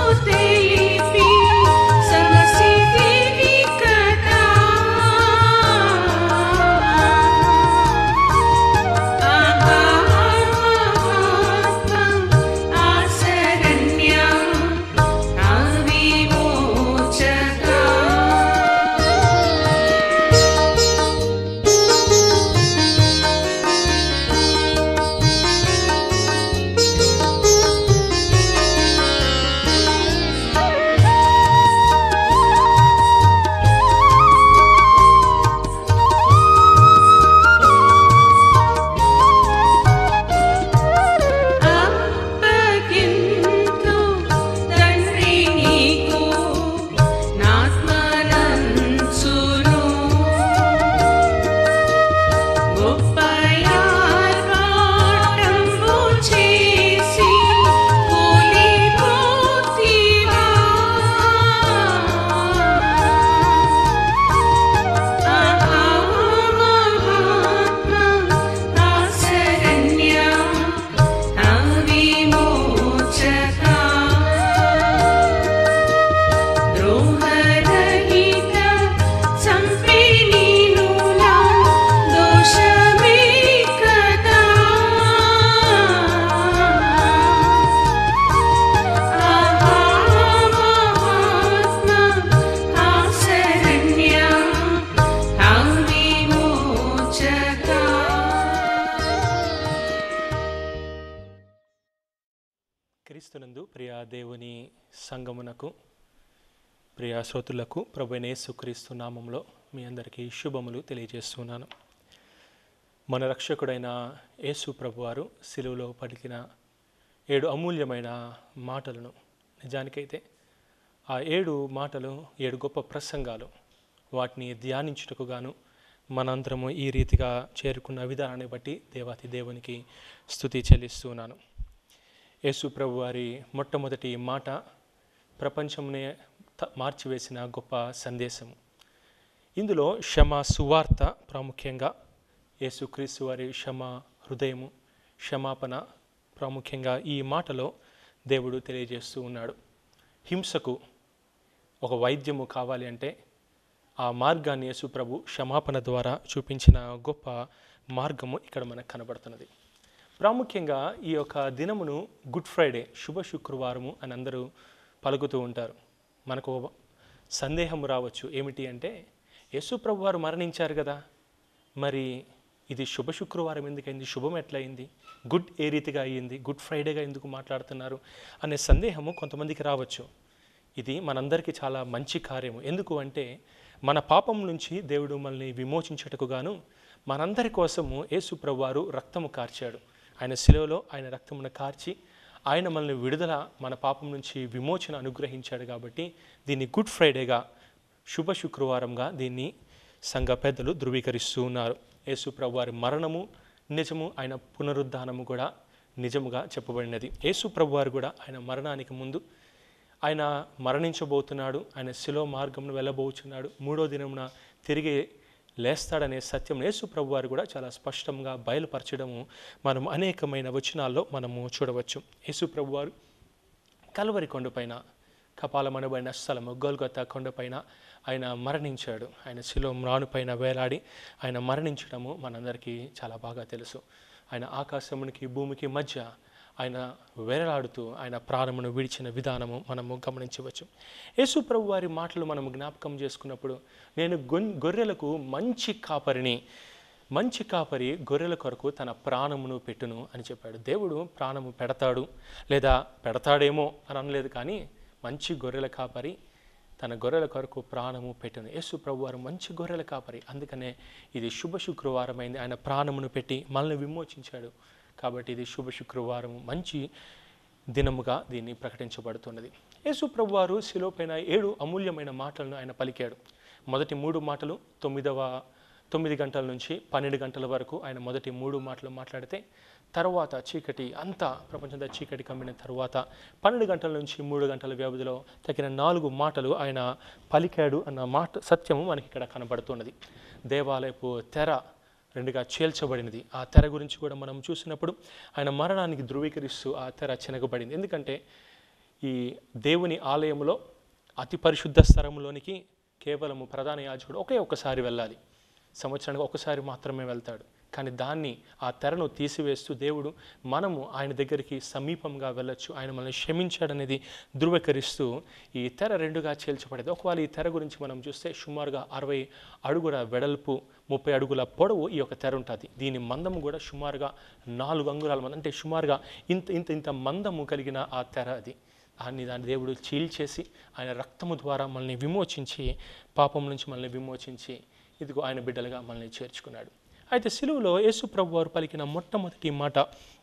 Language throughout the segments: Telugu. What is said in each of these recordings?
తెలిపి సమసిదివి కదా ఆహాత్మ ఆశరణ్య అవిమోచక అప్పగింతు తండ్రి నీకు నాత్మనంచును గొప్పయార్పాటంబు చేసి కూలిపోతివా అహామహాత్మ ఆశరణ్య అవిమోచక ద్రోహరహిత సంప్రీణులా దోషమే కదా అహామహాత్మ ఆశరణ్య అవిమోచక క్రీస్తునందు ప్రియ దేవుని సంగమునకు ప్రియ శ్రోతులకు ప్రభునేసు క్రీస్తు నామంలో మీ అందరికీ శుభములు తెలియజేస్తున్నాను మన రక్షకుడైన యేసు ప్రభువారు సిలువలో పలికిన ఏడు అమూల్యమైన మాటలను నిజానికైతే ఆ ఏడు మాటలు ఏడు గొప్ప ప్రసంగాలు వాటిని ధ్యానించుటకు గాను మనందరము ఈ రీతిగా చేరుకున్న విధానాన్ని బట్టి దేవాతి దేవునికి స్థుతి చెల్లిస్తున్నాను యేసు ప్రభు వారి మొట్టమొదటి మాట ప్రపంచంనే త- మార్చివేసిన గొప్ప సందేశము ఇందులో క్షమ సువార్త ప్రాముఖ్యంగా యేసుక్రీస్తు వారి క్షమ హృదయము క్షమాపణ ప్రాముఖ్యంగా ఈ మాటలో దేవుడు తెలియజేస్తూ ఉన్నాడు హింసకు ఒక వైద్యము కావాలి అంటే ఆ మార్గాన్ని యేసు ప్రభు క్షమాపణ ద్వారా చూపించిన గొప్ప మార్గము ఇక్కడ మనకు కనబడుతున్నది ప్రాముఖ్యంగా ఈ యొక్క దినమును గుడ్ ఫ్రైడే శుభ శుక్రవారము అని అందరూ పలుకుతూ ఉంటారు మనకు ఒక సందేహం రావచ్చు ఏమిటి అంటే యేసు ప్రభు వారు మరణించారు కదా మరి ఇది శుభ శుక్రవారం ఎందుకైంది శుభం ఎట్లయింది గుడ్ ఏ రీతిగా అయ్యింది గుడ్ ఫ్రైడేగా ఎందుకు మాట్లాడుతున్నారు అనే సందేహము కొంతమందికి రావచ్చు ఇది మనందరికీ చాలా మంచి కార్యము ఎందుకు అంటే మన పాపం నుంచి దేవుడు మనల్ని విమోచించటకు గాను మనందరి కోసము యేసు ప్రభువారు రక్తము కార్చాడు ఆయన శిలువలో ఆయన రక్తమును కార్చి ఆయన మనల్ని విడుదల మన పాపం నుంచి విమోచన అనుగ్రహించాడు కాబట్టి దీన్ని గుడ్ ఫ్రైడేగా శుభ శుక్రవారంగా దీన్ని సంఘ పెద్దలు ధృవీకరిస్తూ ఉన్నారు యేసు ప్రభు వారి మరణము నిజము ఆయన పునరుద్ధానము కూడా నిజముగా చెప్పబడినది యేసు ప్రభు వారు కూడా ఆయన మరణానికి ముందు ఆయన మరణించబోతున్నాడు ఆయన శిలో మార్గంను వెళ్ళబోచున్నాడు మూడో దినమున తిరిగి లేస్తాడనే సత్యం యేసు ప్రభు వారు కూడా చాలా స్పష్టంగా బయలుపరచడము మనం అనేకమైన వచనాల్లో మనము చూడవచ్చు యేసు ప్రభు వారు కలువరి కొండపైన కపాలమనబడిన స్థలము గోల్గొత్త కొండపైన ఆయన మరణించాడు ఆయన శిలో మ్రానుపైన వేలాడి ఆయన మరణించడము మనందరికీ చాలా బాగా తెలుసు ఆయన ఆకాశమునికి భూమికి మధ్య ఆయన వేలాడుతూ ఆయన ప్రాణమును విడిచిన విధానము మనము గమనించవచ్చు యేసు ప్రభు వారి మాటలు మనము జ్ఞాపకం చేసుకున్నప్పుడు నేను గొన్ గొర్రెలకు మంచి కాపరిని మంచి కాపరి గొర్రెల కొరకు తన ప్రాణమును పెట్టును అని చెప్పాడు దేవుడు ప్రాణము పెడతాడు లేదా పెడతాడేమో అని అనలేదు కానీ మంచి గొర్రెల కాపరి తన గొర్రెల కొరకు ప్రాణము పెట్టును యేసు ప్రభు వారు మంచి గొర్రెల కాపరి అందుకనే ఇది శుభ శుక్రవారమైంది ఆయన ప్రాణమును పెట్టి మనల్ని విమోచించాడు కాబట్టి ఇది శుభ శుక్రవారం మంచి దినముగా దీన్ని ప్రకటించబడుతున్నది యేసు ప్రభు వారు శిలోపైన ఏడు అమూల్యమైన మాటలను ఆయన పలికాడు మొదటి మూడు మాటలు తొమ్మిదవ తొమ్మిది గంటల నుంచి పన్నెండు గంటల వరకు ఆయన మొదటి మూడు మాటలు మాట్లాడితే తర్వాత చీకటి అంతా ప్రపంచంలో చీకటి కమ్మిన తర్వాత పన్నెండు గంటల నుంచి మూడు గంటల వ్యవధిలో తగిన నాలుగు మాటలు ఆయన పలికాడు అన్న మాట సత్యము మనకి ఇక్కడ కనబడుతున్నది దేవాలయపు తెర రెండుగా చీల్చబడినది ఆ తెర గురించి కూడా మనం చూసినప్పుడు ఆయన మరణానికి ధృవీకరిస్తూ ఆ తెర చినగబడింది ఎందుకంటే ఈ దేవుని ఆలయంలో అతి పరిశుద్ధ స్థలంలోనికి కేవలము ప్రధాన యాజకుడు ఒకే ఒక్కసారి వెళ్ళాలి సంవత్సరానికి ఒకసారి మాత్రమే వెళ్తాడు కానీ దాన్ని ఆ తెరను తీసివేస్తూ దేవుడు మనము ఆయన దగ్గరికి సమీపంగా వెళ్ళొచ్చు ఆయన మనల్ని క్షమించాడనేది ధృవీకరిస్తూ ఈ తెర రెండుగా చేల్చబడేది ఒకవేళ ఈ తెర గురించి మనం చూస్తే సుమారుగా అరవై అడుగుల వెడల్పు ముప్పై అడుగుల పొడవు ఈ యొక్క తెర ఉంటుంది దీని మందము కూడా సుమారుగా నాలుగు అంగుళాల మంది అంటే సుమారుగా ఇంత ఇంత ఇంత మందము కలిగిన ఆ తెర అది దాన్ని దాని దేవుడు చీల్చేసి ఆయన రక్తము ద్వారా మనల్ని విమోచించి పాపం నుంచి మనల్ని విమోచించి ఇదిగో ఆయన బిడ్డలుగా మనల్ని చేర్చుకున్నాడు అయితే సిలువలో యేసు ప్రభు వారు పలికిన మొట్టమొదటి మాట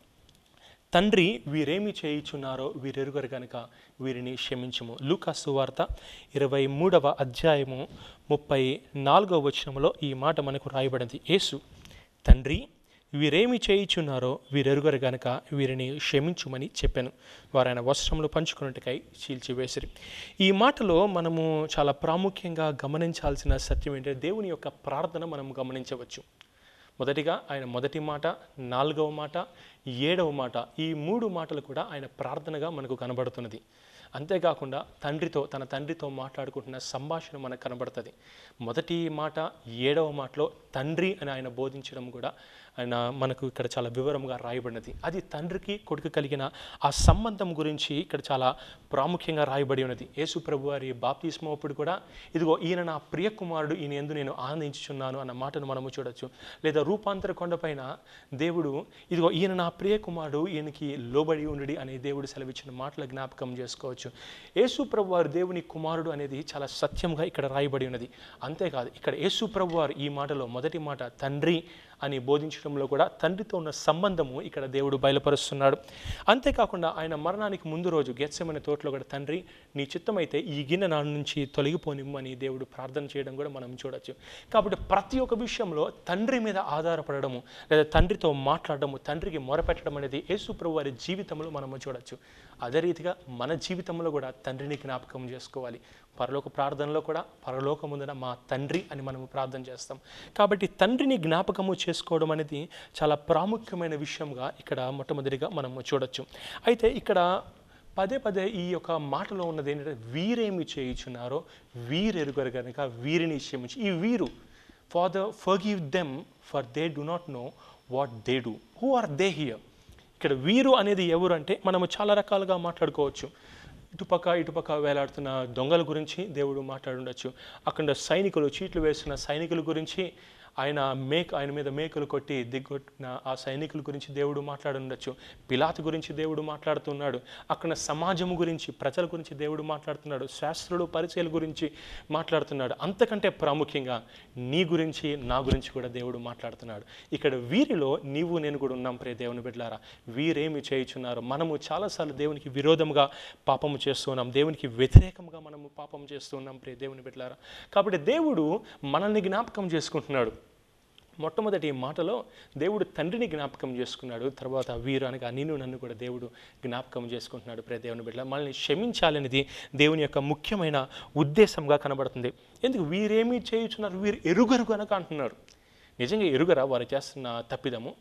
తండ్రి వీరేమి చేయుచున్నారో వీరెరుగరు గనుక వీరిని క్షమించుము లూకాసు వార్త ఇరవై మూడవ అధ్యాయము ముప్పై నాలుగవ వచనంలో ఈ మాట మనకు రాయబడింది యేసు తండ్రి వీరేమి చేయుచున్నారో వీరెరుగరు గనుక వీరిని క్షమించుమని చెప్పాను వారు ఆయన వస్త్రములు పంచుకున్నట్టుకై చీల్చివేసిరి ఈ మాటలో మనము చాలా ప్రాముఖ్యంగా గమనించాల్సిన సత్యం ఏంటంటే దేవుని యొక్క ప్రార్థన మనం గమనించవచ్చు మొదటిగా ఆయన మొదటి మాట నాలుగవ మాట ఏడవ మాట ఈ మూడు మాటలు కూడా ఆయన ప్రార్థనగా మనకు కనబడుతున్నది అంతేకాకుండా తండ్రితో తన తండ్రితో మాట్లాడుకుంటున్న సంభాషణ మనకు కనబడుతుంది మొదటి మాట ఏడవ మాటలో తండ్రి అని ఆయన బోధించడం కూడా ఆయన మనకు ఇక్కడ చాలా వివరంగా రాయబడినది అది తండ్రికి కొడుకు కలిగిన ఆ సంబంధం గురించి ఇక్కడ చాలా ప్రాముఖ్యంగా రాయబడి ఉన్నది యేసు ప్రభు వారి బాప్తిస్మోపుడు కూడా ఇదిగో ఈయన నా ప్రియ కుమారుడు ఈయన ఎందు నేను ఆనందించుచున్నాను అన్న మాటను మనము చూడొచ్చు లేదా రూపాంతర కొండపైన దేవుడు ఇదిగో ఈయన నా ప్రియ కుమారుడు ఈయనకి లోబడి ఉండి అనే దేవుడు సెలవిచ్చిన మాటల జ్ఞాపకం చేసుకోవచ్చు యేసు ప్రభు వారు దేవుని కుమారుడు అనేది చాలా సత్యంగా ఇక్కడ రాయబడి ఉన్నది అంతేకాదు ఇక్కడ యేసు ప్రభు వారు ఈ మాటలో మొదటి మాట తండ్రి అని బోధించడంలో కూడా తండ్రితో ఉన్న సంబంధము ఇక్కడ దేవుడు బయలుపరుస్తున్నాడు అంతేకాకుండా ఆయన మరణానికి ముందు రోజు గెత్సెమనే తోటలో కూడా తండ్రి నీ చిత్తమైతే ఈ గిన్నె నా నుంచి తొలగిపోనిమ్మని దేవుడు ప్రార్థన చేయడం కూడా మనం చూడొచ్చు కాబట్టి ప్రతి ఒక్క విషయంలో తండ్రి మీద ఆధారపడము లేదా తండ్రితో మాట్లాడడము తండ్రికి మొరపెట్టడం అనేది యేసు ప్రభు వారి జీవితంలో మనము చూడొచ్చు అదే రీతిగా మన జీవితంలో కూడా తండ్రిని జ్ఞాపకం చేసుకోవాలి పరలోక ప్రార్థనలో కూడా పరలోకముందున మా తండ్రి అని మనము ప్రార్థన చేస్తాం కాబట్టి తండ్రిని జ్ఞాపకము చేసుకోవడం అనేది చాలా ప్రాముఖ్యమైన విషయంగా ఇక్కడ మొట్టమొదటిగా మనము చూడొచ్చు అయితే ఇక్కడ పదే పదే ఈ యొక్క మాటలో ఉన్నది ఏంటంటే వీరేమి చేయుచున్నారో వీరెరుగరు కనుక వీరిని క్షమించి ఈ వీరు Father forgive them for they do not know what they do who are they here ఇక్కడ వీరు అనేది ఎవరు అంటే మనము చాలా రకాలుగా మాట్లాడుకోవచ్చు ఇటుపక్క ఇటుపక్క వేలాడుతున్న దొంగల గురించి దేవుడు మాట్లాడుండొచ్చు అక్కడ సైనికులు చీట్లు వేస్తున్న సైనికుల గురించి ఆయన మేక ఆయన మీద మేకలు కొట్టి దిగ్గొట్టిన ఆ సైనికుల గురించి దేవుడు మాట్లాడుండొచ్చు పిలాతు గురించి దేవుడు మాట్లాడుతున్నాడు అక్కడ సమాజం గురించి ప్రజల గురించి దేవుడు మాట్లాడుతున్నాడు శాస్త్రుడు పరిచయాల గురించి మాట్లాడుతున్నాడు అంతకంటే ప్రాముఖ్యంగా నీ గురించి నా గురించి కూడా దేవుడు మాట్లాడుతున్నాడు ఇక్కడ వీరిలో నీవు నేను కూడా ఉన్నాం ప్రే దేవుని బిడ్డలారా వీరేమి చేయుచున్నారు మనము చాలాసార్లు దేవునికి విరోధముగా పాపము చేస్తున్నాం దేవునికి వ్యతిరేకంగా మనము పాపం చేస్తున్నాం ప్రే దేవుని బిడ్డలారా కాబట్టి దేవుడు మనల్ని జ్ఞాపకం చేసుకుంటున్నాడు మొట్టమొదటి మాటలో దేవుడు తండ్రిని జ్ఞాపకం చేసుకున్నాడు తర్వాత వీరు అనగా నేను నన్ను కూడా దేవుడు జ్ఞాపకం చేసుకుంటున్నాడు ప్రే దేవుని బిడ్డ మనల్ని క్షమించాలనేది దేవుని యొక్క ముఖ్యమైన ఉద్దేశంగా కనబడుతుంది ఎందుకు వీరేమీ చేయుచున్నారు వీరు ఎరుగరు కనుక అంటున్నారు నిజంగా ఎరుగరా వారు చేస్తున్న తప్పిదము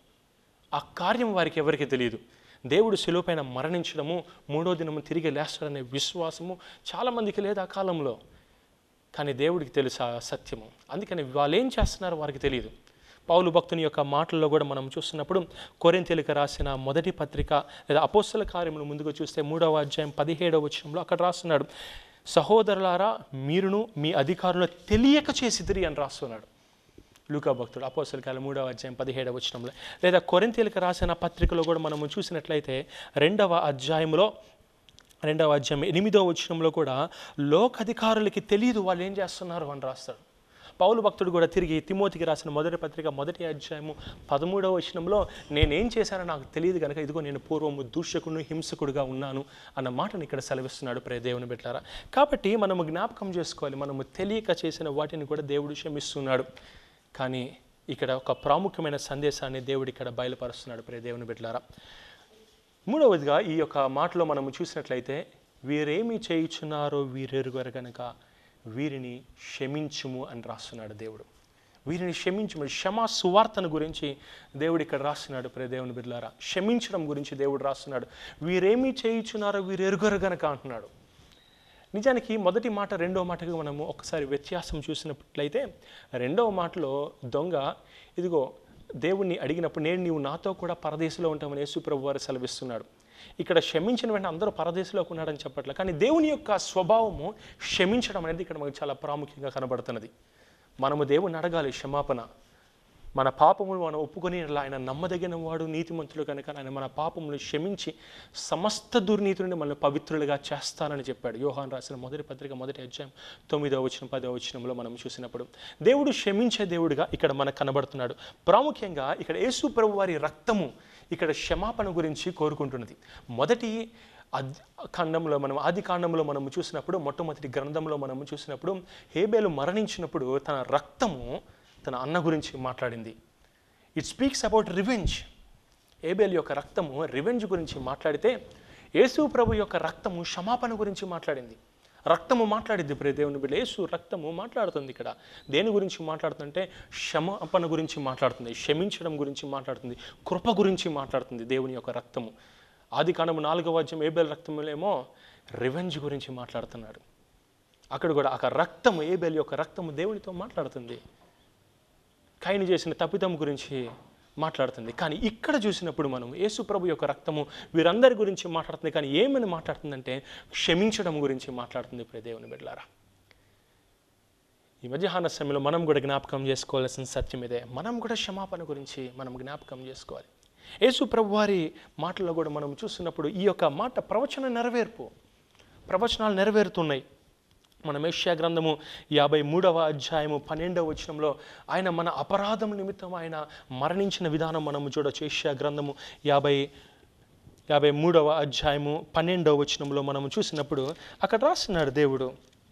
ఆ కార్యం వారికి ఎవరికి తెలియదు దేవుడు శిలువపైన మరణించడము మూడో దినము తిరిగి లేస్తాడనే విశ్వాసము చాలామందికి లేదు ఆ కాలంలో కానీ దేవుడికి తెలుసు ఆ సత్యము అందుకని వాళ్ళు ఏం చేస్తున్నారో వారికి తెలియదు పౌలు భక్తుని యొక్క మాటల్లో కూడా మనం చూస్తున్నప్పుడు కొరింతెలిక రాసిన మొదటి పత్రిక లేదా అపోస్తల కార్యములు ముందుకు చూస్తే మూడవ అధ్యాయం పదిహేడవ వచనంలో అక్కడ రాస్తున్నాడు సహోదరులారా మీరును మీ అధికారులు తెలియక చేసిదిరి అని రాస్తున్నాడు లూకా భక్తుడు అపోస్తల కాలం మూడవ అధ్యాయం పదిహేడవ వచనంలో లేదా కొరింతీలకు రాసిన పత్రికలో కూడా మనము చూసినట్లయితే రెండవ అధ్యాయంలో రెండవ అధ్యాయం ఎనిమిదవ వచనంలో కూడా లోకధికారులకి తెలియదు వాళ్ళు ఏం చేస్తున్నారు అని రాస్తాడు పౌలు భక్తుడు కూడా తిరిగి తిమోతికి రాసిన మొదటి పత్రిక మొదటి అధ్యాయము పదమూడవ వచనంలో నేనేం చేశానో నాకు తెలియదు కనుక ఇదిగో నేను పూర్వము దూషకుడు హింసకుడుగా ఉన్నాను అన్న మాటను ఇక్కడ సెలవిస్తున్నాడు ప్రే దేవుని బిడ్డారా కాబట్టి మనము జ్ఞాపకం చేసుకోవాలి మనము తెలియక చేసిన వాటిని కూడా దేవుడు క్షమిస్తున్నాడు కానీ ఇక్కడ ఒక ప్రాముఖ్యమైన సందేశాన్ని దేవుడు ఇక్కడ బయలుపరుస్తున్నాడు ప్రే దేవుని బిడ్డలారా మూడవదిగా ఈ యొక్క మాటలో మనము చూసినట్లయితే వీరేమి చేయుచున్నారో వీరెరుగరు గనక వీరిని క్షమించుము అని రాస్తున్నాడు దేవుడు వీరిని క్షమించమని క్షమా సువార్తను గురించి దేవుడు ఇక్కడ రాస్తున్నాడు ప్రే దేవుని బిడ్డలారా క్షమించడం గురించి దేవుడు రాస్తున్నాడు వీరేమీ చేయించున్నారో వీరు ఎరుగరు గనక అంటున్నాడు నిజానికి మొదటి మాట రెండవ మాటగా మనము ఒకసారి వ్యత్యాసం చూసినట్లయితే రెండవ మాటలో దొంగ ఇదిగో దేవుణ్ణి అడిగినప్పుడు నేను నీవు నాతో కూడా పరదేశంలో ఉంటామని యేసుప్రభు వారు సెలవిస్తున్నాడు ఇక్కడ క్షమించిన వెంటనే అందరూ పరదేశంలోకి ఉన్నాడని చెప్పట్లే కానీ దేవుని యొక్క స్వభావము క్షమించడం అనేది ఇక్కడ మనకు చాలా ప్రాముఖ్యంగా కనబడుతున్నది మనము దేవుణ్ణి అడగాలి క్షమాపణ మన పాపములు మనం ఒప్పుకొని ఇలా ఆయన నమ్మదగిన వాడు నీతిమంతుడు కనుక ఆయన మన పాపములు క్షమించి సమస్త దుర్నీతి నుండి మనల్ని పవిత్రులుగా చేస్తానని చెప్పాడు యోహాన్ రాసిన మొదటి పత్రిక మొదటి అధ్యాయం తొమ్మిదవ వచనం పదవ వచనంలో మనం చూసినప్పుడు దేవుడు క్షమించే దేవుడిగా ఇక్కడ మనకు కనబడుతున్నాడు ప్రాముఖ్యంగా ఇక్కడ యేసు ప్రభు వారి రక్తము ఇక్కడ క్షమాపణ గురించి కోరుకుంటున్నది మొదటి అద్ ఖండంలో మనం ఆది కాండంలో మనం చూసినప్పుడు మొట్టమొదటి గ్రంథంలో మనం చూసినప్పుడు హేబేలు మరణించినప్పుడు తన రక్తము తన అన్న గురించి మాట్లాడింది it speaks about revenge Abel యొక్క రక్తము రివెంజ్ గురించి మాట్లాడితే యేసు ప్రభు యొక్క రక్తము క్షమాపణ గురించి మాట్లాడింది రక్తము మాట్లాడింది ప్రే దేవుని బిడ్డ యేసు రక్తము మాట్లాడుతుంది ఇక్కడ దేని గురించి మాట్లాడుతుందంటే క్షమాపణ గురించి మాట్లాడుతుంది క్షమించడం గురించి మాట్లాడుతుంది కృప గురించి మాట్లాడుతుంది దేవుని యొక్క రక్తము ఆది కాండము నాలుగవ అధ్యాయం ఏబేల్ రక్తములేమో రివెంజ్ గురించి మాట్లాడుతున్నాడు అక్కడ కూడా ఆ రక్తము ఏబేల్ యొక్క రక్తము దేవునితో మాట్లాడుతుంది కైని చేసిన తప్పిదం గురించి మాట్లాడుతుంది కానీ ఇక్కడ చూసినప్పుడు మనం యేసు ప్రభు యొక్క రక్తము వీరందరి గురించి మాట్లాడుతుంది కానీ ఏమని మాట్లాడుతుందంటే క్షమించడం గురించి మాట్లాడుతుంది ఇప్పుడు దేవుని బిడ్డలారా ఈ మధ్యాహ్న సమయంలో మనం కూడా జ్ఞాపకం చేసుకోవాల్సిన సత్యం ఇదే మనం కూడా క్షమాపణ గురించి మనం జ్ఞాపకం చేసుకోవాలి యేసు ప్రభు వారి మాటల్లో కూడా మనం చూస్తున్నప్పుడు ఈ యొక్క మాట ప్రవచన నెరవేర్పు ప్రవచనాలు నెరవేరుతున్నాయి మన మేష్యా గ్రంథము యాభై మూడవ అధ్యాయము పన్నెండవ వచనంలో ఆయన మన అపరాధం నిమిత్తం ఆయన మరణించిన విధానం మనము చూడొచ్చు ఏష్యా గ్రంథము యాభై యాభై మూడవ అధ్యాయము పన్నెండవ వచనంలో మనము చూసినప్పుడు అక్కడ రాస్తున్నాడు దేవుడు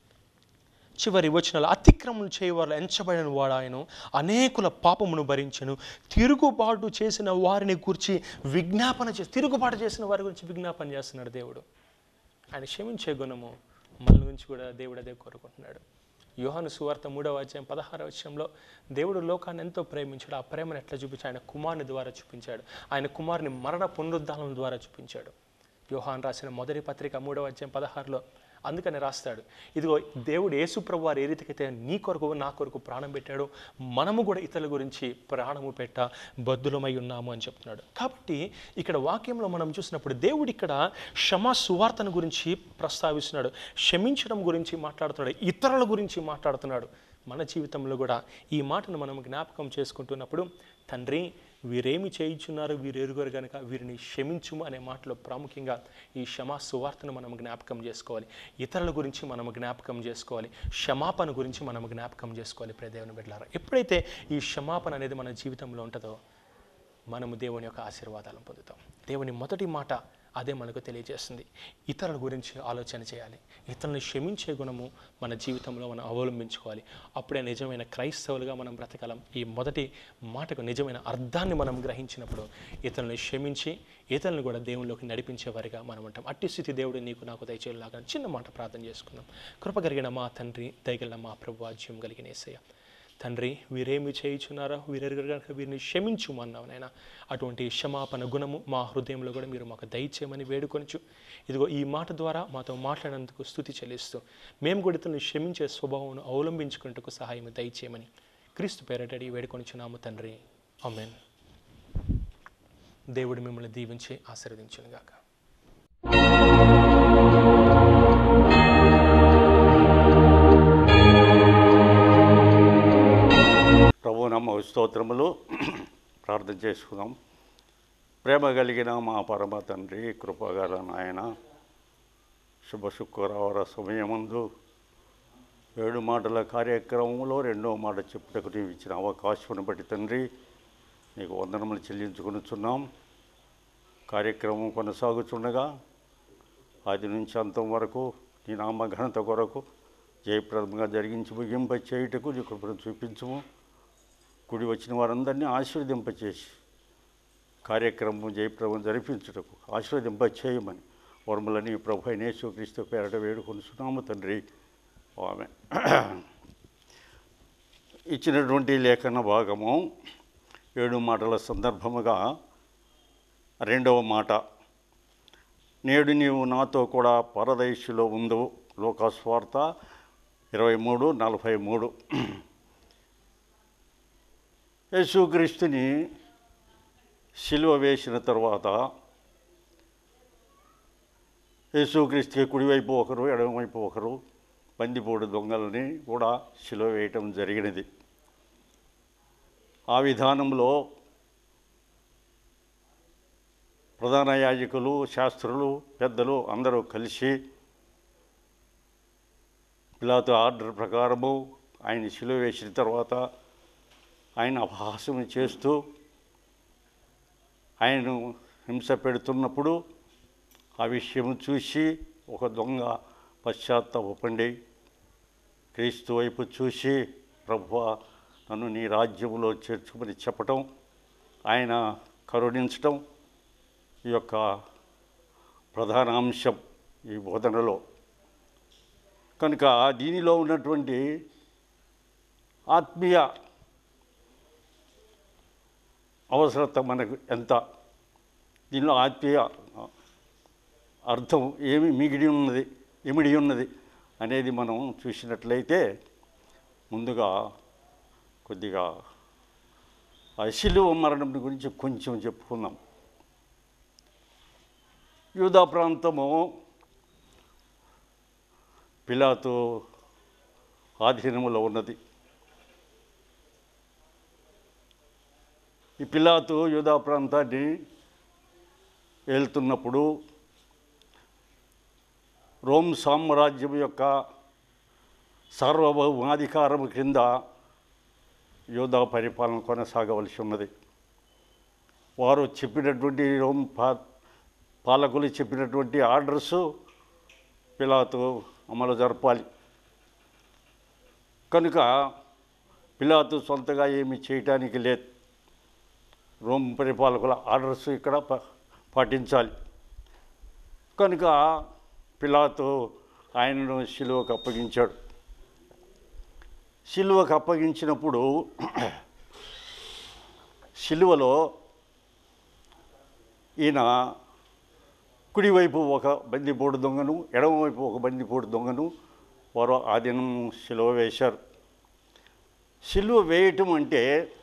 చివరి వచనాలు అతిక్రమం చేయవారు ఎంచబడిన వాడు ఆయన అనేకుల పాపమును భరించను తిరుగుబాటు చేసిన వారిని గురించి విజ్ఞాపన చేసి తిరుగుబాటు చేసిన వారి గురించి విజ్ఞాపన చేస్తున్నాడు దేవుడు ఆయన క్షమించే గుణము మన గురించి కూడా దేవుడు అదే కోరుకుంటున్నాడు యోహాను సువార్త మూడవ అధ్యాయం పదహార వచ్చంలో దేవుడు లోకాన్ని ఎంతో ప్రేమించాడు ఆ ప్రేమను ఎట్లా చూపించాడు ఆయన కుమారుని ద్వారా చూపించాడు ఆయన కుమారుని మరణ పునరుద్ధానం ద్వారా చూపించాడు యోహాన్ రాసిన మొదటి పత్రిక మూడవ అధ్యాయం పదహారులో అందుకని రాస్తాడు ఇదిగో దేవుడు యేసుప్రభు వారు ఏ రీతికైతే నీ కొరకు నా కొరకు ప్రాణం పెట్టాడో మనము కూడా ఇతరుల గురించి ప్రాణము పెట్ట బద్దులమై ఉన్నాము అని చెప్తున్నాడు కాబట్టి ఇక్కడ వాక్యంలో మనం చూసినప్పుడు దేవుడు ఇక్కడ క్షమా సువార్తను గురించి ప్రస్తావిస్తున్నాడు క్షమించడం గురించి మాట్లాడుతున్నాడు ఇతరుల గురించి మాట్లాడుతున్నాడు మన జీవితంలో కూడా ఈ మాటను మనం జ్ఞాపకం చేసుకుంటున్నప్పుడు తండ్రి వీరేమి చేయించున్నారు వీరు ఎరుగరు కనుక వీరిని క్షమించుము అనే మాటలో ప్రాముఖ్యంగా ఈ క్షమా సువార్తను మనం జ్ఞాపకం చేసుకోవాలి ఇతరుల గురించి మనం జ్ఞాపకం చేసుకోవాలి క్షమాపణ గురించి మనం జ్ఞాపకం చేసుకోవాలి ప్రదేవుని బిడ్డలారా ఎప్పుడైతే ఈ క్షమాపణ అనేది మన జీవితంలో ఉంటుందో మనము దేవుని యొక్క ఆశీర్వాదాలను పొందుతాం దేవుని మొదటి మాట అదే మనకు తెలియజేస్తుంది ఇతరుల గురించి ఆలోచన చేయాలి ఇతరులను క్షమించే గుణము మన జీవితంలో మనం అవలంబించుకోవాలి అప్పుడే నిజమైన క్రైస్తవులుగా మనం బ్రతకలం ఈ మొదటి మాటకు నిజమైన అర్థాన్ని మనం గ్రహించినప్పుడు ఇతరులను క్షమించి ఇతరులను కూడా దేవునిలోకి నడిపించే వారిగా మనం ఉంటాం అట్టి స్థితి దేవుడు నీకు నాకు దయచేలాగా చిన్న మాట ప్రార్థన చేసుకుందాం కృప కలిగిన మా తండ్రి దయగలిగిన మా ప్రభు వాజ్యం కలిగిన ఏసయ్య తండ్రి వీరేమి చేయుచున్నారో వీరెరుగరు కనుక వీరిని క్షమించుమన్నావు నాయన అటువంటి క్షమాపణ గుణము మా హృదయంలో కూడా మీరు మాకు దయచేయమని వేడుకొనచ్చు ఇదిగో ఈ మాట ద్వారా మాతో మాట్లాడినందుకు స్థుతి చెల్లిస్తూ మేము కూడా ఇతరులను క్షమించే స్వభావం అవలంబించుకున్నట్టుకు సహాయం దయచేయమని క్రీస్తు పేరటడి వేడుకొనిచున్నాము తండ్రి అమెన్ దేవుడు మిమ్మల్ని దీవించి ఆశీర్వదించునుగాక ప్రభు నమ్మ స్తోత్రములు ప్రార్థన చేసుకుందాం ప్రేమ కలిగిన మా పరమ తండ్రి కృపగల నాయన శుభ శుక్రవార సమయమందు ఏడు మాటల కార్యక్రమంలో రెండో మాట చెప్పుటకు నీవు ఇచ్చిన అవకాశం బట్టి తండ్రి నీకు వందనములు చెల్లించుకొనుచున్నాం కార్యక్రమం కొనసాగుచుండగా ఆది నుంచి అంతం వరకు నీ నామ ఘనత కొరకు జయప్రదంగా జరిగించి ముగింప చేయుటకు నీ కృపను చూపించుము కుడి వచ్చిన వారందరినీ ఆశీర్వదింపచేసి కార్యక్రమం జయప్రదం జరిపించుటకు ఆశీర్వదింప చేయమని వర్మలని ప్రభు అయిన యేసుక్రీస్తు పేరట వేడుకొనుచున్నాము తండ్రి ఆమె ఇచ్చినటువంటి లేఖన భాగము ఏడు మాటల సందర్భముగా రెండవ మాట నేడు నీవు నాతో కూడా పరదేశులో ఉండు లోకస్వార్త ఇరవై మూడు నలభై మూడు యేసుక్రీస్తుని సిలువ వేసిన తర్వాత యేసుక్రీస్తుకి కుడివైపు ఒకరు ఎడమవైపు ఒకరు బందిపోడు దొంగలని కూడా సిలువ వేయటం జరిగినది ఆ విధానంలో ప్రధాన యాజకులు శాస్త్రులు పెద్దలు అందరూ కలిసి పిలాతు ఆర్డర్ ప్రకారము ఆయన సిలువ వేసిన తర్వాత ఆయన అపహాసం చేస్తూ ఆయనను హింస పెడుతున్నప్పుడు ఆ విషయం చూసి ఒక దొంగ పశ్చాత్తాపండి క్రీస్తు వైపు చూసి ప్రభువా నన్ను నీ రాజ్యంలో చేర్చుమని చెప్పటం ఆయన కరుణించటం ఈ యొక్క ప్రధాన అంశం ఈ బోధనలో కనుక దీనిలో ఉన్నటువంటి ఆత్మీయ అవసరత మనకు ఎంత దీనిలో ఆత్మీయ అర్థం ఏమి మిగిడి ఉన్నది ఇమిడి ఉన్నది అనేది మనం చూసినట్లయితే ముందుగా కొద్దిగా ఆ శిలువ మరణం గురించి కొంచెం చెప్పుకుందాం యూదా ప్రాంతము పిలాతు ఆధీనములో ఉన్నది ఈ పిలాతు యూదా ప్రాంతాన్ని వెళ్తున్నప్పుడు రోమ్ సామ్రాజ్యం యొక్క సార్వభౌమాధికారం క్రింద యోధా పరిపాలన కొనసాగవలసి ఉన్నది వారు చెప్పినటువంటి రోమ్ పా పాలకులు చెప్పినటువంటి ఆర్డర్స్ పిలాతు అమలు జరపాలి కనుక పిలాతు సొంతగా ఏమి చేయటానికి లేదు రోమ్ పరిపాలకుల ఆర్డర్స్ ఇక్కడ ప- పాటించాలి కనుక పిలాతు ఆయనను శిలువకు అప్పగించాడు శిలువకు అప్పగించినప్పుడు శిలువలో ఈయన కుడివైపు ఒక బందిపోటు దొంగను ఎడమవైపు ఒక బందిపోటు దొంగను వారు ఆ దినం శిలువ వేశారు శిలువ వేయటం అంటే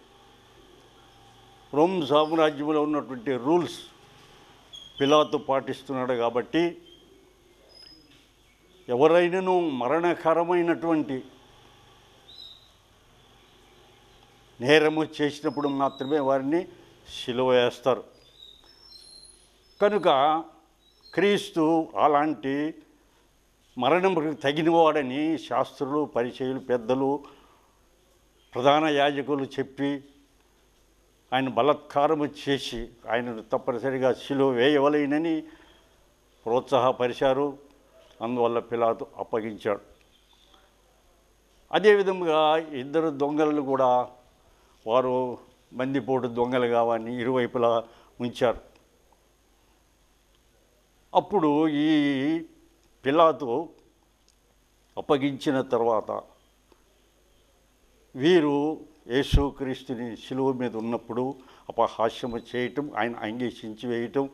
రోమ్ సామ్రాజ్యంలో ఉన్నటువంటి రూల్స్ పిలాతు పాటిస్తున్నాడు కాబట్టి ఎవరైనాను మరణకరమైనటువంటి నేరము చేసినప్పుడు మాత్రమే వారిని సిలువ వేస్తారు కనుక క్రీస్తు అలాంటి మరణముకు తగినవాడని శాస్త్రులు పరిచయులు పెద్దలు ప్రధాన యాజకులు చెప్పి ఆయన బలత్కారము చేసి ఆయనను తప్పనిసరిగా శిలువ వేయవలేనని ప్రోత్సాహపరిచారు అందువల్ల పిలాతు అప్పగించాడు అదేవిధంగా ఇద్దరు దొంగలను కూడా వారు బందిపోటు దొంగలుగా వారిని ఇరువైపులా ఉంచారు అప్పుడు ఈ పిలాతు అప్పగించిన తర్వాత వీరు యేసుక్రీస్తుని శిలువ మీద ఉన్నప్పుడు అపహాస్యము చేయటం ఆయన అంగీషించి వేయటం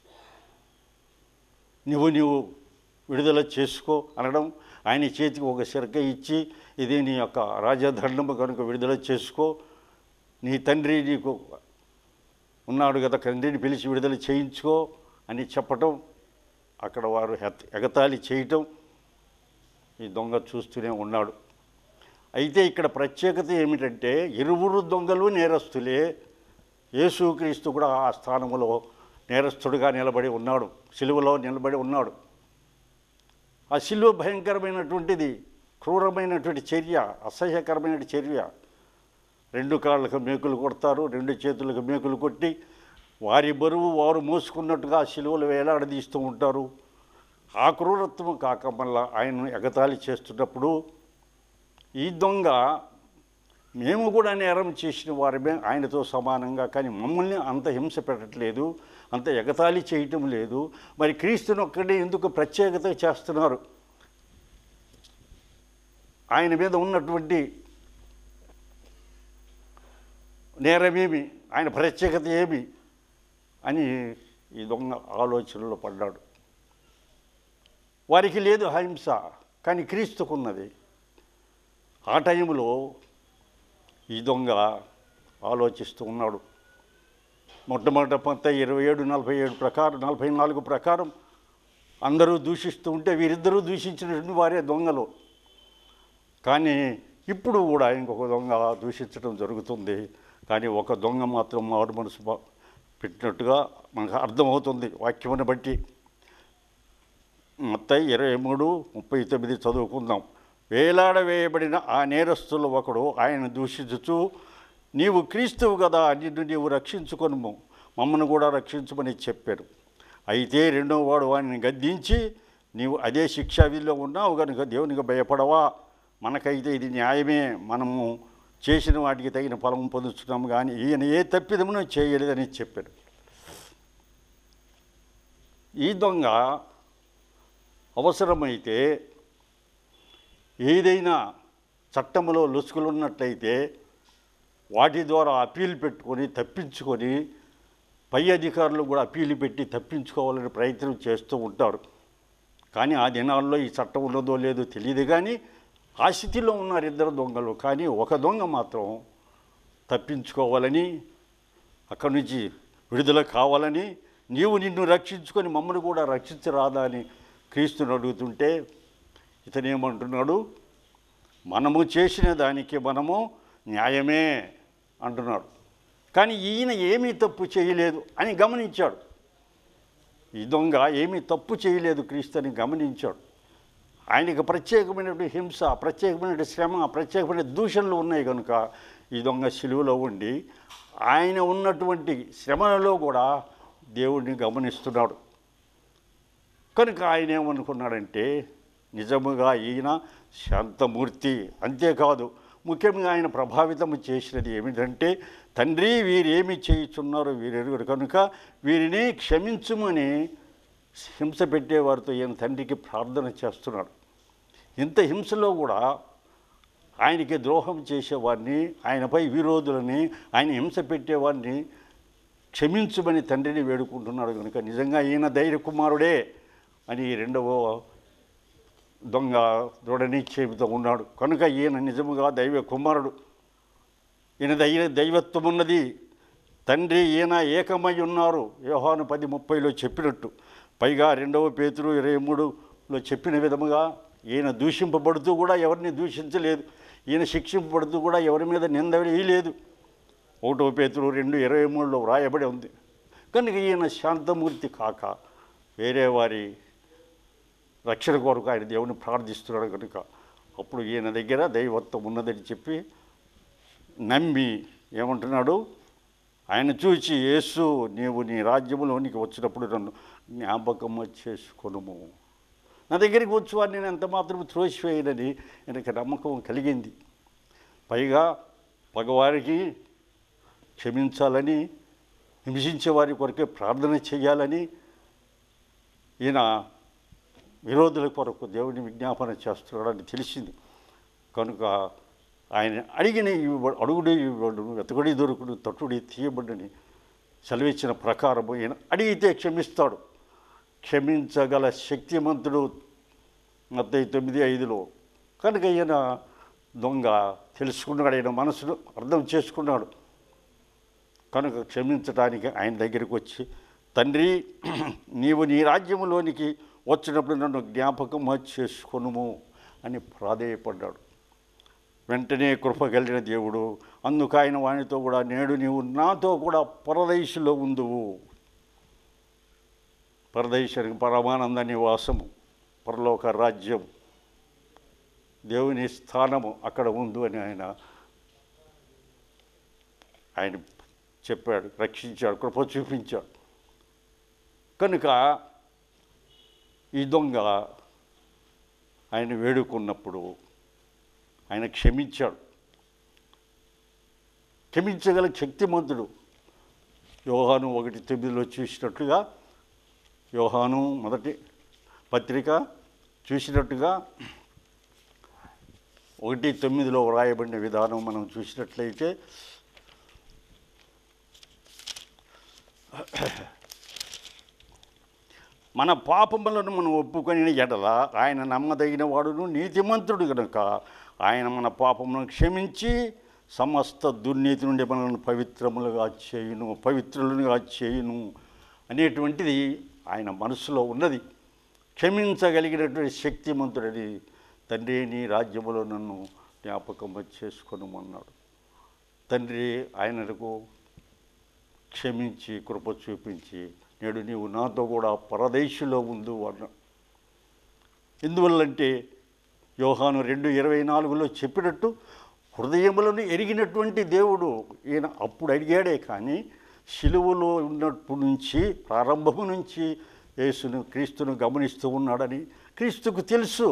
నువ్వు నువ్వు విడుదల చేసుకో అనడం ఆయన చేతికి ఒక శిరక ఇచ్చి ఇది నీ యొక్క రాజదండము కనుక విడుదల చేసుకో నీ తండ్రి నీకు ఉన్నాడు కదా తండ్రిని పిలిచి విడుదల చేయించుకో అని చెప్పటం అక్కడ వారు హెత్- ఎగతాళి చేయటం ఈ దొంగ చూస్తూనే ఉన్నాడు అయితే ఇక్కడ ప్రత్యేకత ఏమిటంటే ఇరువురు దొంగలు నేరస్తులే యేసుక్రీస్తు కూడా ఆ స్థానంలో నేరస్తుడిగా నిలబడి ఉన్నాడు సిలువలో నిలబడి ఉన్నాడు ఆ సిలువ భయంకరమైనటువంటిది క్రూరమైనటువంటి చర్య అసహ్యకరమైన చర్య రెండు కాళ్ళకు మేకులు కొడతారు రెండు చేతులకు మేకులు కొట్టి వారి బరువు వారు మోసుకున్నట్టుగా సిలువలు వేలాడదీస్తూ ఉంటారు ఆ క్రూరత్వం కాక మళ్ళా ఆయనను ఎగతాళి చేస్తున్నప్పుడు ఈ దొంగ మేము కూడా నేరం చేసిన వారమే ఆయనతో సమానంగా కానీ మమ్మల్ని అంత హింస పెట్టట్లేదు అంత ఎగతాళి చేయటం లేదు మరి క్రీస్తుని ఒక్కడే ఎందుకు ప్రత్యేకత చేస్తున్నారు ఆయన మీద ఉన్నటువంటి నేరమేమి ఆయన ప్రత్యేకత ఏమి అని ఈ దొంగ ఆలోచనలో పడ్డాడు వారికి లేదు అహింస కానీ క్రీస్తుకున్నది ఆ టైంలో ఈ దొంగ ఆలోచిస్తూ ఉన్నాడు మొట్టమొదట పంత ఇరవై ఏడు నలభై ఏడు ప్రకారం నలభై నాలుగు ప్రకారం అందరూ దూషిస్తూ ఉంటే వీరిద్దరూ దూషించినటువంటి వారే దొంగలు కానీ ఇప్పుడు కూడా ఇంకొక దొంగ దూషించడం జరుగుతుంది కానీ ఒక దొంగ మాత్రం మారు మనసు ప- పెట్టినట్టుగా మనకు అర్థమవుతుంది వాక్యమును బట్టి మొత్తం ఇరవై మూడు ముప్పై తొమ్మిది చదువుకుందాం వేలాడవేయబడిన ఆ నేరస్తులు ఒకడు ఆయన దూషించుచు నీవు క్రీస్తువు కదా నిన్ను నీవు రక్షించుకొనుము మమ్మల్ని కూడా రక్షించమని చెప్పారు అయితే రెండో వాడు వాడిని గద్దించి నీవు అదే శిక్షా విధిలో ఉన్నావు కనుక దేవునికి భయపడవా మనకైతే ఇది న్యాయమే మనము చేసిన వాటికి తగిన ఫలం పొందుతున్నాము కానీ ఈయన ఏ తప్పిదమును చేయలేదని చెప్పాడు ఈ దొంగ అవసరమైతే ఏదైనా చట్టంలో లొసుగులు ఉన్నట్లయితే వాటి ద్వారా అప్పీల్ పెట్టుకొని తప్పించుకొని పై అధికారులు కూడా అప్పీలు పెట్టి తప్పించుకోవాలని ప్రయత్నం చేస్తూ ఉంటారు కానీ ఆ దినాల్లో ఈ చట్టం ఉన్నదో లేదో తెలియదు కానీ ఆ స్థితిలో ఉన్నారు ఇద్దరు దొంగలు కానీ ఒక దొంగ మాత్రం తప్పించుకోవాలని అక్కడి నుంచి విడుదల కావాలని నీవు నిన్ను రక్షించుకొని మమ్మల్ని కూడా రక్షించరాదా అని క్రీస్తుని అడుగుతుంటే ఇతను ఏమంటున్నాడు మనము చేసిన దానికి మనము న్యాయమే అంటున్నాడు కానీ ఈయన ఏమీ తప్పు చేయలేదు అని గమనించాడు ఈ దొంగ ఏమీ తప్పు చేయలేదు క్రీస్తుని గమనించాడు ఆయనకి ప్రత్యేకమైనటువంటి హింస ప్రత్యేకమైన శ్రమ ప్రత్యేకమైన దూషణలు ఉన్నాయి కనుక ఈ దొంగ సిలువలో ఉండి ఆయన ఉన్నటువంటి శ్రమలలో కూడా దేవుడిని గమనిస్తున్నాడు కనుక ఆయన ఏమనుకున్నాడంటే నిజముగా ఈయన శాంతమూర్తి అంతేకాదు ముఖ్యంగా ఆయన ప్రభావితం చేసినది ఏమిటంటే తండ్రి వీరేమి చేయుచున్నారో వీరెరుగురు కనుక వీరిని క్షమించుమని హింస పెట్టేవారితో ఈయన తండ్రికి ప్రార్థన చేస్తున్నాడు ఇంత హింసలో కూడా ఆయనకి ద్రోహం చేసేవారిని ఆయనపై విరోధులని ఆయన హింస పెట్టేవారిని క్షమించుమని తండ్రిని వేడుకుంటున్నాడు కనుక నిజంగా ఈయన ధైర్య కుమారుడే అని ఈ రెండవ దొంగ దృఢ నిశ్చయంతో ఉన్నాడు కనుక ఈయన నిజముగా దైవ కుమారుడు ఈయన దైవ దైవత్వం ఉన్నది తండ్రి ఈయన ఏకమై ఉన్నారు యోహాను పది ముప్పైలో చెప్పినట్టు పైగా రెండవ పేతురు ఇరవై మూడులో చెప్పిన విధముగా ఈయన దూషింపబడుతూ కూడా ఎవరిని దూషించలేదు ఈయన శిక్షింపబడుతూ కూడా ఎవరి మీద నింద వేయలేదు ఒకటో పేతురు రెండు ఇరవై మూడులో వ్రాయబడి ఉంది కనుక ఈయన శాంతమూర్తి కాక వేరే వారి రక్షణ కొరకు ఆయన దేవుని ప్రార్థిస్తున్నాడు కనుక అప్పుడు ఈయన దగ్గర దైవత్వం ఉన్నదని చెప్పి నమ్మి ఏమంటున్నాడు ఆయన చూచి యేసు నీవు నీ రాజ్యములోనికి వచ్చినప్పుడు నన్ను జ్ఞాపకం చేసుకొనుము నా దగ్గరికి వచ్చి వాడిని నేను ఎంత మాత్రం త్రోసివేయనని ఆయనకి నమ్మకం కలిగింది పైగా పగవారికి క్షమించాలని హింసించే వారి కొరకే ప్రార్థన చేయాలని ఈయన విరోధుల కొరకు దేవుని విజ్ఞాపన చేస్తున్నాడని తెలిసింది కనుక ఆయన అడిగిన ఇవ్వ- అడుగుడి ఇవ్వడు వెతకుడి దొరుకుడు తట్టుడి తీయబడిని సెలవిచ్చిన ప్రకారము ఈయన అడిగితే క్షమిస్తాడు క్షమించగల శక్తిమంతుడు మత్తయి తొమ్మిది ఐదులో కనుక ఈయన దొంగ తెలుసుకున్నాడు ఆయన మనసును అర్థం చేసుకున్నాడు కనుక క్షమించడానికి ఆయన దగ్గరికి వచ్చి తండ్రి నీవు నీ రాజ్యములోనికి వచ్చినప్పుడు నన్ను జ్ఞాపకం చేసుకొనుము అని ప్రాధేయపడ్డాడు వెంటనే కృప కలిగిన దేవుడు అందుకు ఆయన వానితో కూడా నేడు నీవు నాతో కూడా పరదైశులో ఉందువు పరదైశానికి పరమానంద నివాసము పరలోక రాజ్యం దేవుని స్థానము అక్కడ ఉంది అని ఆయన ఆయన చెప్పాడు రక్షించాడు కృప చూపించాడు కనుక ఈ దొంగ ఆయన వేడుకున్నప్పుడు ఆయన క్షమించాడు క్షమించగల శక్తిమంతుడు యోహాను ఒకటి తొమ్మిదిలో చూసినట్లుగా యోహాను మొదటి పత్రిక చూసినట్టుగా ఒకటి తొమ్మిదిలో వ్రాయబడిన విధానం మనం చూసినట్లయితే మన పాపములను మనం ఒప్పుకొని ఎడల ఆయన నమ్మదగిన వాడును నీతిమంతుడు కనుక ఆయన మన పాపములను క్షమించి సమస్త దుర్నీతి నుండి మనల్ని పవిత్రములుగా చేయును పవిత్రులుగా చేయును అనేటువంటిది ఆయన మనసులో ఉన్నది క్షమించగలిగినటువంటి శక్తిమంతుడని తండ్రి నీ రాజ్యములో నన్ను జ్ఞాపకం చేసుకొనమన్నాడు తండ్రి ఆయనకు క్షమించి కృప చూపించి నేడు నీవు నాతో కూడా పరదేశులో ఉండు అన్న ఎందువల్లంటే యోహాను రెండు ఇరవై నాలుగులో చెప్పినట్టు హృదయములను ఎరిగినటువంటి దేవుడు ఈయన అప్పుడు అడిగాడే కానీ శిలువలో ఉన్నప్పటి నుంచి ప్రారంభము నుంచి యేసును క్రీస్తును గమనిస్తూ ఉన్నాడని క్రీస్తుకు తెలుసు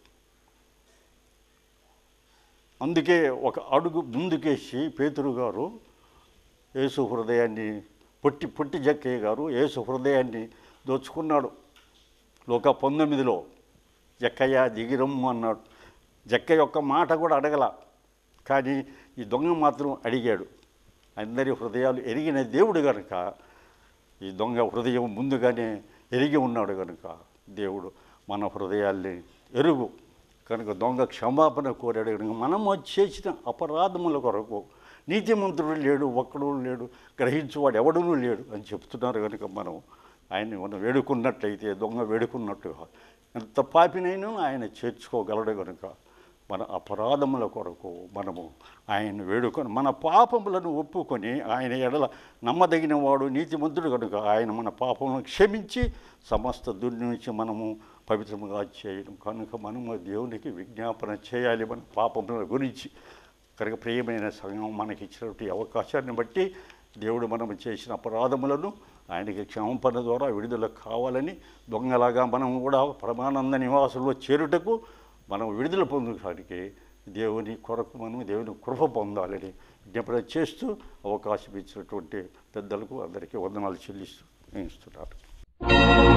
అందుకే ఒక అడుగు ముందుకేసి పేతురు గారు యేసు హృదయాన్ని పొట్టి పొట్టి జక్కయ్య గారు యేసు హృదయాన్ని దోచుకున్నాడు లోక పంతొమ్మిదిలో జక్కయ్య దిగిరమ్ము అన్నాడు జక్క యొక్క మాట కూడా అడగల కానీ ఈ దొంగ మాత్రం అడిగాడు అందరి హృదయాలు ఎరిగిన దేవుడు కనుక ఈ దొంగ హృదయం ముందుగానే ఎరిగి ఉన్నాడు కనుక దేవుడు మన హృదయాల్ని ఎరుగు కనుక దొంగ క్షమాపణ కోరాడు కనుక మనము చేసిన అపరాధముల కొరకు నీతిమంతుడు లేడు ఒక్కడు లేడు గ్రహించువాడు ఎవడునూ లేడు అని చెప్తున్నారు కనుక మనం ఆయన్ని మనం వేడుకున్నట్లయితే దొంగ వేడుకున్నట్టుగా ఎంత పాపినైనా ఆయన చేర్చుకోగలడు కనుక మన అపరాధముల కొరకు మనము ఆయన వేడుకొని మన పాపములను ఒప్పుకొని ఆయన ఎడల నమ్మదగిన వాడు నీతిమంతుడు కనుక ఆయన మన పాపములను క్షమించి సమస్త దుర్నుంచి మనము పవిత్రముగా చేయడం కనుక మనము దేవునికి విజ్ఞాపన చేయాలి మన పాపముల గురించి కనుక ప్రియమైన సంఘం మనకి ఇచ్చినటువంటి అవకాశాన్ని బట్టి దేవుడు మనము చేసిన అపరాధములను ఆయనకి క్షమాపణ ద్వారా విడుదల కావాలని దొంగలాగా మనం కూడా పరమానంద నివాసంలో చేరుటకు మనం విడుదల పొందడానికి దేవుని కొరకు మనం దేవుని కృప పొందాలని విజ్ఞాపన చేస్తూ అవకాశం ఇచ్చినటువంటి పెద్దలకు అందరికీ వందనాలు చెల్లిస్తూ నేను ఇస్తున్నాను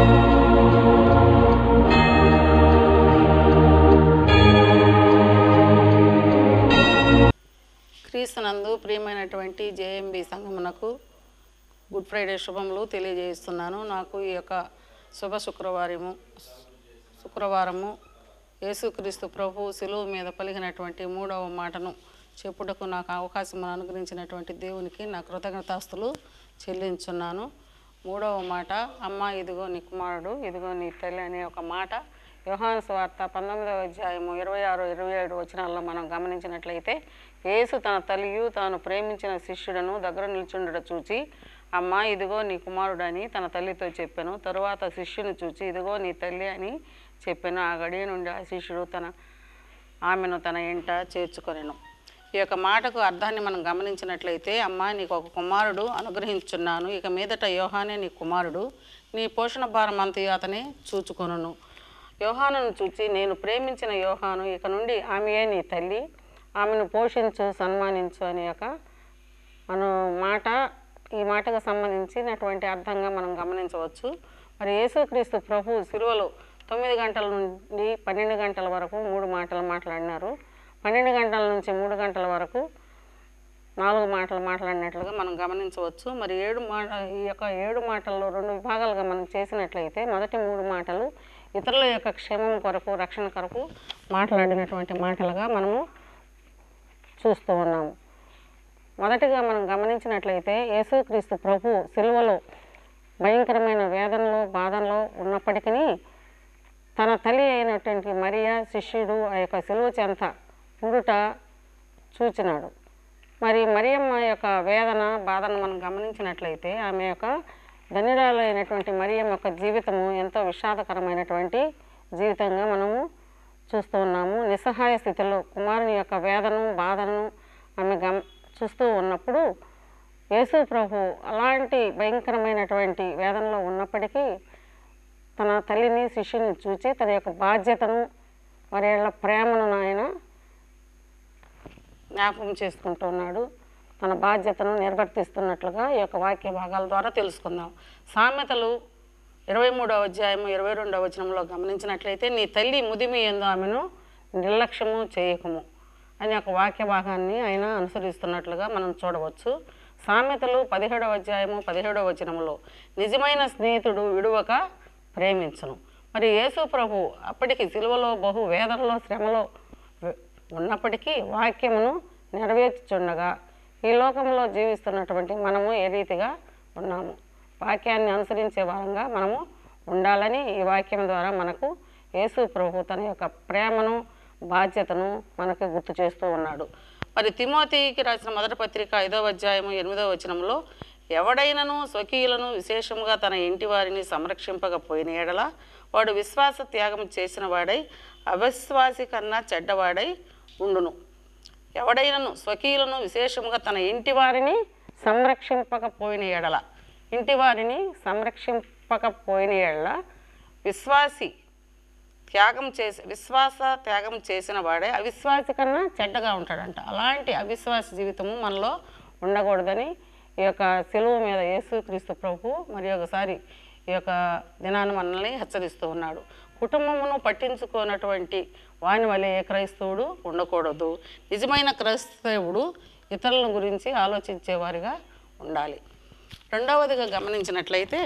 క్రీస్తునందు ప్రియమైనటువంటి జేఎంబి సంఘమునకు గుడ్ ఫ్రైడే శుభములు తెలియజేస్తున్నాను నాకు ఈ యొక్క శుభ శుక్రవారము శుక్రవారము యేసుక్రీస్తు ప్రభు శిలువు మీద పలికినటువంటి మూడవ మాటను చెప్పుటకు నాకు అవకాశం అనుగ్రహించినటువంటి దేవునికి నా కృతజ్ఞతాస్తులు చెల్లించున్నాను మూడవ మాట అమ్మ ఇదిగో నీ కుమారుడు ఇదిగో నీ తల్లి అనే ఒక మాట యోహాను స్వార్త పంతొమ్మిదవ అధ్యాయము ఇరవై ఆరు ఇరవై ఏడు వచనాల్లో మనం గమనించినట్లయితే యేసు తన తల్లియు తాను ప్రేమించిన శిష్యుడను దగ్గర నిల్చుండట చూచి అమ్మ ఇదిగో నీ కుమారుడని తన తల్లితో చెప్పాను తరువాత శిష్యుని చూచి ఇదిగో నీ తల్లి అని చెప్పాను ఆ గడియ నుండి ఆ శిష్యుడు తన ఆమెను తన ఇంట చేర్చుకొనెను ఈ యొక్క మాటకు అర్థాన్ని మనం గమనించినట్లయితే అమ్మా నీకు ఒక కుమారుడు అనుగ్రహించున్నాను ఇక మీదట యోహానే నీ కుమారుడు నీ పోషణ భారం అంతయు అతనే చూచుకొనును యోహానును చూచి నేను ప్రేమించిన యోహాను ఇక నుండి ఆమెయే నీ తల్లి ఆమెను పోషించు సన్మానించు అనే యొక్క మన మాట ఈ మాటకు సంబంధించినటువంటి అర్థంగా మనం గమనించవచ్చు మరి యేసుక్రీస్తు ప్రభు సిలువలో తొమ్మిది గంటల నుండి పన్నెండు గంటల వరకు మూడు మాటలు మాట్లాడినారు పన్నెండు గంటల నుంచి మూడు గంటల వరకు నాలుగు మాటలు మాట్లాడినట్లుగా మనం గమనించవచ్చు మరి ఏడు మాట ఈ యొక్క ఏడు మాటల్లో రెండు విభాగాలుగా మనం చేసినట్లయితే మొదటి మూడు మాటలు ఇతరుల యొక్క క్షేమం కొరకు రక్షణ కొరకు మాట్లాడినటువంటి మాటలుగా మనము చూస్తూ ఉన్నాము మొదటిగా మనం గమనించినట్లయితే యేసుక్రీస్తు ప్రభు సిలువలో భయంకరమైన వేదనలో బాధనలో ఉన్నప్పటికీ తన తల్లి అయినటువంటి మరియా శిష్యుడు ఆ యొక్క సిలువ చెంత పుడుట చూచినాడు మరి మరియమ్మ యొక్క వేదన బాధను మనం గమనించినట్లయితే ఆమె యొక్క ధన్యురాలైనటువంటి మరియమ్మ యొక్క జీవితము ఎంతో విషాదకరమైనటువంటి జీవితంగా మనము చూస్తూ ఉన్నాము నిస్సహాయ స్థితిలో కుమారుని యొక్క వేదను బాధను ఆమె గమ చూస్తూ ఉన్నప్పుడు యేసు ప్రభు అలాంటి భయంకరమైనటువంటి వేదనలో ఉన్నప్పటికీ తన తల్లిని శిష్యుని చూచి తన యొక్క బాధ్యతను వారి యొక్క ప్రేమను ఆయన జ్ఞాపకం చేసుకుంటున్నాడు తన బాధ్యతను నిర్వర్తిస్తున్నట్లుగా ఈ యొక్క వాక్య భాగాల ద్వారా తెలుసుకుందాం సామెతలు ఇరవై మూడవ అధ్యాయము ఇరవై రెండవ వచనంలో గమనించినట్లయితే నీ తల్లి ముదిమి ఎందు ఆమెను నిర్లక్ష్యము చేయకము అనే ఒక వాక్య భాగాన్ని ఆయన అనుసరిస్తున్నట్లుగా మనం చూడవచ్చు సామెతలు పదిహేడవ అధ్యాయము పదిహేడవ వచనములో నిజమైన స్నేహితుడు విడువక ప్రేమించును మరి యేసు ప్రభు అప్పటికి సిలువలో బహు వేదనలో శ్రమలో ఉన్నప్పటికీ వాక్యమును నెరవేర్చుచుండగా ఈ లోకంలో జీవిస్తున్నటువంటి మనము ఏ రీతిగా ఉన్నాము వాక్యాన్ని అనుసరించే వారంగా మనము ఉండాలని ఈ వాక్యం ద్వారా మనకు యేసు ప్రభు తన యొక్క ప్రేమను బాధ్యతను మనకు గుర్తు చేస్తూ ఉన్నాడు మరి తిమోతికి రాసిన మొదటి పత్రిక ఐదవ అధ్యాయము ఎనిమిదవ వచనంలో ఎవడైనను స్వకీయులను విశేషముగా తన ఇంటి వారిని సంరక్షింపకపోయిన ఎడల వాడు విశ్వాస త్యాగం చేసిన వాడై అవిశ్వాసి కన్నా చెడ్డవాడై ఉండును ఎవడైనను స్వకీయులను విశేషముగా తన ఇంటి వారిని సంరక్షింపకపోయిన ఎడల ఇంటి వారిని సంరక్షింపకపోయిన ఎడల విశ్వాసి త్యాగం చేసి విశ్వాస త్యాగం చేసిన వాడే అవిశ్వాసి కన్నా చెడ్డగా ఉంటాడంట అలాంటి అవిశ్వాస జీవితము మనలో ఉండకూడదని ఈ యొక్క సెలువు మీద యేసుక్రీస్తు ప్రభు మరి ఒకసారి ఈ యొక్క దినాన్ని మనల్ని హెచ్చరిస్తూ ఉన్నాడు కుటుంబమును పట్టించుకోనటువంటి వాని వలె ఏ క్రైస్తవుడు ఉండకూడదు నిజమైన క్రైస్తవుడు ఇతరుల గురించి ఆలోచించేవారిగా ఉండాలి రెండవదిగా గమనించినట్లయితే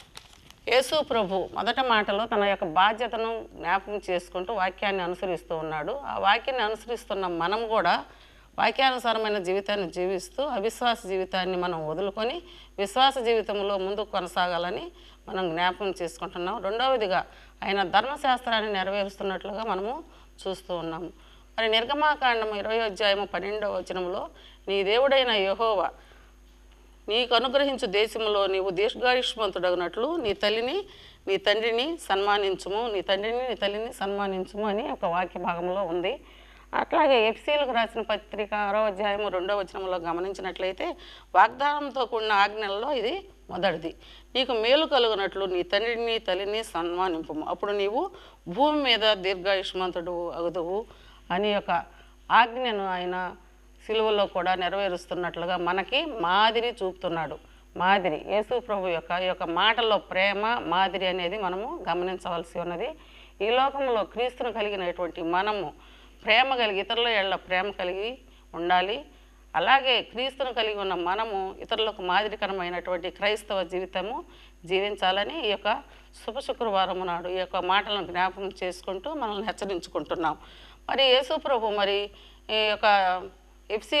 యేసు ప్రభు మొదట మాటలో తన యొక్క బాధ్యతను జ్ఞాపకం చేసుకుంటూ వాక్యాన్ని అనుసరిస్తూ ఉన్నాడు ఆ వాక్యాన్ని అనుసరిస్తున్న మనం కూడా వాక్యానుసారమైన జీవితాన్ని జీవిస్తూ అవిశ్వాస జీవితాన్ని మనం వదులుకొని విశ్వాస జీవితంలో ముందుకు కొనసాగాలని మనం జ్ఞాపకం చేసుకుంటున్నాం రెండవదిగా ఆయన ధర్మశాస్త్రాన్ని నెరవేరుస్తున్నట్లుగా మనము చూస్తూ ఉన్నాము మరి నిర్గమాకాండం ఇరవై అధ్యాయము పన్నెండవ వచనంలో నీ దేవుడైన యెహోవా నీకు అనుగ్రహించు దేశంలో నీవు దీర్ఘాయుష్మంతుడగినట్లు నీ తల్లిని నీ తండ్రిని సన్మానించుము నీ తండ్రిని నీ తల్లిని సన్మానించుము అని ఒక వాక్య భాగంలో ఉంది అట్లాగే ఎఫ్సీలకు రాసిన పత్రిక ఆరో అధ్యాయము రెండో వచనంలో గమనించినట్లయితే వాగ్దానంతో కూడిన ఆజ్ఞలలో ఇది మొదటిది నీకు మేలు కలుగునట్లు నీ తండ్రిని తల్లిని సన్మానింపము అప్పుడు నీవు భూమి మీద దీర్ఘాయుష్మంతుడు అగుదువు అని ఒక ఆజ్ఞను ఆయన సిలువలో కూడా నెరవేరుస్తున్నట్లుగా మనకి మాదిరి చూపుతున్నాడు మాదిరి యేసు ప్రభు యొక్క ఈ యొక్క మాటల్లో ప్రేమ మాదిరి అనేది మనము గమనించవలసి ఉన్నది ఈ లోకంలో క్రీస్తును కలిగినటువంటి మనము ప్రేమ కలిగి ఇతరుల ఎళ్ళ ప్రేమ కలిగి ఉండాలి అలాగే క్రీస్తును కలిగి ఉన్న మనము ఇతరులకు మాదిరికరమైనటువంటి క్రైస్తవ జీవితము జీవించాలని ఈ యొక్క శుభ శుక్రవారం నాడు ఈ యొక్క మాటలను జ్ఞాపకం చేసుకుంటూ మనల్ని హెచ్చరించుకుంటున్నాం మరి యేసు ప్రభు మరి ఈ యొక్క ఎఫ్సి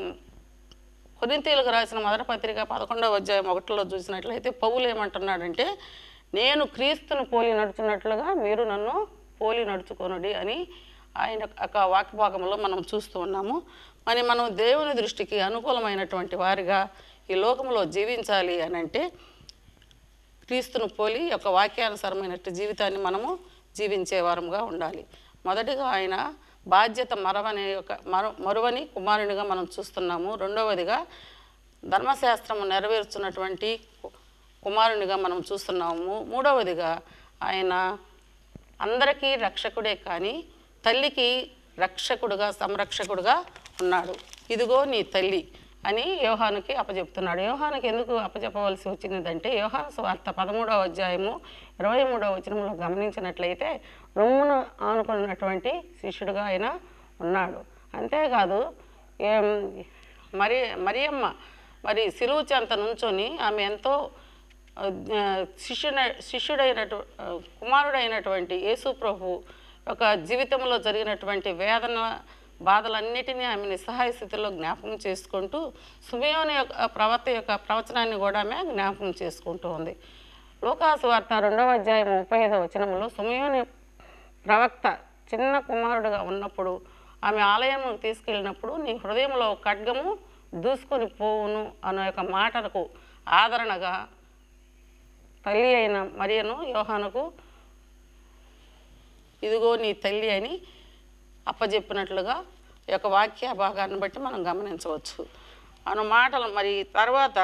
కొరింతీలకు రాసిన మొదటి పత్రిక పదకొండవ అధ్యాయం ఒకటిలో చూసినట్లయితే పౌలు ఏమంటున్నాడంటే నేను క్రీస్తును పోలి నడుచున్నట్లుగా మీరు నన్ను పోలి నడుచుకొనుడి అని ఆయన యొక్క వాక్యభాగంలో మనం చూస్తూ ఉన్నాము మరి మనం దేవుని దృష్టికి అనుకూలమైనటువంటి వారిగా ఈ లోకంలో జీవించాలి అని అంటే క్రీస్తును పోలి యొక్క వాక్యానుసారమైనట్టు జీవితాన్ని మనము జీవించే వారముగా ఉండాలి మొదటిగా ఆయన బాధ్యత మరవని ఒక మరు మరువని కుమారునిగా మనం చూస్తున్నాము రెండవదిగా ధర్మశాస్త్రము నెరవేర్చున్నటువంటి కు- కుమారునిగా మనం చూస్తున్నాము మూడవదిగా ఆయన అందరికీ రక్షకుడే కానీ తల్లికి రక్షకుడుగా సంరక్షకుడుగా ఉన్నాడు ఇదిగో నీ తల్లి అని యోహానుకి అప్పచెప్తున్నాడు యోహానుకి ఎందుకు అప్పచెప్పవలసి వచ్చిందంటే యోహాను స్వార్థ పదమూడవ అధ్యాయము ఇరవై మూడవ వచనంలో గమనించినట్లయితే రొమ్మును ఆనుకున్నటువంటి శిష్యుడుగా ఆయన ఉన్నాడు అంతేకాదు ఏం మరి మరియమ్మ మరి సిలువు చెంత నుంచొని ఆమె ఎంతో ఆ, శిష్యుడ శిష్యుడైనటు ఆ, కుమారుడైనటువంటి యేసు ప్రభు ఒక జీవితంలో జరిగినటువంటి వేదన బాధలన్నిటినీ ఆమె నిస్సహాయ స్థితిలో జ్ఞాపకం చేసుకుంటూ సుమయోని యొక్క ప్రవర్త యొక్క ప్రవచనాన్ని కూడా ఆమె జ్ఞాపకం చేసుకుంటూ ఉంది లోకాసు వార్త రెండవ అధ్యాయం ముప్పై ఐదవ వచనంలో సుమయోని ప్రవక్త చిన్న కుమారుడుగా ఉన్నప్పుడు ఆమె ఆలయంకు తీసుకెళ్ళినప్పుడు నీ హృదయంలో ఖడ్గము దూసుకొని పోవును అనే యొక్క మాటలకు ఆదరణగా తల్లి అయిన మరియను యోహానుకు ఇదిగో నీ తల్లి అని అప్పజెప్పినట్లుగా ఈ యొక్క వాక్య భాగాన్ని బట్టి మనం గమనించవచ్చు అను మాటలు మరి తర్వాత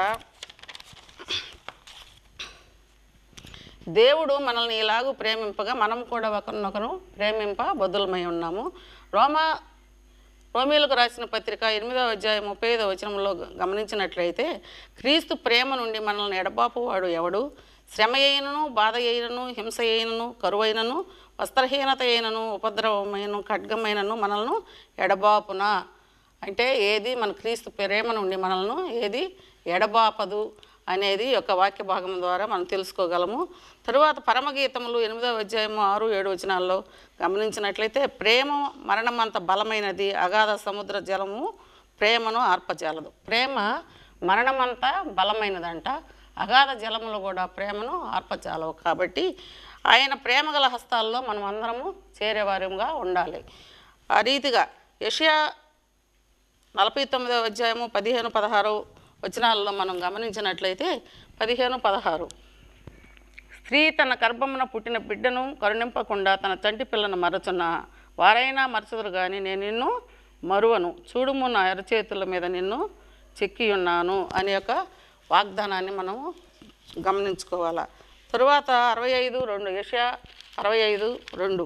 దేవుడు మనల్ని ఇలాగూ ప్రేమింపగా మనం కూడా ఒకరినొకరు ప్రేమింప బదులమై ఉన్నాము రోమా రోమిలకు రాసిన పత్రిక ఎనిమిదవ అధ్యాయం ముప్పై ఐదవ వచనంలో గ- గమనించినట్లయితే క్రీస్తు ప్రేమ నుండి మనల్ని ఎడబాపువాడు ఎవడు శ్రమ అయినను బాధ అయినను హింస అయినను కరువైనను వస్త్రహీనత అయినను ఉపద్రవమైనను ఖడ్గమైనను మనల్ని ఎడబాపునా అంటే ఏది మన క్రీస్తు ప్రేమ నుండి మనల్ని ఏది ఎడబాపదు అనేది ఈ యొక్క వాక్య భాగం ద్వారా మనం తెలుసుకోగలము తరువాత పరమగీతములు ఎనిమిదవ అధ్యాయము ఆరు ఏడు వచనాల్లో గమనించినట్లయితే ప్రేమ మరణమంత బలమైనది అగాధ సముద్ర జలము ప్రేమను ఆర్పజాలదు ప్రేమ మరణమంతా బలమైనదంట అగాధ జలములు కూడా ప్రేమను ఆర్పజాలవు కాబట్టి ఆయన ప్రేమగల హస్తాల్లో మనం అందరము చేరేవారంగా ఉండాలి ఆ రీతిగా యషయా నలభై తొమ్మిదవ అధ్యాయము పదిహేను పదహారు వచనాలలో మనం గమనించినట్లయితే పదిహేను పదహారు స్త్రీ తన గర్భమున పుట్టిన బిడ్డను కరుణింపకుండా తన చంటి పిల్లను మరచున్న వారైనా మరచుదురు కానీ నేను నిన్ను మరువను చూడుము నా ఎరచేతుల మీద నిన్ను చెక్కి ఉన్నాను అనే యొక్క వాగ్దానాన్ని మనము గమనించుకోవాలా తరువాత అరవై ఐదు రెండు యషయా అరవై ఐదు రెండు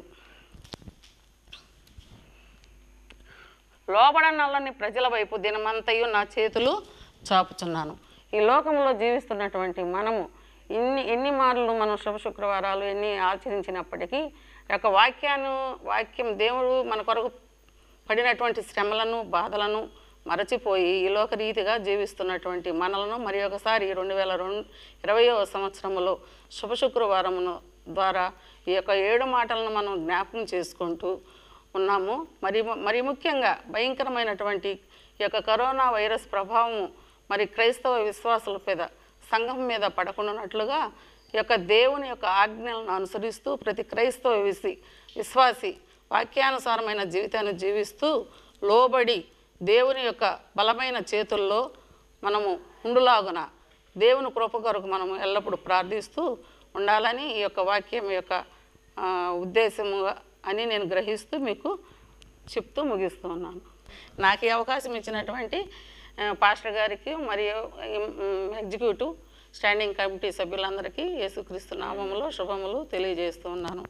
లోబడనల్లని ప్రజల వైపు దినమంతయు నా చేతులు చాపుచున్నాను ఈ లోకంలో జీవిస్తున్నటువంటి మనము ఇన్ని ఎన్ని మార్లు మనం శుభ శుక్రవారాలు ఎన్ని ఆచరించినప్పటికీ ఈ యొక్క వాక్యాన్ని వాక్యం దేవుడు మన కొరకు పడినటువంటి శ్రమలను బాధలను మరచిపోయి ఈ లోక రీతిగా జీవిస్తున్నటువంటి మనలను మరి ఒకసారి రెండు వేల రెండు ఇరవయో సంవత్సరంలో శుభ శుక్రవారమును ద్వారా ఈ యొక్క ఏడు మాటలను మనం జ్ఞాపకం చేసుకుంటూ ఉన్నాము మరి మరి ముఖ్యంగా భయంకరమైనటువంటి ఈ యొక్క కరోనా వైరస్ ప్రభావము మరి క్రైస్తవ విశ్వాసుల మీద సంఘం మీద పడకుండానట్లుగా ఈ యొక్క దేవుని యొక్క ఆజ్ఞలను అనుసరిస్తూ ప్రతి క్రైస్తవ విసి విశ్వాసి వాక్యానుసారమైన జీవితాన్ని జీవిస్తూ లోబడి దేవుని యొక్క బలమైన చేతుల్లో మనము ఉండులాగున దేవుని కృప కొరకు మనము ఎల్లప్పుడూ ప్రార్థిస్తూ ఉండాలని ఈ యొక్క వాక్యం యొక్క ఆ, ఉద్దేశము అని నేను గ్రహిస్తూ మీకు చెప్తూ ముగిస్తూ ఉన్నాను నాకు ఈ అవకాశం ఇచ్చినటువంటి ఆ, పాస్టర్ గారికి మరియు ఉమ్, ఎగ్జిక్యూటివ్ స్టాండింగ్ కమిటీ సభ్యులందరికీ యేసుక్రీస్తు నామములో శుభములు తెలియజేస్తూ ఉన్నాను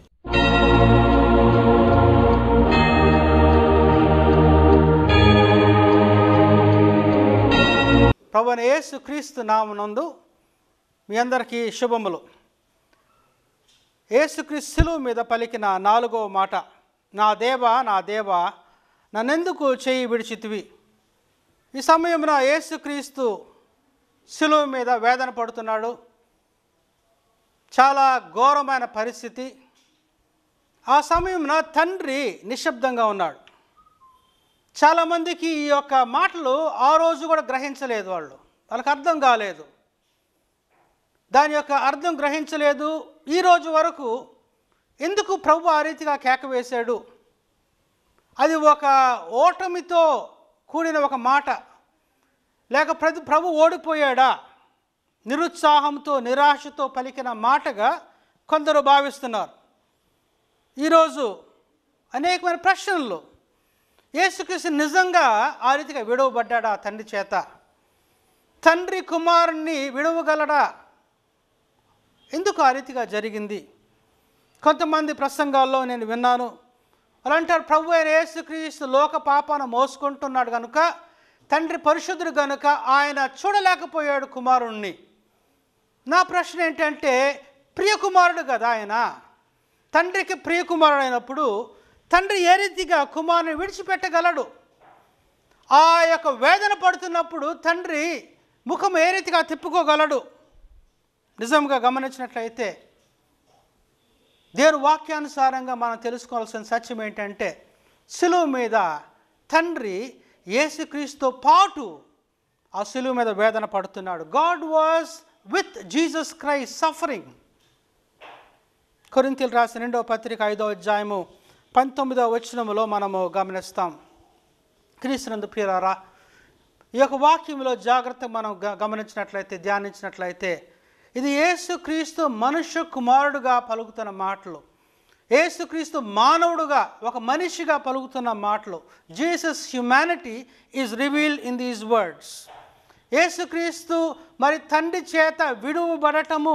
ప్రభుని యేసు క్రీస్తు నామనందు మీ అందరికీ శుభములు యేసుక్రీస్తు శిలువ మీద పలికిన నాలుగవ మాట నా దేవ నా దేవ నన్నెందుకు చేయి విడిచితివి ఈ సమయంలో యేసుక్రీస్తు శిలువ మీద వేదన పడుతున్నాడు చాలా ఘోరమైన పరిస్థితి ఆ సమయంలో తండ్రి నిశ్శబ్దంగా ఉన్నాడు చాలామందికి ఈ యొక్క మాటలు ఆ రోజు కూడా గ్రహించలేదు వాళ్ళు వాళ్ళకి అర్థం కాలేదు దాని యొక్క అర్థం గ్రహించలేదు ఈ రోజు వరకు ఎందుకు ప్రభు ఆ రీతిగా కేక వేశాడు అది ఒక ఓటమితో కూడిన ఒక మాట లేక ప్రతి ప్రభు ఓడిపోయాడా నిరుత్సాహంతో నిరాశతో పలికిన మాటగా కొందరు భావిస్తున్నారు ఈరోజు అనేకమైన ప్రశ్నలు యేసుక్రీస్తు నిజంగా ఆ రీతిగా విడవబడ్డాడా తండ్రి చేత తండ్రి కుమారుణ్ణి విడవగలడా ఎందుకు ఆ రీతిగా జరిగింది కొంతమంది ప్రసంగాల్లో నేను విన్నాను అలా అంటారు ప్రభు అయిన యేసుక్రీస్తు లోక పాపాన మోసుకుంటున్నాడు కనుక తండ్రి పరిశుద్ధుడు కనుక ఆయన చూడలేకపోయాడు కుమారుణ్ణి నా ప్రశ్న ఏంటంటే ప్రియకుమారుడు కదా ఆయన తండ్రికి ప్రియకుమారుడు అయినప్పుడు తండ్రి ఏ రీతిగా కుమారుని విడిచిపెట్టగలడు ఆ యొక్క వేదన పడుతున్నప్పుడు తండ్రి ముఖం ఏ రీతిగా తిప్పుకోగలడు నిజంగా గమనించినట్లయితే దేవుని వాక్యానుసారంగా మనం తెలుసుకోవాల్సిన సత్యం ఏంటంటే శిలువ మీద తండ్రి యేసుక్రీస్తుతో పాటు ఆ శిలువ మీద వేదన పడుతున్నాడు God was with Jesus Christ suffering కొరింతలు రాసిన రెండవ పత్రిక ఐదో అధ్యాయము పంతొమ్మిదవ వచనములో మనము గమనిస్తాం క్రీస్తునందు ప్రియులారా ఈ యొక్క వాక్యంలో జాగ్రత్త మనం గ- గమనించినట్లయితే ధ్యానించినట్లయితే ఇది యేసుక్రీస్తు మనుష్య కుమారుడుగా పలుకుతున్న మాటలు యేసుక్రీస్తు మానవుడుగా ఒక మనిషిగా పలుకుతున్న మాటలు Jesus humanity is revealed in these words యేసుక్రీస్తు మరి తండ్రి చేత విడువబడటము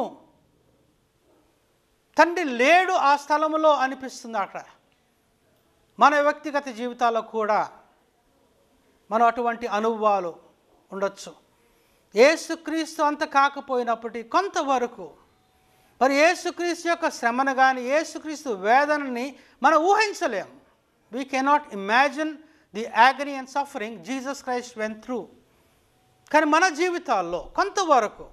తండ్రి లేడు ఆ స్థలములో అనిపిస్తుంది అక్కడ మన వ్యక్తిగత జీవితాల్లో కూడా మనం అటువంటి అనుభవాలు ఉండొచ్చు ఏసుక్రీస్తు అంత కాకపోయినప్పటికీ కొంతవరకు మరి ఏసుక్రీస్తు యొక్క శ్రమను కానీ ఏసుక్రీస్తు వేదనని మనం ఊహించలేం we cannot imagine the agony and suffering Jesus Christ when through కానీ మన జీవితాల్లో కొంతవరకు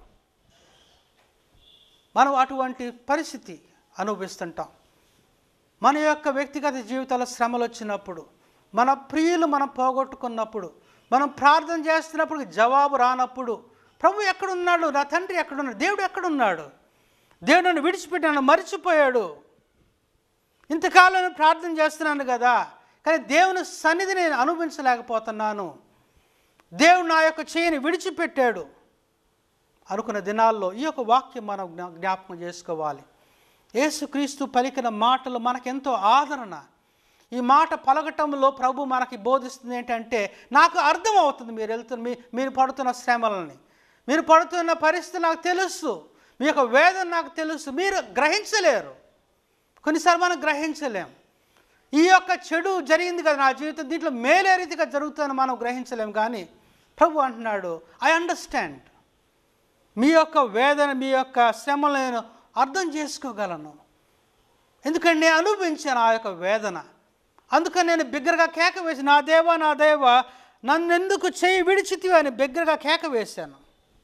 మనం అటువంటి పరిస్థితి అనుభవిస్తుంటాం మన యొక్క వ్యక్తిగత జీవితాల శ్రమలు వచ్చినప్పుడు మన ప్రియులు మనం పోగొట్టుకున్నప్పుడు మనం ప్రార్థన చేస్తున్నప్పుడు జవాబు రానప్పుడు ప్రభు ఎక్కడున్నాడు నా తండ్రి ఎక్కడున్నాడు దేవుడు ఎక్కడున్నాడు దేవుడు నన్ను విడిచిపెట్టి నన్ను మరిచిపోయాడు ఇంతకాలం నేను ప్రార్థన చేస్తున్నాను కదా కానీ దేవుని సన్నిధి నేను అనుభవించలేకపోతున్నాను దేవుడు నా యొక్క చేయని విడిచిపెట్టాడు అనుకున్న దినాల్లో ఈ యొక్క వాక్యం మనం జ్ఞా- జ్ఞాపకం చేసుకోవాలి యేసుక్రీస్తు పలికిన మాటలు మనకెంతో ఆదరణ ఈ మాట పలకటంలో ప్రభు మనకి బోధిస్తుంది ఏంటంటే నాకు అర్థం అవుతుంది మీరు వెళ్తున్న మీ మీరు పడుతున్న శ్రమలని మీరు పడుతున్న పరిస్థితి నాకు తెలుసు మీ యొక్క వేదన నాకు తెలుసు మీరు గ్రహించలేరు కొన్నిసార్లు మనం గ్రహించలేం ఈ యొక్క చెడు జరిగింది కదా నా జీవితం దీంట్లో మేలే రీతిగా జరుగుతుందని మనం గ్రహించలేం కానీ ప్రభు అంటున్నాడు ఐ అండర్స్టాండ్ మీ యొక్క వేదన మీ యొక్క శ్రమను నేను అర్థం చేసుకోగలను ఎందుకంటే నేను అనుభవించాను ఆ యొక్క వేదన అందుకని నేను బిగ్గరగా కేక వేసి నా దేవా నా దేవ నన్నెందుకు చేయి విడిచితివి అని బిగ్గరగా కేక వేశాను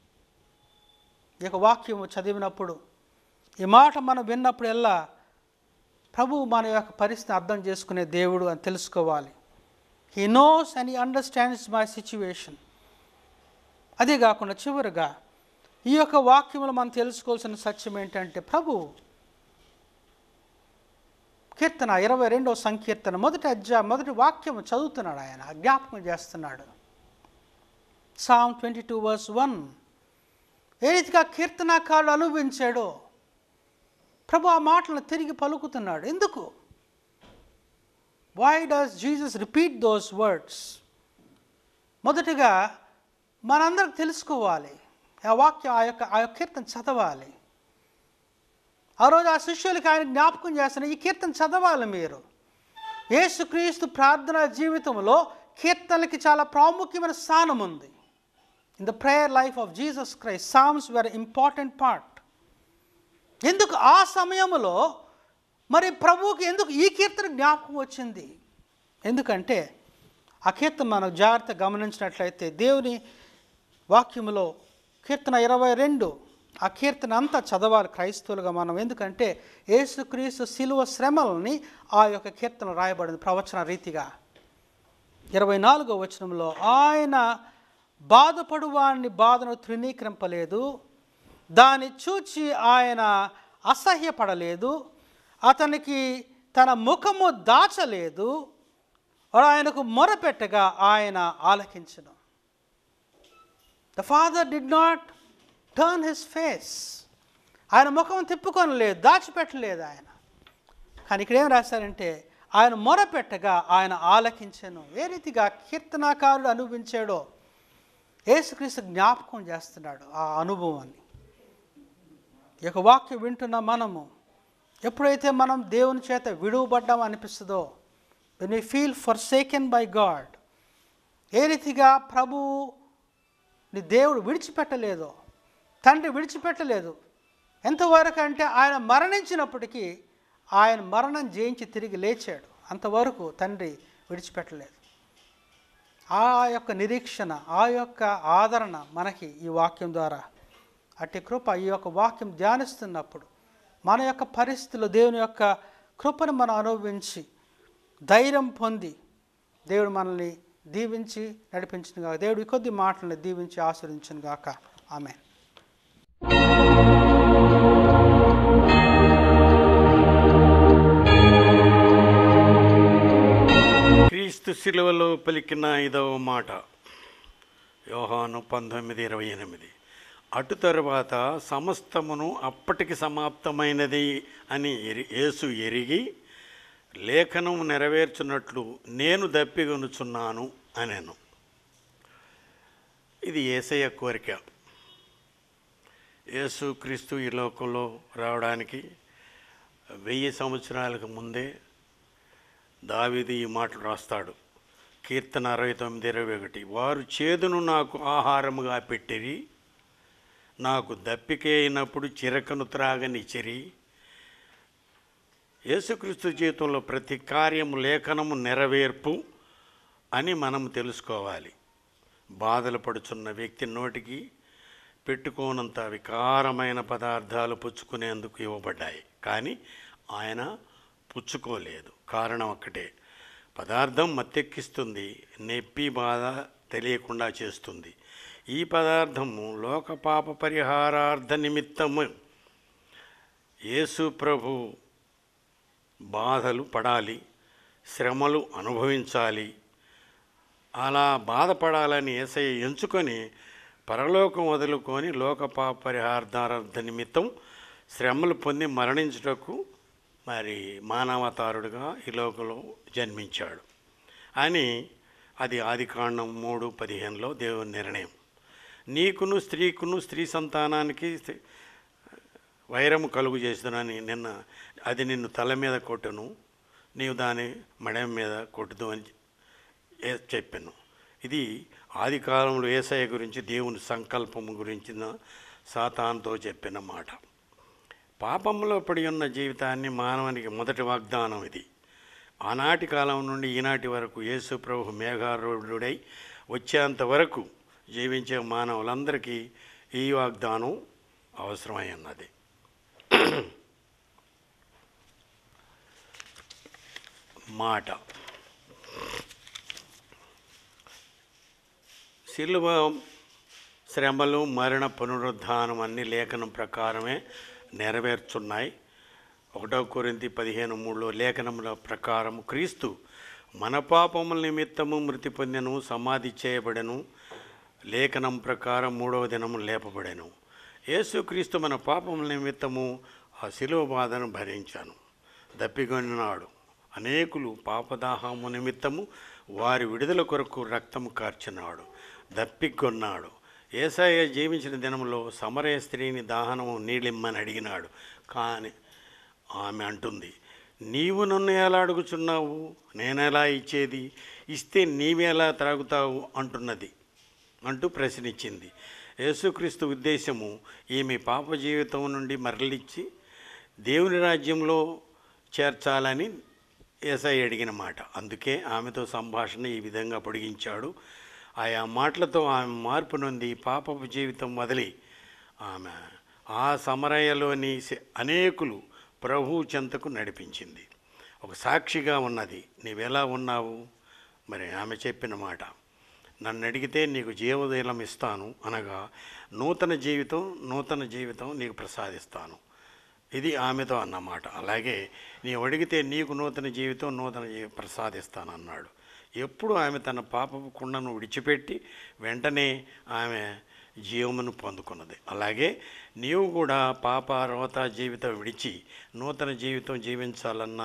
ఈ యొక్క వాక్యము చదివినప్పుడు ఈ మాట మనం విన్నప్పుడు ఎల్లా ప్రభు మన యొక్క పరిస్థితిని అర్థం చేసుకునే దేవుడు అని తెలుసుకోవాలి he knows and he understands my situation అదే కాకుండా చివరిగా ఈ యొక్క వాక్యంలో మనం తెలుసుకోవాల్సిన సత్యం ఏంటంటే ప్రభు కీర్తన ఇరవై రెండవ సంకీర్తన మొదటి అధ్యాయ మొదటి వాక్యం చదువుతున్నాడు ఆయన జ్ఞాపకం చేస్తున్నాడు psalm twenty two verse one ఏ రీతిగా కీర్తనాకారుడు అనుభవించాడో ప్రభు ఆ మాటలను తిరిగి పలుకుతున్నాడు ఎందుకు why does Jesus repeat those words మొదటిగా మనందరికి తెలుసుకోవాలి ఆ వాక్యం ఆ యొక్క ఆ యొక్క కీర్తన చదవాలి ఆ రోజు ఆ శిష్యులకి ఆయన జ్ఞాపకం చేస్తున్న ఈ కీర్తన చదవాలి మీరు యేసుక్రీస్తు ప్రార్థనా జీవితంలో కీర్తనలకి చాలా ప్రాముఖ్యమైన స్థానం ఉంది in the prayer life of Jesus Christ psalms very important part ఎందుకు ఆ సమయంలో మరి ప్రభువుకి ఎందుకు ఈ కీర్తన జ్ఞాపకం వచ్చింది ఎందుకంటే ఆ కీర్తన మనం జాగ్రత్త గమనించినట్లయితే దేవుని వాక్యములో కీర్తన ఇరవై రెండు ఆ కీర్తన అంతా చదవాలి క్రైస్తవులుగా మనం ఎందుకంటే యేసుక్రీస్తు శిలువ శ్రమలని ఆ యొక్క కీర్తన రాయబడింది ప్రవచన రీతిగా ఇరవై నాలుగో వచనంలో ఆయన బాధపడు వాడిని బాధను తృణీకరింపలేదు దాన్ని చూచి ఆయన అసహ్యపడలేదు అతనికి తన ముఖము దాచలేదు ఆయనకు మొరపెట్టగా ఆయన ఆలకించను the father did not turn his face ఆయన ముఖం తిప్పుకొనలేదు దాచిపెట్టలేదు ఆయన కానీ ఇక్కడ ఏం రాశారంటే ఆయన మొరపెట్టగా ఆయన ఆలకించను ఏ రీతిగా కీర్తనాకారుడు అనుభవించాడో యేసుక్రీస్తు జ్ఞాపకం చేస్తున్నాడు ఆ అనుభవాన్ని ఈ యొక్క వాక్యం వింటున్న మనము ఎప్పుడైతే మనం దేవుని చేత విడువబడ్డాం అనిపిస్తుందో when you feel forsaken by God ఏ రీతిగా ప్రభు నీ దేవుడు విడిచిపెట్టలేదో తండ్రి విడిచిపెట్టలేదు ఎంతవరకు అంటే ఆయన మరణించినప్పటికీ ఆయన మరణం జయించి తిరిగి లేచాడు అంతవరకు తండ్రి విడిచిపెట్టలేదు ఆ యొక్క నిరీక్షణ ఆ యొక్క ఆదరణ మనకి ఈ వాక్యం ద్వారా అట్టి కృప ఈ యొక్క వాక్యం ధ్యానిస్తున్నప్పుడు మన యొక్క పరిస్థితులు దేవుని యొక్క కృపను మనం అనుభవించి ధైర్యం పొంది దేవుడు మనల్ని దీవించి నడిపించిన గాక దేవుడు ఈ కొద్ది మాటలను దీవించి ఆస్వాదించిన గాక ఆమె క్రీస్తు శిలువలో పలికిన ఐదవ మాట యోహాను పంతొమ్మిది ఇరవై ఎనిమిది అటు తరువాత సమస్తమును అప్పటికి సమాప్తమైనది అని ఎరి యేసు ఎరిగి లేఖనం నెరవేర్చున్నట్లు నేను దప్పిగొనుచున్నాను అనెను ఇది ఏసయ్య కోరిక యేసు క్రీస్తు ఈ లోకంలో రావడానికి వెయ్యి సంవత్సరాలకు ముందే దావీదు ఈ మాటలు రాస్తాడు కీర్తన అరవై తొమ్మిది ఇరవై ఒకటి వారు చేదును నాకు ఆహారముగా పెట్టిరి నాకు దప్పిక అయినప్పుడు చిరకను త్రాగనిచ్చిరి యేసుక్రీస్తు జీవితంలో ప్రతి కార్యము లేఖనము నెరవేర్పు అని మనం తెలుసుకోవాలి బాధలు పడుచున్న వ్యక్తి నోటికి పెట్టుకోనంత వికారమైన పదార్థాలు పుచ్చుకునేందుకు ఇవ్వబడ్డాయి కానీ ఆయన పుచ్చుకోలేదు కారణం ఒక్కటే పదార్థం మత్తెక్కిస్తుంది నొప్పి బాధ తెలియకుండా చేస్తుంది ఈ పదార్థము లోక పాప పరిహారార్థ నిమిత్తము యేసు ప్రభు బాధలు పడాలి శ్రమలు అనుభవించాలి అలా బాధపడాలని ఏసయ్య ఎంచుకొని పరలోకం వదులుకొని లోక పాప పరిహారార్థ నిమిత్తం శ్రమలు పొంది మరణించుటకు మరి మానవతారుడుగా ఈ లోకంలో జన్మించాడు అని అది ఆదికాండం మూడు పదిహేనులో దేవుని నిర్ణయం నీకును స్త్రీకును స్త్రీ సంతానానికి స్త్రీ- వైరము కలుగు చేస్తున్నానని నిన్న అది నిన్ను తల మీద కొట్టును నీవు దాని మడమ మీద కొట్టుదు అని ఏ- చెప్పాను ఇది ఆది కాలంలో ఏసయ్య గురించి దేవుని సంకల్పం గురించిన సాతాన్తో చెప్పిన మాట పాపంలో పడి ఉన్న జీవితాన్ని మానవునికి మొదటి వాగ్దానం ఇది ఆనాటి కాలం నుండి ఈనాటి వరకు యేసు ప్రభు మేఘారూఢుడై వచ్చేంత వరకు జీవించే మానవులందరికీ ఈ వాగ్దానం అవసరమై ఉన్నది మాట శిలువ శ్రమలు మరణ పునరుద్ధానం అన్ని లేఖనం ప్రకారమే నెరవేర్చున్నాయి ఒకటో కొరింతి పదిహేను మూడులో లేఖనముల ప్రకారం క్రీస్తు మన పాపముల నిమిత్తము మృతి పొందెను సమాధి చేయబడెను లేఖనం ప్రకారం మూడవ దినము లేపబడెను యేసుక్రీస్తు మన పాపముల నిమిత్తము ఆ శిలువ బాధను భరించాను దప్పికొనినాడు అనేకులు పాపదాహము నిమిత్తము వారి విడుదల కొరకు రక్తము కార్చినాడు దప్పికొన్నాడు ఏసాయ జీవించిన దినంలో సమరయ స్త్రీని దాహనము నీళ్ళిమ్మని అడిగినాడు కానీ ఆమె అంటుంది నీవు నన్ను ఎలా అడుగుచున్నావు నేనెలా ఇచ్చేది ఇస్తే నీవెలా త్రాగుతావు అంటున్నది అంటూ ప్రశ్నించింది యేసుక్రీస్తు ఉద్దేశము ఈమె పాప జీవితం నుండి మరలిచ్చి దేవుని రాజ్యంలో చేర్చాలని ఏసై అడిగిన మాట అందుకే ఆమెతో సంభాషణ ఈ విధంగా పొడిగించాడు ఆయా మాటలతో ఆమె మార్పు నొంది పాపపు జీవితం వదిలి ఆమె ఆ సమరయలోని శ- అనేకులు ప్రభు చెంతకు నడిపించింది ఒక సాక్షిగా ఉన్నది నీవెలా ఉన్నావు మరి ఆమె చెప్పిన మాట నన్ను అడిగితే నీకు జీవోదయం ఇస్తాను అనగా నూతన జీవితం నూతన జీవితం నీకు ప్రసాదిస్తాను ఇది ఆమెతో అన్నమాట అలాగే నీవు అడిగితే నీకు నూతన జీవితం నూతన జీవి ప్రసాదిస్తాను అన్నాడు ఎప్పుడు ఆమె తన పాపపు కుండను విడిచిపెట్టి వెంటనే ఆమె జీవమును పొందుకున్నది అలాగే నీవు కూడా పాప రోత జీవితం విడిచి నూతన జీవితం జీవించాలన్న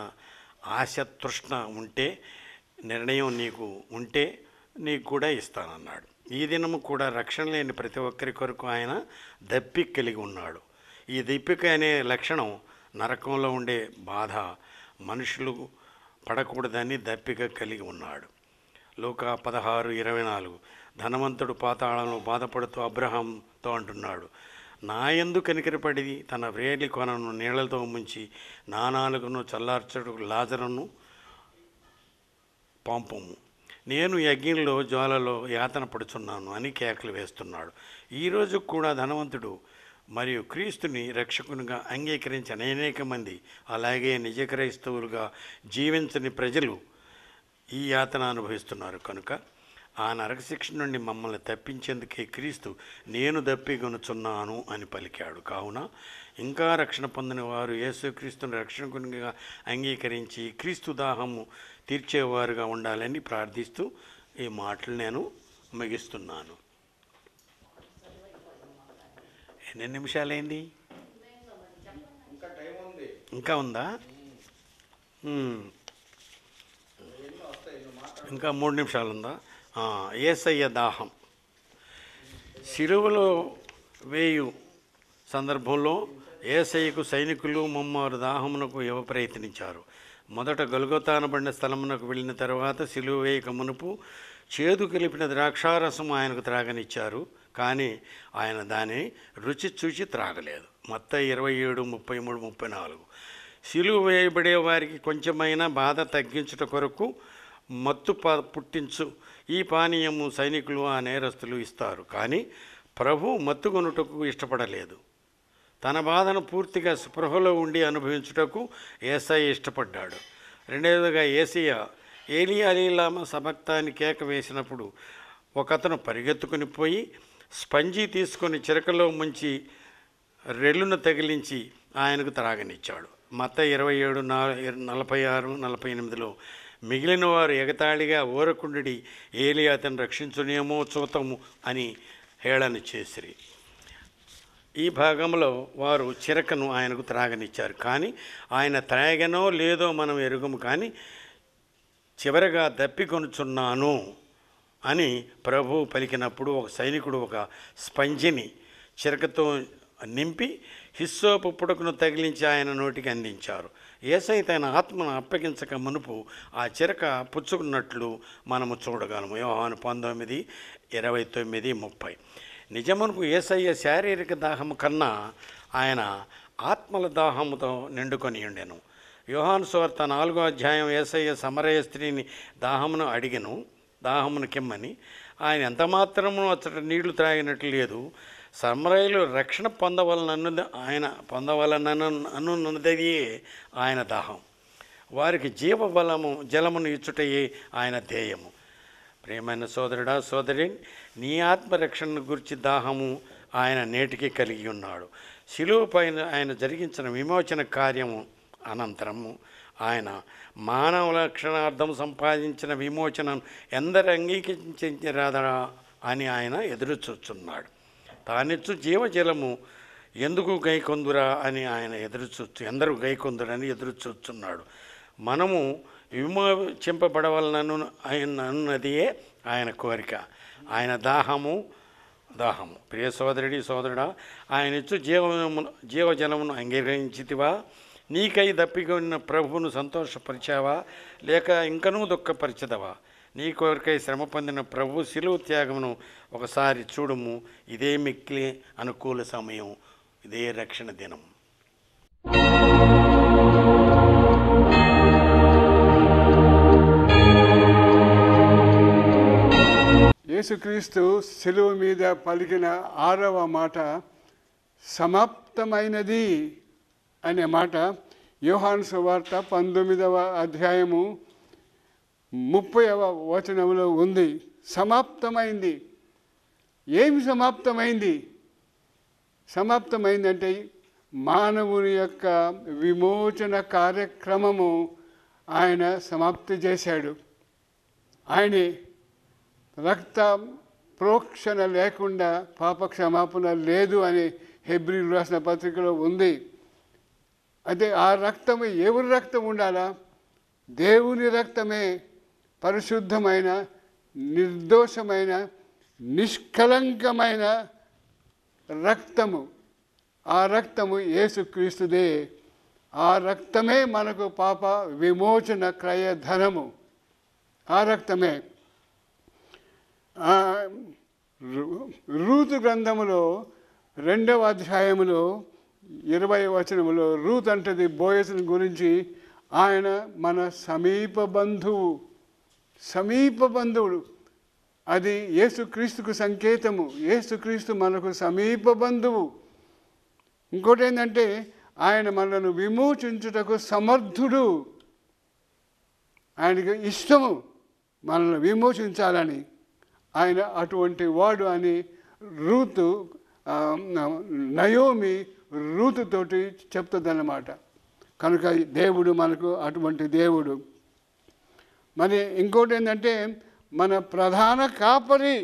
ఆశ తృష్ణ ఉంటే నిర్ణయం నీకు ఉంటే నీకు కూడా ఇస్తానన్నాడు ఈ దినము కూడా రక్షణ లేని ప్రతి ఒక్కరి కొరకు ఆయన దప్పిక కలిగి ఉన్నాడు ఈ దప్పిక అనే లక్షణం నరకంలో ఉండే బాధ మనుషులు పడకూడదని దప్పిక కలిగి ఉన్నాడు లోక పదహారు ఇరవై నాలుగు ధనవంతుడు పాతాళంలో బాధపడుతూ అబ్రహాంతో అంటున్నాడు నా ఎందు కనికరపడి తన వ్రేలి కొనను నీళ్లతో ముంచి నా నాలుగును చల్లార్చడు లాజరును పంపము నేను యజ్ఞంలో జ్వాలలో యాతన పడుచున్నాను అని కేకలు వేస్తున్నాడు ఈరోజు కూడా ధనవంతుడు మరియు క్రీస్తుని రక్షకునిగా అంగీకరించిన అనేక మంది అలాగే నిజ క్రైస్తవులుగా జీవించని ప్రజలు ఈ యాతన అనుభవిస్తున్నారు కనుక ఆ నరకశిక్ష నుండి మమ్మల్ని తప్పించేందుకే క్రీస్తు నేను దప్పిగొనుచున్నాను అని పలికాడు కావున ఇంకా రక్షణ పొందిన వారు యేసుక్రీస్తుని రక్షకునిగా అంగీకరించి క్రీస్తు దాహము తీర్చేవారుగా ఉండాలని ప్రార్థిస్తూ ఈ మాటలు నేను ముగిస్తున్నాను ఎన్ని నిమిషాలైంది ఇంకా ఉందా మ్మ్. ఇంకా మూడు నిమిషాలు ఉందా ఆ, ఏసయ్య దాహం శిలువలో వేయు సందర్భంలో ఏసయ్యకు సైనికులు ముమ్మారు దాహమునకు ఇవ్వ ప్రయత్నించారు మొదట గలుగొతానబడిన స్థలమునకు వెళ్ళిన తర్వాత సిలువ వేయక మునుపు చేదు కలిపిన ద్రాక్షారసం ఆయనకు త్రాగనిచ్చారు కానీ ఆయన దాన్ని రుచి చూచి త్రాగలేదు మొత్తం ఇరవై ఏడు ముప్పై మూడు ముప్పై నాలుగు సిలువ వేయబడే వారికి కొంచెమైనా బాధ తగ్గించుట కొరకు మత్తు ప పుట్టించు ఈ పానీయము సైనికులు ఆ నేరస్తులు ఇస్తారు కానీ ప్రభు మత్తు కొనుటకు ఇష్టపడలేదు తన బాధను పూర్తిగా స్పృహలో ఉండి అనుభవించుటకు ఏసై ఇష్టపడ్డాడు రెండవదిగా ఏసియా ఏలి అలీలామ సభక్తాన్ని కేక వేసినప్పుడు ఒకతను పరిగెత్తుకుని పోయి స్పంజీ తీసుకొని చిరకలో ముంచి రెల్లును తగిలించి ఆయనకు త్రాగనిచ్చాడు మత ఇరవై ఏడు నా నలభై ఆరు నలభై ఎనిమిదిలో మిగిలిన వారు ఎగతాళిగా ఊరకుండి ఏలి అతను రక్షించునేమో చూతము అని హేళన చేసిరి ఈ భాగంలో వారు చిరకను ఆయనకు త్రాగనిచ్చారు కానీ ఆయన త్రాగనో లేదో మనం ఎరుగము కానీ చివరగా దప్పికొనుచున్నాను అని ప్రభు పలికినప్పుడు ఒక సైనికుడు ఒక స్పంజిని చిరకతో నింపి హిస్సోపు పుడకను తగిలించి ఆయన నోటికి అందించారు ఏసై తన ఆత్మను అప్పగించక మునుపు ఆ చిరక పుచ్చుకున్నట్లు మనము చూడగలము యోహాను పంతొమ్మిది ఇరవై తొమ్మిది ముప్పై నిజమునకు ఏసయ్య శారీరక దాహము కన్నా ఆయన ఆత్మల దాహముతో నిండుకొని ఉండెను యోహాను సువార్త నాలుగో అధ్యాయం ఏసయ్య సమరయ స్త్రీని దాహమును అడిగెను దాహమును కిమ్మని ఆయన ఎంత మాత్రము అచ్చట నీళ్లు త్రాగినట్లు లేదు సమరయులు రక్షణ పొందవలనన్ను ఆయన పొందవలనను అనున్నదే ఆయన దాహం వారికి జీవబలము జలమును ఇచ్చుటయే ఆయన ధ్యేయము ప్రియమైన సోదరుడా సోదరి నీ ఆత్మరక్షణను గురించి దాహము ఆయన నేటికి కలిగి ఉన్నాడు శిలువ పైన ఆయన జరిగించిన విమోచన కార్యము అనంతరము ఆయన మానవ లక్షణార్థం సంపాదించిన విమోచనను ఎందరు అంగీకరించరాదరా అని ఆయన ఎదురు చూస్తున్నాడు తానిచ్చు జీవజలము ఎందుకు గైకొందురా అని ఆయన ఎదురు చూచు ఎందరు గైకొందురని ఎదురు చూస్తున్నాడు మనము విమోచింపబడవలనను ఆయన అన్నదియే ఆయన కోరిక ఆయన దాహము దాహము ప్రియ సోదరుడి సోదరుడా ఆయన ఇచ్చు జీవము జీవజలమును అంగీకరించితివా నీకై దప్పికొన్న ప్రభువును సంతోషపరిచావా లేక ఇంకనూ దుఃఖపరిచదవా నీ కోరికై శ్రమ పొందిన ప్రభు శిలువ త్యాగమును ఒకసారి చూడుము ఇదే మిక్కిలి అనుకూల సమయం ఇదే రక్షణ దినం యేసుక్రీస్తు శిలువ మీద పలికిన ఆరవ మాట సమాప్తమైనది అనే మాట యోహాను సువార్త పంతొమ్మిదవ అధ్యాయము ముప్పైవ వచనంలో ఉంది సమాప్తమైంది ఏమి సమాప్తమైంది సమాప్తమైందంటే మానవుని యొక్క విమోచన కార్యక్రమము ఆయన సమాప్తి చేశాడు ఆయనే రక్త ప్రోక్షణ లేకుండా పాప క్షమాపణ లేదు అని హెబ్రిల్ రాసిన పత్రికలో ఉంది అయితే ఆ రక్తము ఎవరి రక్తం ఉండాలా దేవుని రక్తమే పరిశుద్ధమైన నిర్దోషమైన నిష్కలంకమైన రక్తము ఆ రక్తము యేసుక్రీస్తుదే ఆ రక్తమే మనకు పాప విమోచన క్రయ ధనము ఆ రక్తమే ఆ, రు- రూతు గ్రంథములో రెండవ అధ్యాయములో ఇరవై వచనములో రూత్ అంటది బోయసుని గురించి ఆయన మన సమీప బంధువు సమీప బంధువుడు అది యేసుక్రీస్తుకు సంకేతము యేసుక్రీస్తు మనకు సమీప బంధువు ఇంకోటి ఏంటంటే ఆయన మనను విమోచించుటకు సమర్థుడు ఆయనకి ఇష్టము మనల్ని విమోచించాలని ఆయన అటువంటి వాడు అని రూతు ఆ, నయోమి రూతుతోటి చెప్తుందన్నమాట కనుక దేవుడు మనకు అటువంటి దేవుడు మరి ఇంకోటి ఏంటంటే మన ప్రధాన కాపరి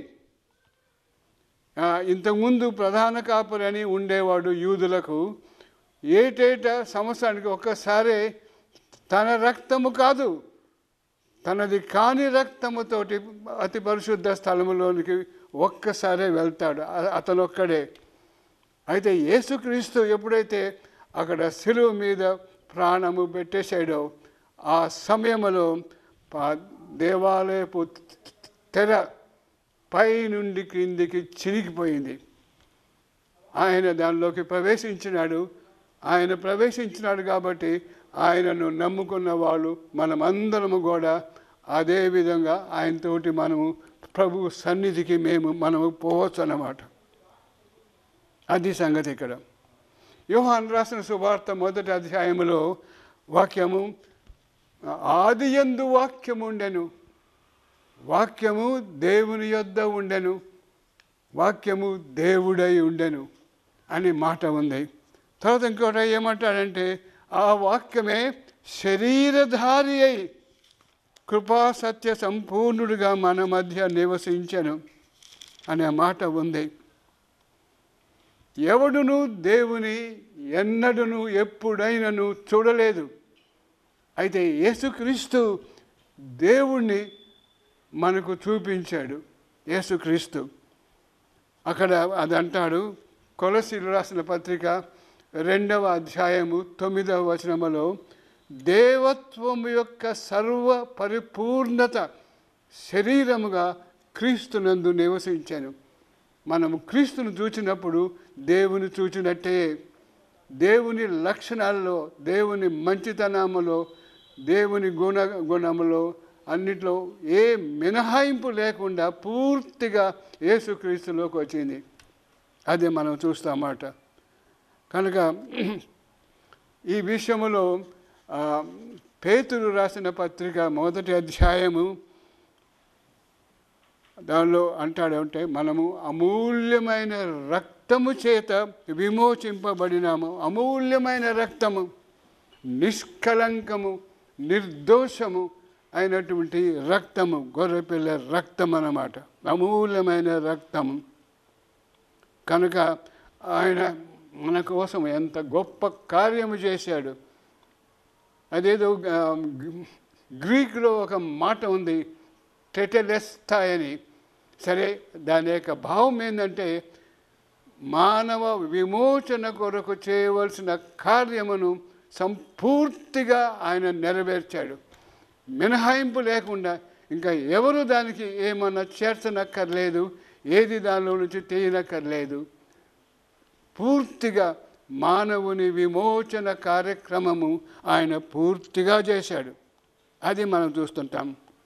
ఆ, ఇంతకుముందు ప్రధాన కాపరి అని ఉండేవాడు యూదులకు ఏటేటా సంవత్సరానికి ఒక్కసారే తన రక్తము కాదు తనది కాని రక్తముతోటి అతి పరిశుద్ధ స్థలములోనికి ఒక్కసారే వెళ్తాడు అ- అతను ఒక్కడే అయితే యేసుక్రీస్తు ఎప్పుడైతే అక్కడ శిలువ మీద ప్రాణము పెట్టేశాడో ఆ సమయంలో పా- దేవాలయపు తెర పై నుండి క్రిందికి చినిగిపోయింది ఆయన దానిలోకి ప్రవేశించినాడు ఆయన ప్రవేశించినాడు కాబట్టి ఆయనను నమ్ముకున్న వాళ్ళు మనమందరము కూడా అదే విధంగా ఆయనతోటి మనము ప్రభు సన్నిధికి మేము మనము పోవచ్చు అన్నమాట అది సంగతి ఇక్కడ యోహాన్ రాసిన సువార్త మొదటి అధ్యాయంలో వాక్యము ఆది యందు వాక్యము ఉండెను వాక్యము దేవుని యొద్ద ఉండెను వాక్యము దేవుడై ఉండెను అని మాట ఉంది తర్వాత ఇంకోటి ఏమంటాడంటే ఆ వాక్యమే శరీరధారి అయి కృపా సత్య సంపూర్ణుడిగా మన మధ్య నివసించను అనే మాట ఉంది ఎవడును దేవుని ఎన్నడును ఎప్పుడైనను చూడలేదు అయితే యేసుక్రీస్తు దేవుణ్ణి మనకు చూపించాడు యేసుక్రీస్తు అక్కడ అది అంటాడు కొలసీలు రాసిన పత్రిక రెండవ అధ్యాయము తొమ్మిదవ వచనములో దేవత్వము యొక్క సర్వ పరిపూర్ణత శరీరముగా క్రీస్తునందు నివసించాను మనము క్రీస్తును చూచినప్పుడు దేవుని చూచినట్టే దేవుని లక్షణాలలో దేవుని మంచితనములో దేవుని గుణ గుణములో అన్నిట్లో ఏ మినహాయింపు లేకుండా పూర్తిగా యేసుక్రీస్తులోకి వచ్చింది అది మనం చూస్తామాట కనుక ఈ విషయములో ఆ, పేతురు రాసిన పత్రిక మొదటి అధ్యాయము దానిలో అంటాడంటే మనము అమూల్యమైన రక్తము చేత విమోచింపబడినాము అమూల్యమైన రక్తము నిష్కలంకము నిర్దోషము అయినటువంటి రక్తము గొర్రెపిల్ల రక్తం అన్నమాట అమూల్యమైన రక్తము కనుక ఆయన మన కోసం ఎంత గొప్ప కార్యము చేశాడు అదేదో ఆ, గ్రీ- గ్రీకులో ఒక మాట ఉంది టెటెలెస్తాయ్ అని సరే దాని యొక్క భావం ఏంటంటే మానవ విమోచన కొరకు చేయవలసిన కార్యమును సంపూర్తిగా ఆయన నెరవేర్చాడు మినహాయింపు లేకుండా ఇంకా ఎవరు దానికి ఏమన్నా చేర్చనక్కర్లేదు ఏది దానిలో నుంచి తీయనక్కర్లేదు పూర్తిగా మానవుని విమోచన కార్యక్రమము ఆయన పూర్తిగా చేశాడు అది మనం చూస్తుంటాం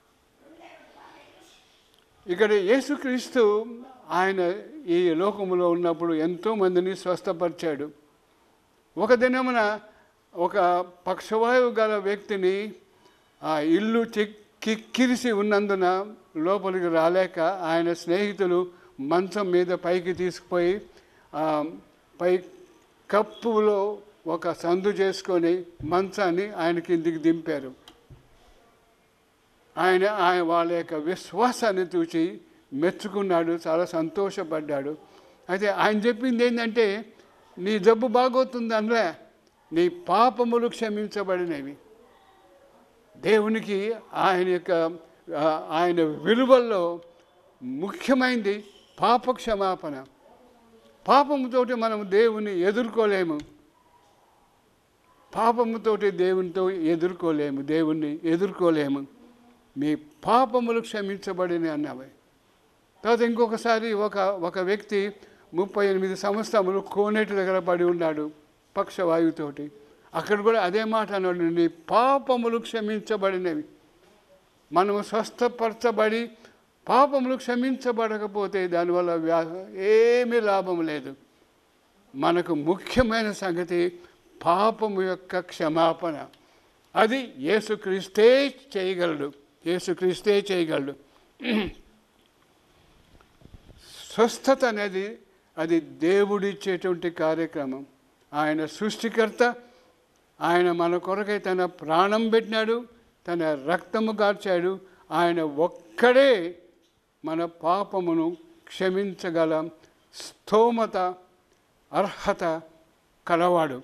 ఇక్కడ యేసుక్రీస్తు ఆయన ఈ లోకములో ఉన్నప్పుడు ఎంతోమందిని స్వస్థపరిచాడు ఒక దినమున ఒక పక్షవాయువు గల వ్యక్తిని ఆ ఇల్లు చి- కిక్కిరిసి ఉన్నందున లోపలికి రాలేక ఆయన స్నేహితులు మంచం మీద పైకి తీసుకుపోయి ఆ, పై కప్పులో ఒక సందు చేసుకొని మంచాన్ని ఆయన కిందికి దింపారు ఆయన ఆయన వాళ్ళ యొక్క విశ్వాసాన్ని చూసి మెచ్చుకున్నాడు చాలా సంతోషపడ్డాడు అయితే ఆయన చెప్పింది ఏంటంటే నీ జబ్బు బాగోతుంది అనలే నీ పాపములు క్షమించబడినవి దేవునికి ఆయన యొక్క ఆ, ఆయన విలువల్లో ముఖ్యమైనది పాప క్షమాపణ పాపముతోటి మనం దేవుని ఎదుర్కోలేము పాపముతోటి దేవునితో ఎదుర్కోలేము దేవుణ్ణి ఎదుర్కోలేము మీ పాపములు క్షమించబడిన అన్నవి తర్వాత ఇంకొకసారి ఒక ఒక వ్యక్తి ముప్పై ఎనిమిది సంవత్సరములు కోనేటి దగ్గర పడి ఉన్నాడు పక్షవాయువుతోటి అక్కడ కూడా అదే మాట అన్నాడు నీ పాపములు క్షమించబడినవి మనము స్వస్థపరచబడి పాపములు క్షమించబడకపోతే దానివల్ల వ్యా ఏమీ లాభం లేదు మనకు ముఖ్యమైన సంగతి పాపము యొక్క క్షమాపణ అది యేసుక్రీస్తే చేయగలడు యేసుక్రీస్తే చేయగలడు స్వస్థత అనేది అది దేవుడిచ్చేటువంటి కార్యక్రమం ఆయన సృష్టికర్త ఆయన మన కొరకై తన ప్రాణం పెట్టినాడు తన రక్తము కార్చాడు ఆయన ఒక్కడే మన పాపమును క్షమించగల స్థోమత అర్హత కలవాడు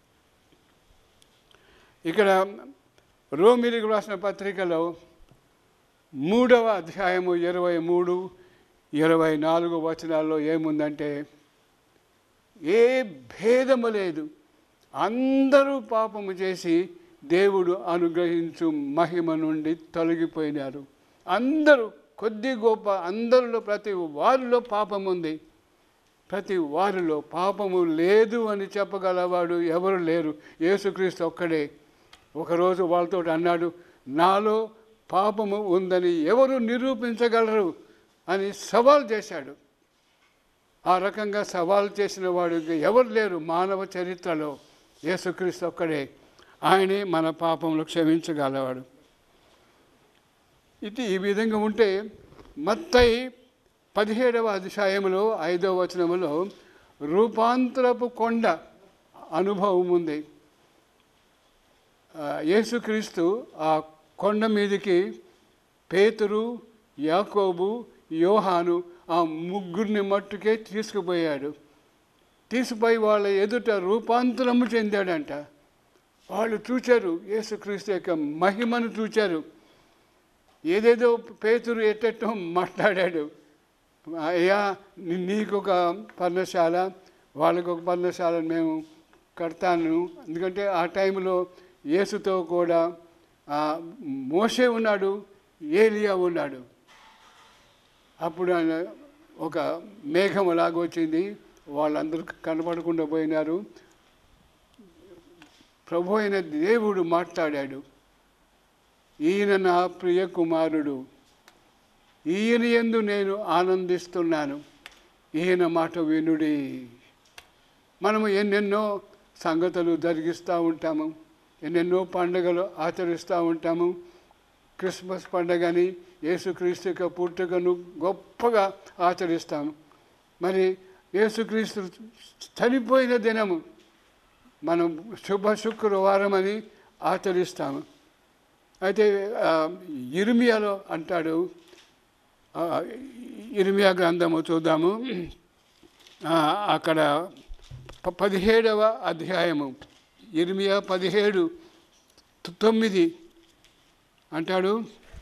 ఇక్కడ రోమిలికి రాసిన పత్రికలో మూడవ అధ్యాయము ఇరవై మూడు ఇరవై నాలుగు వచనాల్లో ఏముందంటే ఏ భేదము లేదు అందరూ పాపము చేసి దేవుడు అనుగ్రహించు మహిమ నుండి తొలగిపోయినారు అందరూ కొద్ది గొప్ప అందరిలో ప్రతి వారిలో పాపం ఉంది ప్రతి వారిలో పాపము లేదు అని చెప్పగలవాడు ఎవరు లేరు యేసుక్రీస్తు ఒక్కడే ఒకరోజు వాళ్ళతో అన్నాడు నాలో పాపము ఉందని ఎవరు నిరూపించగలరు అని సవాల్ చేశాడు ఆ రకంగా సవాల్ చేసిన వాడు ఇంకా ఎవరు లేరు మానవ చరిత్రలో యేసుక్రీస్తు ఒక్కడే ఆయనే మన పాపములు క్షమించగలవాడు ఇది ఈ విధంగా ఉంటే మత్తయి పదిహేడవ అధ్యాయంలో ఐదవ వచనములో రూపాంతరపు కొండ అనుభవం ఉంది ఆ, యేసుక్రీస్తు ఆ కొండ మీదకి పేతురు యాకోబు యోహాను ఆ ముగ్గురిని మట్టుకే తీసుకుపోయాడు తీసుకుపోయి వాళ్ళ ఎదుట రూపాంతరము చెందాడంట వాళ్ళు చూచారు యేసుక్రీస్తు యొక్క మహిమను చూచారు ఏదేదో పేతురు ఎట్టెట్టో మాట్లాడాడు అయ్యా నీ- నీకు ఒక పర్ణశాల వాళ్ళకు ఒక పర్ణశాల మేము కడతాను ఎందుకంటే ఆ టైంలో యేసుతో కూడా ఆ, మోషే ఉన్నాడు ఏలియా ఉన్నాడు అప్పుడు ఆయన ఒక మేఘం లాగా వచ్చింది వాళ్ళందరూ కనపడకుండా పోయినారు ప్రభు అయిన దేవుడు మాట్లాడాడు ఈయన నా ప్రియ కుమారుడు ఈయన యందు నేను ఆనందిస్తున్నాను ఈయన మాట వినుడి మనము ఎన్నెన్నో సంగతులు జరిగిస్తూ ఉంటాము ఎన్నెన్నో పండుగలు ఆచరిస్తూ ఉంటాము క్రిస్మస్ పండుగని యేసుక్రీస్తు యొక్క పుట్టుకను గొప్పగా ఆచరిస్తాము మరి యేసుక్రీస్తు చనిపోయిన దినము మనం శుభ శుక్రవారం అని ఆచరిస్తాము అయితే ఆ, ఇర్మియాలో అంటాడు ఆ, ఇర్మియా గ్రంథము చూద్దాము ఆ, అక్కడ ప- పదిహేడవ అధ్యాయము ఇర్మియా పదిహేడు తొ- తొమ్మిది అంటాడు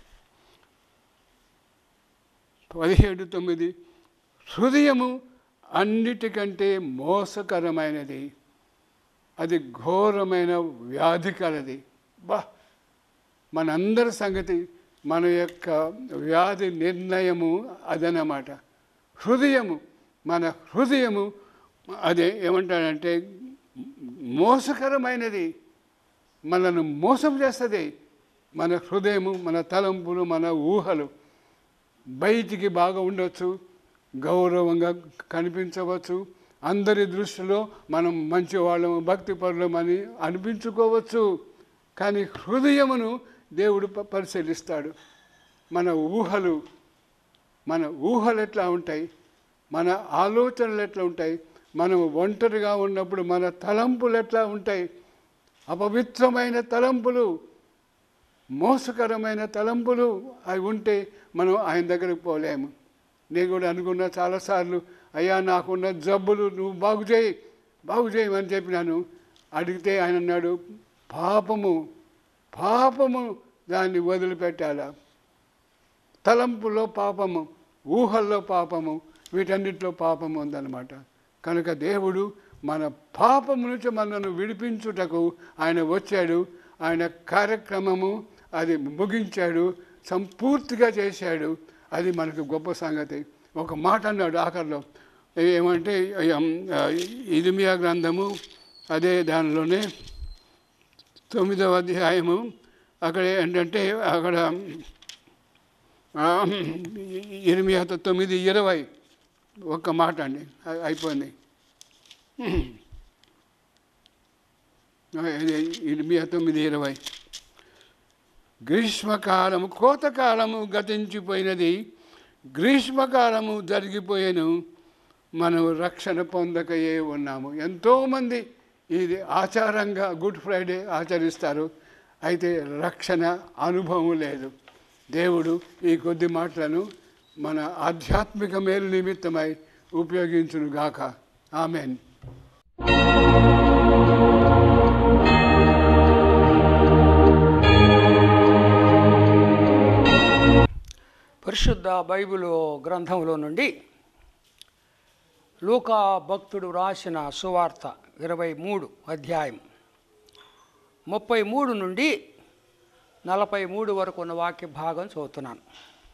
పదిహేడు తొమ్మిది హృదయము అన్నిటికంటే మోసకరమైనది అది ఘోరమైన వ్యాధి కలది బా మనందరి సంగతి మన యొక్క వ్యాధి నిర్ణయము అదనమాట హృదయము మన హృదయము అదే ఏమంటాడంటే మోసకరమైనది మనను మోసం చేస్తుంది మన హృదయము మన తలంపులు మన ఊహలు బయటికి బాగా ఉండొచ్చు గౌరవంగా కనిపించవచ్చు అందరి దృష్టిలో మనం మంచివాళ్ళము భక్తి పరులమని అనిపించుకోవచ్చు కానీ హృదయమును దేవుడు ప- పరిశీలిస్తాడు మన ఊహలు మన ఊహలు ఎట్లా ఉంటాయి మన ఆలోచనలు ఎట్లా ఉంటాయి మనం ఒంటరిగా ఉన్నప్పుడు మన తలంపులు ఎట్లా ఉంటాయి అపవిత్రమైన తలంపులు మోసకరమైన తలంపులు అవి ఉంటే మనం ఆయన దగ్గరికి పోలేము నేను కూడా అనుకున్నా చాలాసార్లు అయ్యా నాకున్న జబ్బులు నువ్వు బాగు చేయి బాగు చేయమని చెప్పినాను అడిగితే ఆయన అన్నాడు పాపము పాపము దాన్ని వదిలిపెట్టాలా తలంపులో పాపము ఊహల్లో పాపము వీటన్నిటిలో పాపము ఉందన్నమాట కనుక దేవుడు మన పాపము నుంచి మనను విడిపించుటకు ఆయన వచ్చాడు ఆయన కార్యక్రమము అది ముగించాడు సంపూర్తిగా చేశాడు అది మనకు గొప్ప సంగతి ఒక మాట అన్నాడు ఆఖరిలో ఏమంటే ఇదిమియా గ్రంథము అదే దానిలోనే తొమ్మిదవ అధ్యాయము అక్కడ ఏంటంటే అక్కడ ఆ, ఇరిమియా తొమ్మిది ఇరవై ఒక్క మాట అండి అ- అయిపోయింది ఆ, ఇది ఇరిమియా తొమ్మిది ఇరవై గ్రీష్మకాలము కోతకాలము గతించిపోయినది గ్రీష్మకాలము జరిగిపోయాను మనం రక్షణ పొందకయే ఉన్నాము ఎంతోమంది ఇది ఆచారంగా గుడ్ ఫ్రైడే ఆచరిస్తారు అయితే రక్షణ అనుభవం లేదు దేవుడు ఈ కొద్ది మాటలను మన ఆధ్యాత్మిక మేలు నిమిత్తమై ఉపయోగించునుగాక ఆమెన్ పరిశుద్ధ బైబిల్ గ్రంథంలో నుండి లూకా భక్తుడు రాసిన సువార్త ఇరవై మూడు అధ్యాయం ముప్పై మూడు నుండి నలభై మూడు వరకు ఉన్న వాక్య భాగం చదువుతున్నాను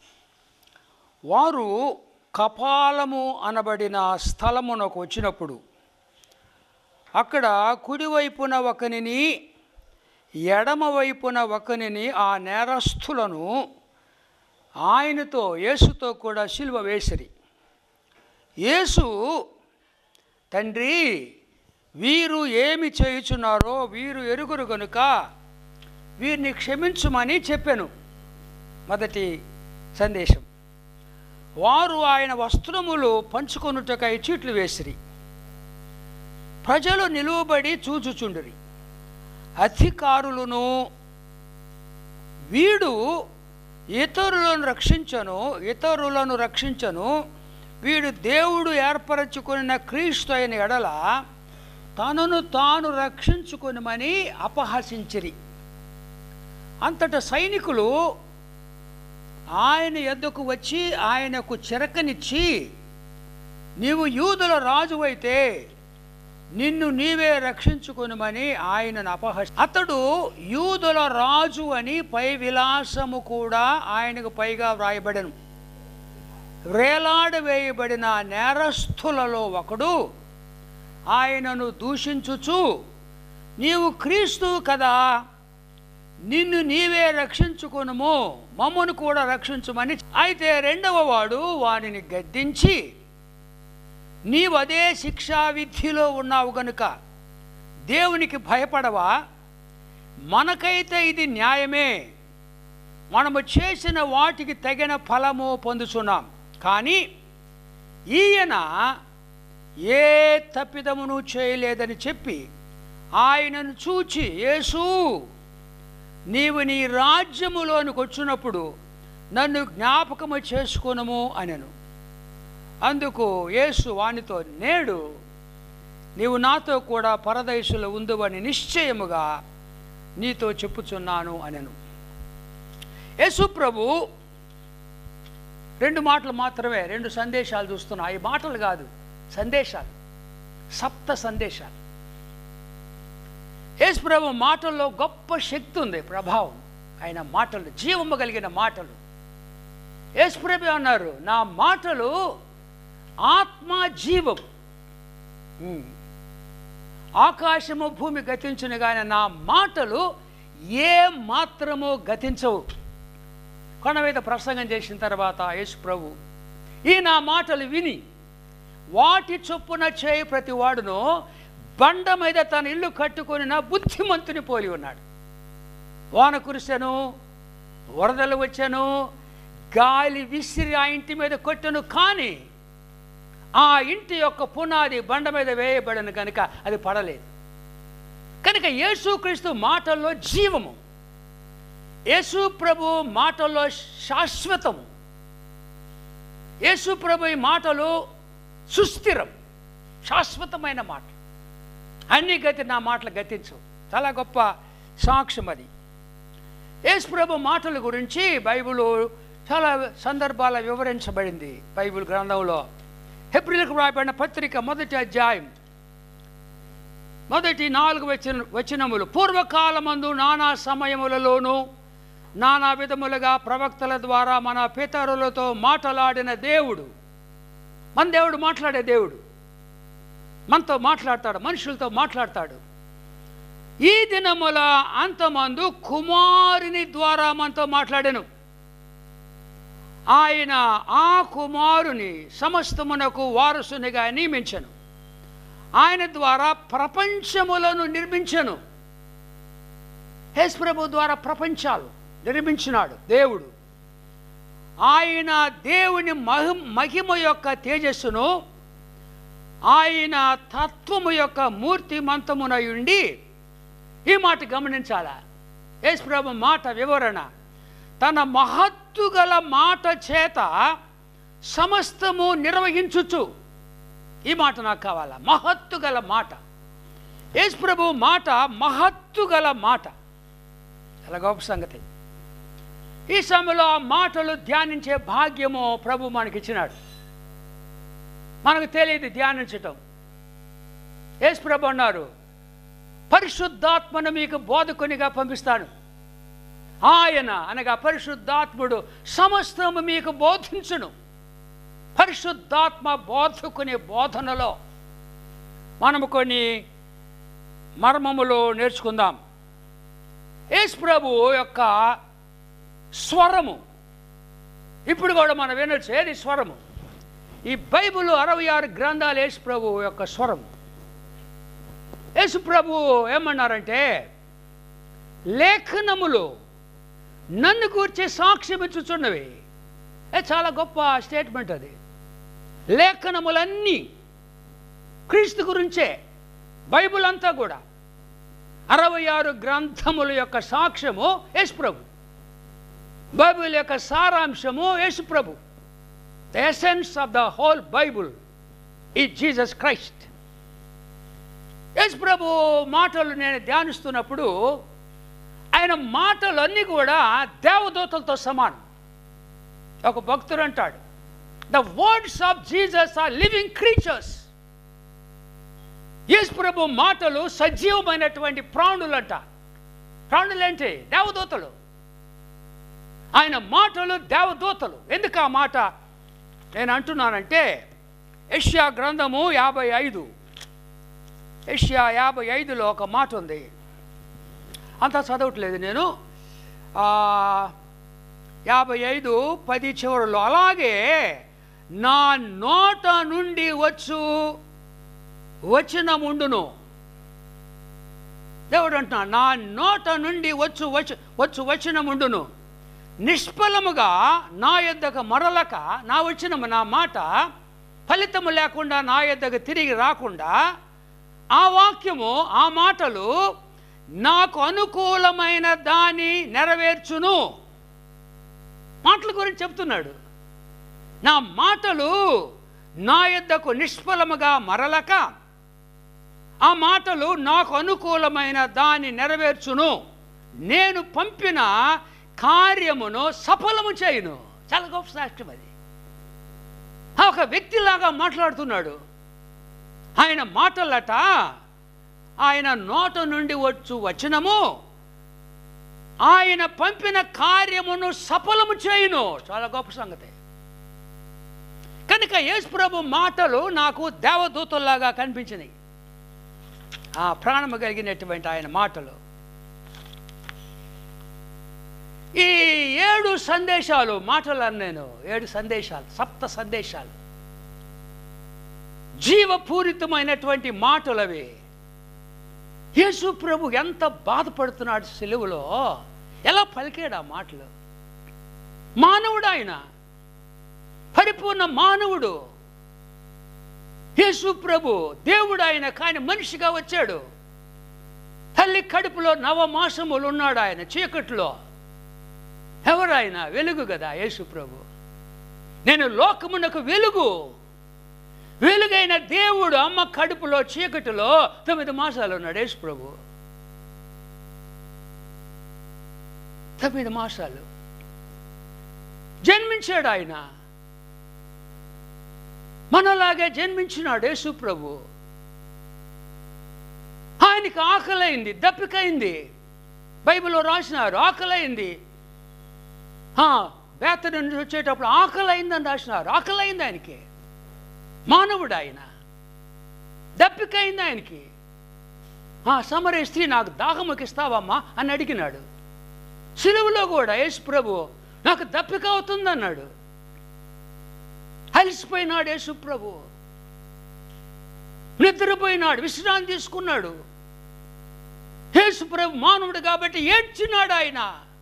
వారు కపాలము అనబడిన స్థలమునకు వచ్చినప్పుడు అక్కడ కుడివైపున ఒకనిని ఎడమ వైపున ఒకనిని ఆ నేరస్తులను ఆయనతో యేసుతో కూడా సిలువ వేసిరి యేసు తండ్రి వీరు ఏమి చేయుచున్నారో వీరు ఎరుగురు గనుక వీరిని క్షమించుమని చెప్పాను మొదటి సందేశం వారు ఆయన వస్త్రములు పంచుకొనుటకై చీట్లు వేసిరి ప్రజలు నిలువబడి చూచుచుండిరి అధికారులను వీడు ఇతరులను రక్షించను ఇతరులను రక్షించను వీడు దేవుడు ఏర్పరచుకున్న క్రీస్తు అయిన ఎడల తనను తాను రక్షించుకునమని అపహసించిరి అంతట సైనికులు ఆయన ఎద్దకు వచ్చి ఆయనకు చిరకనిచ్చి నీవు యూదుల రాజు అయితే నిన్ను నీవే రక్షించుకునమని ఆయనను అపహసి అతడు యూదుల రాజు అని పై విలాసము కూడా ఆయనకు పైగా వ్రాయబడను వేలాడవేయబడిన నేరస్థులలో ఒకడు ఆయనను దూషించుచు నీవు క్రీస్తు కదా నిన్ను నీవే రక్షించుకొనుము మమ్మను కూడా రక్షించుమని అయితే రెండవ వాడు వానిని గద్దించి నీవు అదే శిక్షా విధిలో ఉన్నావు గనుక దేవునికి భయపడవా మనకైతే ఇది న్యాయమే మనము చేసిన వాటికి తగిన ఫలము పొందుచున్నాం కానీ ఈయన ఏ తప్పిదమును చేయలేదని చెప్పి ఆయనను చూచి యేసు నీవు నీ రాజ్యములోనికి వచ్చినప్పుడు నన్ను జ్ఞాపకము చేసుకొనుము అనెను అందుకు యేసు వానితో నేడు నీవు నాతో కూడా పరదేశులు ఉందువని నిశ్చయముగా నీతో చెప్పుచున్నాను అనెను యేసు ప్రభు రెండు మాటలు మాత్రమే రెండు సందేశాలు చూస్తున్నా ఈ మాటలు కాదు సందేశాలు సప్త సందేశాలు యేసు ప్రభు మాటల్లో గొప్ప శక్తి ఉంది ప్రభావం ఆయన మాటలు జీవము కలిగిన మాటలు యేసు ప్రభు అన్నారు నా మాటలు ఆత్మ జీవం ఉమ్. ఆకాశము భూమి గతించును కానీ నా మాటలు ఏ మాత్రము గతించవు కొండ మీద ప్రసంగం చేసిన తర్వాత యేసు ప్రభు ఈ నా మాటలు విని వాటి చొప్పున చేయి ప్రతి వాడును బండ మీద తన ఇల్లు కట్టుకొని నా బుద్ధిమంతుని పోలి ఉన్నాడు వాన కురిసెను వరదలు వచ్చాను గాలి విసిరి ఆ ఇంటి మీద కొట్టెను కానీ ఆ ఇంటి యొక్క పునాది బండ మీద వేయబడను కనుక అది పడలేదు కనుక యేసుక్రీస్తు మాటల్లో జీవము యేసు ప్రభు మాటల్లో శాశ్వతము యేసు ప్రభు ఈ మాటలు సుస్థిరం శాశ్వతమైన మాట అన్ని గతి నా మాటలు గతించు చాలా గొప్ప సాక్ష్యం అది యేసు ప్రభు మాటల గురించి బైబిల్ చాలా సందర్భాల వివరించబడింది బైబిల్ గ్రంథంలో హెబ్రిలకు రాయబడిన పత్రిక మొదటి అధ్యాయం మొదటి నాలుగు వచన వచనములు పూర్వకాలమందు నానా సమయములలోనూ నానా విధములుగా ప్రవక్తల ద్వారా మన పితరులతో మాట్లాడిన దేవుడు మన దేవుడు మాట్లాడే దేవుడు మనతో మాట్లాడతాడు మనుషులతో మాట్లాడతాడు ఈ దినముల అంతమందు కుమారుని ద్వారా మనతో మాట్లాడాను ఆయన ఆ కుమారుని సమస్తమునకు వారసునిగా నియమించను ఆయన ద్వారా ప్రపంచములను నిర్మించను హేస్ ప్రభు ద్వారా ప్రపంచాలు నిర్మించినాడు దేవుడు ఆయన దేవుని మహి మహిమ యొక్క తేజస్సును ఆయన తత్వము యొక్క మూర్తిమంతమునై ఉండి ఈ మాట గమనించాలా యేసు ప్రభు మాట వివరణ తన మహత్తు గల మాట చేత సమస్తము నిర్వహించుచు ఈ మాట నాకు కావాలా మహత్తు గల మాట యేసు ప్రభు మాట మహత్తు గల మాట చాలా గొప్ప సంగతి ఈ సమయంలో ఆ మాటలు ధ్యానించే భాగ్యము ప్రభు మనకి ఇచ్చినాడు మనకు తెలియదు ధ్యానించటం యేసు ప్రభు అన్నారు పరిశుద్ధాత్మను మీకు బోధకునిగా పంపిస్తాను ఆయన అనగా పరిశుద్ధాత్ముడు సమస్తము మీకు బోధించును పరిశుద్ధాత్మ బోధకుని బోధనలో మనము కొన్ని మర్మములు నేర్చుకుందాం యేసు ప్రభు యొక్క స్వరము ఇప్పుడు కూడా మనం వినొచ్చు ఏది స్వరము ఈ బైబిల్ అరవై ఆరు గ్రంథాలు యేసు ప్రభు యొక్క స్వరం యేసు ప్రభు ఏమన్నారంటే లేఖనములు నన్ను కూర్చే సాక్ష్యం ఇచ్చుచున్నవి ఏ చాలా గొప్ప స్టేట్మెంట్ అది లేఖనములన్నీ క్రీస్తు గురించే బైబిల్ అంతా కూడా అరవై ఆరు గ్రంథముల యొక్క సాక్ష్యము యేసుప్రభు బైబిల్ యొక్క సారాంశము యేసుప్రభు the essence of the whole Bible ఈ జీసస్ క్రైస్ట్ యేసుప్రభు మాటలు నేను ధ్యానిస్తున్నప్పుడు ఆయన మాటలు అన్నీ కూడా దేవదూతలతో సమానం ఒక భక్తుడు అంటాడు the words of Jesus are living creatures యేసు ప్రభు మాటలు సజీవమైనటువంటి ప్రాణులంట ప్రాణులేంటి దేవదూతలు ఆయన మాటలు దేవదూతలు ఎందుకు ఆ మాట నేను అంటున్నానంటే యష్యా గ్రంథము యాభై ఐదు యష్యా యాభై ఐదులో ఒక మాట ఉంది అంతా చదవట్లేదు నేను ఆ, యాభై ఐదు పది చివరిలో అలాగే నా నోట నుండి వచ్చు వచ్చిన ముండును దేవుడు అంటున్నాడు నా నోట నుండి వచ్చు వచ్చు వచ్చు వచ్చిన ముండును నిష్ఫలముగా నా యొద్దకు మరలక నా వచ్చిన నా మాట ఫలితము లేకుండా నా యొద్దకు తిరిగి రాకుండా ఆ వాక్యము ఆ మాటలు నాకు అనుకూలమైన దాని నెరవేర్చును మాటల గురించి చెప్తున్నాడు నా మాటలు నా యొద్దకు నిష్ఫలముగా మరలక ఆ మాటలు నాకు అనుకూలమైన దాన్ని నెరవేర్చును నేను పంపిన కార్యమును సఫలము చేయును చాలా గొప్ప సాక్ష్యం అది ఆ ఒక వ్యక్తిలాగా మాట్లాడుతున్నాడు ఆయన మాటలట ఆయన నోట నుండి వచ్చు వచనము ఆయన పంపిన కార్యమును సఫలము చేయును చాలా గొప్ప సంగతి కనుక యేసుప్రభు మాటలు నాకు దేవదూతల్లాగా కనిపించినాయి ఆ ప్రాణము కలిగినటువంటి ఆయన మాటలు ఈ ఏడు సందేశాలు మాటలను నేను ఏడు సందేశాలు సప్త సందేశాలు జీవపూరితమైనటువంటి మాటలు అవి యేసు ప్రభు ఎంత బాధపడుతున్నాడు సెలువులో ఎలా పలికాడు ఆ మాటలు మానవుడు ఆయన పరిపూర్ణ మానవుడు యేసు ప్రభు దేవుడు ఆయన కానీ మనిషిగా వచ్చాడు తల్లి కడుపులో నవమాసములు ఉన్నాడు ఆయన చీకట్లో ఎవరు ఆయన వెలుగు కదా యేసు ప్రభు నేను లోకమునకు వెలుగు వెలుగైన దేవుడు అమ్మ కడుపులో చీకటిలో తొమ్మిది మాసాలు ఉన్నాడు యేసు ప్రభు తొమ్మిది మాసాలు జన్మించాడు ఆయన మనలాగే జన్మించినాడు యేసు ప్రభు ఆయనకి ఆకలైంది దప్పికైంది బైబిల్లో రాసినారు ఆకలైంది బేత నుంచి వచ్చేటప్పుడు ఆకలైందని రాసినారు ఆకలైంది ఆయనకి మానవుడు ఆయన దప్పికైంది ఆయనకి ఆ సమరే స్త్రీ నాకు దాహముకి ఇస్తావమ్మా అని అడిగినాడు సిలువలో కూడా యేసు ప్రభు నాకు దప్పిక అవుతుందన్నాడు అలసిపోయినాడు యేసు ప్రభు నిద్రపోయినాడు విశ్రాంతి తీసుకున్నాడు యేసు ప్రభు మానవుడు కాబట్టి ఏడ్చినాడు ఆయన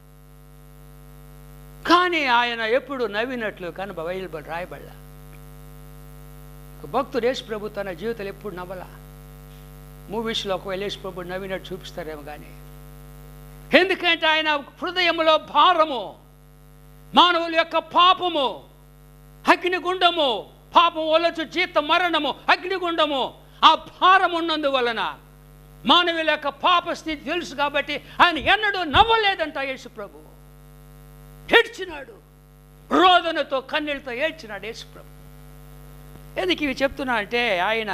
కానీ ఆయన ఎప్పుడు నవ్వినట్లు కనుక బయలుబడి రాయబడ్డా ఒక భక్తుడు యేసు ప్రభు తన జీవితంలో ఎప్పుడు నవ్వలా మూవీస్లో ఒకవేళ యేసు ప్రభు నవ్వినట్టు చూపిస్తారేమో కానీ ఎందుకంటే ఆయన హృదయంలో భారము మానవుల యొక్క పాపము అగ్నిగుండము పాపం వలచు జీత మరణము అగ్నిగుండము ఆ భారం ఉన్నందువలన మానవుల యొక్క పాప స్థితి తెలుసు కాబట్టి ఆయన ఎన్నడూ నవ్వలేదంట యేసు ప్రభు ఏడ్చినాడు రోదనతో కన్నీళ్ళతో ఏడ్చినాడు యేసు ప్రభు ఎందుకు ఇవి చెప్తున్నా అంటే ఆయన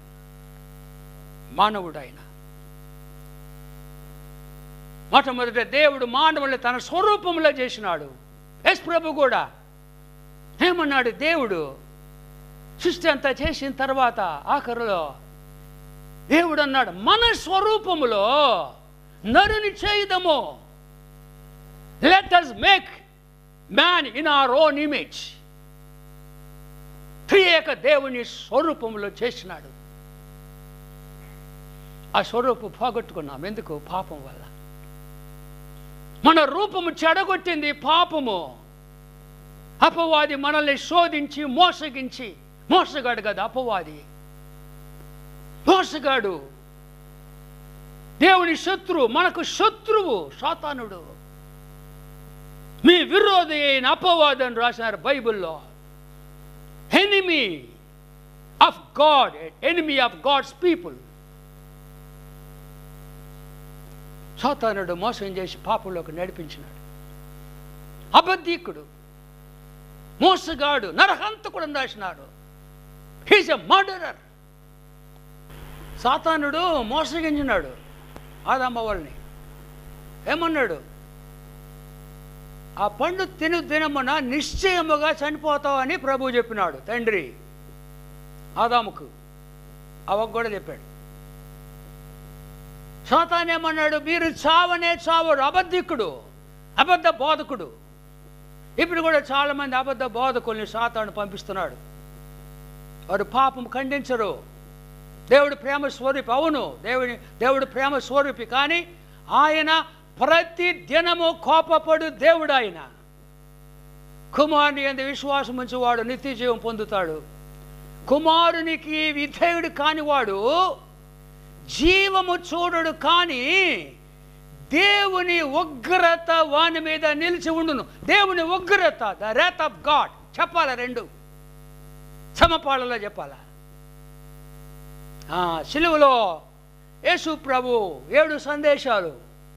మానవుడు ఆయన మొట్టమొదట దేవుడు మానవుల్ని తన స్వరూపంలో చేసినాడు యేసు ప్రభు కూడా ఏమన్నాడు దేవుడు సృష్టి అంతా చేసిన తర్వాత ఆఖరులో దేవుడు అన్నాడు మన స్వరూపములో నరుని చేయుదము let us make man in our own image త్రియేక దేవుని స్వరూపంలో చేసినాడు ఆ స్వరూపం పోగొట్టుకున్నాం ఎందుకు పాపం వల్ల మన రూపము చెడగొట్టింది పాపము అపవాది మనల్ని శోధించి మోసగించి మోసగాడు కదా అపవాది మోసగాడు దేవుని శత్రువు మనకు శత్రువు సాతానుడు మీ విరోధి అయిన అపవాదం రాశారు బైబిల్లో enemy of God enemy of God's people సాతానుడు మోసం చేసి పాపంలోకి నడిపించినాడు అబద్ధీకుడు మోసగాడు నరహంతకుడు రాసినాడు హీజ్ ఎ మర్డరర్ సాతానుడు మోసగించినాడు ఆదమ్మ వాళ్ళని ఏమన్నాడు ఆ పండు తిను తినమున నిశ్చయముగా చనిపోతావని ప్రభు చెప్పినాడు తండ్రి ఆదాముకు అవకు కూడా చెప్పాడు సాతాన్ ఏమన్నాడు మీరు చావనే చావరు అబద్ధికుడు అబద్ధ బోధకుడు ఇప్పుడు కూడా చాలామంది అబద్ధ బోధకుల్ని సాతాను పంపిస్తున్నాడు వారు పాపం ఖండించరు దేవుడు ప్రేమ స్వరూపి అవును దేవుని దేవుడు ప్రేమ స్వరూపి కానీ ఆయన ప్రతి దినము కోపపడు దేవుడు ఆయన కుమారుని ఎందు విశ్వాసం ఉంచి వాడు నిత్య జీవం పొందుతాడు కుమారునికి విధేయుడు కానివాడు జీవము చూడడు కానీ దేవుని ఉగ్రత వాని మీద నిలిచి ఉండును దేవుని ఉగ్రత ద రేత్ ఆఫ్ గాడ్ చెప్పాలా రెండు సమపాళ్ళలో చెప్పాలా ఆ, సిలువలో యేసు ప్రభు ఏడు సందేశాలు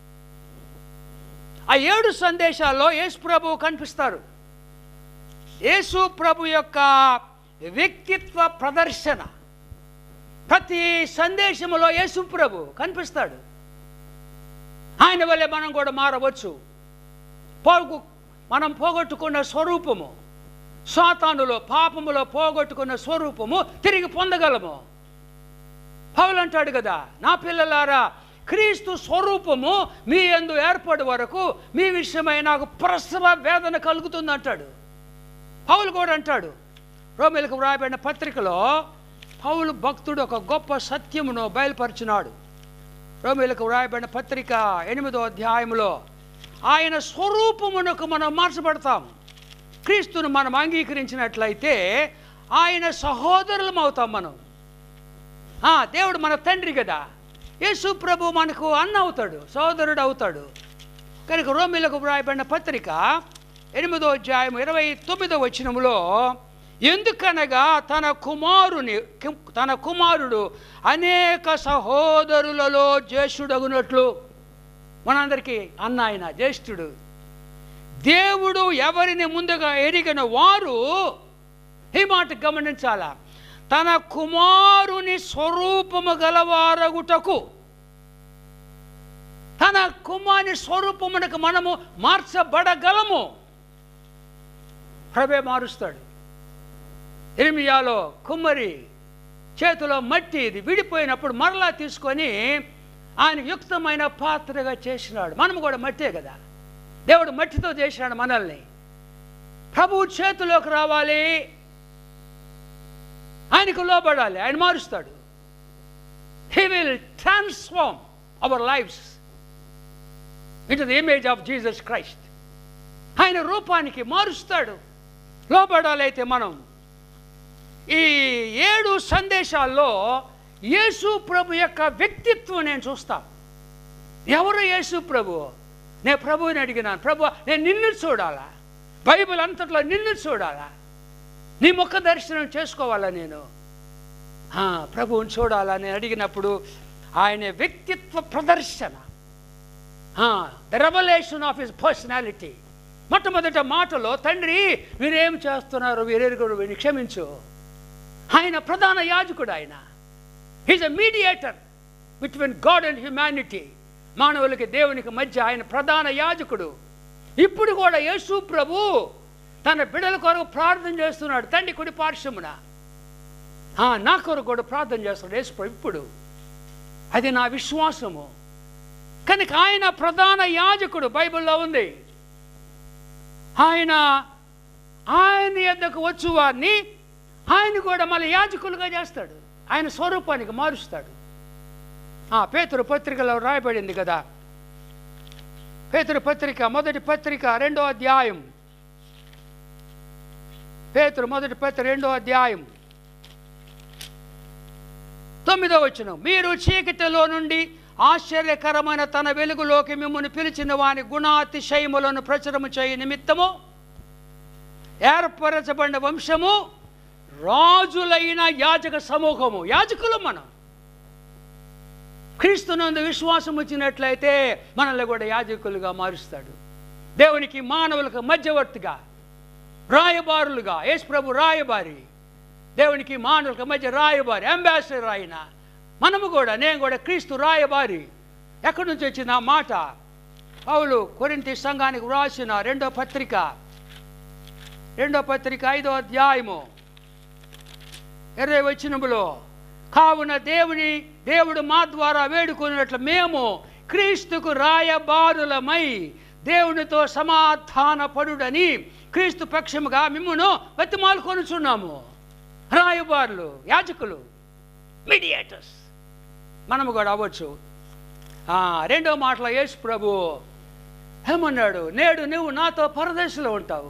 ఆ ఏడు సందేశాల్లో యేసు ప్రభు కనిపిస్తారు యేసు ప్రభు యొక్క వ్యక్తిత్వ ప్రదర్శన ప్రతి సందేశములో యేసు ప్రభు కనిపిస్తాడు ఆయన వల్లే మనం కూడా మారవచ్చు పోగు మనం పోగొట్టుకున్న స్వరూపము సాతానులో పాపములో పోగొట్టుకున్న స్వరూపము తిరిగి పొందగలము పౌలు అంటాడు కదా నా పిల్లలారా క్రీస్తు స్వరూపము మీ ఎందు ఏర్పడి వరకు మీ విషయమై నాకు ప్రసవ వేదన కలుగుతుంది అంటాడు పౌలు కూడా అంటాడు రోమిలకు వ్రాయబడిన పత్రికలో పౌలు భక్తుడు ఒక గొప్ప సత్యమును బయలుపరిచినాడు రోమిలకు వ్రాయబడిన పత్రిక ఎనిమిదో అధ్యాయంలో ఆయన స్వరూపమునకు మనం మార్చబడతాం క్రీస్తును మనం అంగీకరించినట్లయితే ఆయన సహోదరులం అవుతాం మనం ఆ, దేవుడు మన తండ్రి కదా యేసు ప్రభు మనకు అన్న అవుతాడు సోదరుడు అవుతాడు కనుక రోమిలకు వ్రాయబడిన పత్రిక ఎనిమిదో అధ్యాయం ఇరవై తొమ్మిదో వచనములో ఎందుకనగా తన కుమారుని తన కుమారుడు అనేక సహోదరులలో జ్యేష్ఠుడగునట్లు మనందరికీ అన్న ఆయన జ్యేష్ఠుడు దేవుడు ఎవరిని ముందుగా ఎరిగిన వారు ఈ మాట గమనించాలా తన కుమారుని స్వరూపము గలవారగుటకు తన కుమారుని స్వరూపమునకు మనము మార్చబడగలము ప్రభే మారుస్తాడు ఇర్మియాలో కుమ్మరి చేతిలో మట్టి ఇది విడిపోయినప్పుడు మరలా తీసుకొని ఆయన యుక్తమైన పాత్రగా చేసినాడు మనము కూడా మట్టే కదా దేవుడు మట్టితో చేసినాడు మనల్ని ప్రభువు చేతిలోకి రావాలి ఆయనకు లోబడాలి ఆయన మారుస్తాడు he will transform our lives it the image of Jesus Christ ఆయన రూపానికి మారుస్తాడు లోబడాలి అయితే మనం ఈ ఏడు సందేశాల్లో యేసు ప్రభు యొక్క వ్యక్తిత్వం నేను చూస్తా ఎవరు యేసు ప్రభు నేను ప్రభువుని అడిగినాను ప్రభు నేను నిన్ను చూడాలా బైబిల్ అంతట్లో నిన్ను చూడాలా నీ ముఖ దర్శనం చేసుకోవాలా నేను ఆ, ప్రభువుని చూడాలా నేను అడిగినప్పుడు ఆయన వ్యక్తిత్వ ప్రదర్శన the revelation of his personality మొట్టమొదట మాటలో తండ్రి వీరేం చేస్తున్నారు వీరెరుగురు వీరిని క్షమించు ఆయన ప్రధాన యాజకుడు ఆయన he's a mediator between God and humanity మానవులకి దేవునికి మధ్య ఆయన ప్రధాన యాజకుడు ఇప్పుడు కూడా యేసు ప్రభు తన బిడ్డల కొరకు ప్రార్థన చేస్తున్నాడు తండ్రి కుడి పార్శ్వమున ఆ, నా కొరకు కూడా ప్రార్థన చేస్తున్నాడు యేసు ప్రభు ఇప్పుడు అది నా విశ్వాసము కనుక ఆయన ప్రధాన యాజకుడు బైబిల్లో ఉంది ఆయన ఆయన యొద్దకు వచ్చు వారిని ఆయన కూడా మళ్ళీ యాజకులుగా చేస్తాడు ఆయన స్వరూపానికి మారుస్తాడు ఆ పేతురు పత్రికలో రాయబడింది కదా పేతురు పత్రిక మొదటి పత్రిక రెండో అధ్యాయం పేతురు మొదటి పత్రిక రెండో అధ్యాయం తొమ్మిదో వచ్చిన మీరు చీకటిలో నుండి ఆశ్చర్యకరమైన తన వెలుగులోకి మిమ్మల్ని పిలిచిన వాని గుణాతిశయములను ప్రచురము చేయ నిమిత్తము ఏర్పరచబడిన వంశము రాజులైన యాజక సమూహము యాజకులు మనం క్రీస్తునందు విశ్వాసం వచ్చినట్లయితే మనల్ని కూడా యాజకులుగా మారుస్తాడు దేవునికి మానవులకు మధ్యవర్తిగా రాయబారులుగా యేసు ప్రభు రాయబారి దేవునికి మానవులకు మధ్య రాయబారి అంబాసిడర్ ఆయన మనము కూడా నేను కూడా క్రీస్తు రాయబారి ఎక్కడి నుంచి వచ్చింది ఆ మాట పౌలు కొరింతి సంఘానికి వ్రాసిన రెండో పత్రిక రెండో పత్రిక ఐదో అధ్యాయము ఇరవై వచనములో కావున దేవుని దేవుడు మా ద్వారా వేడుకున్నట్లు మేము క్రీస్తుకు రాయబారులమై దేవునితో సమాధాన పడుడని క్రీస్తు పక్షముగా మిమ్మును బతిమాలు కొనుచున్నాము రాయబారులు యాజకులు మీడియేటర్స్ మనము కూడా అవ్వచ్చు ఆ, రెండో మాటలో యేసు ప్రభు ఏమన్నాడు నేడు నువ్వు నాతో పరదేశంలో ఉంటావు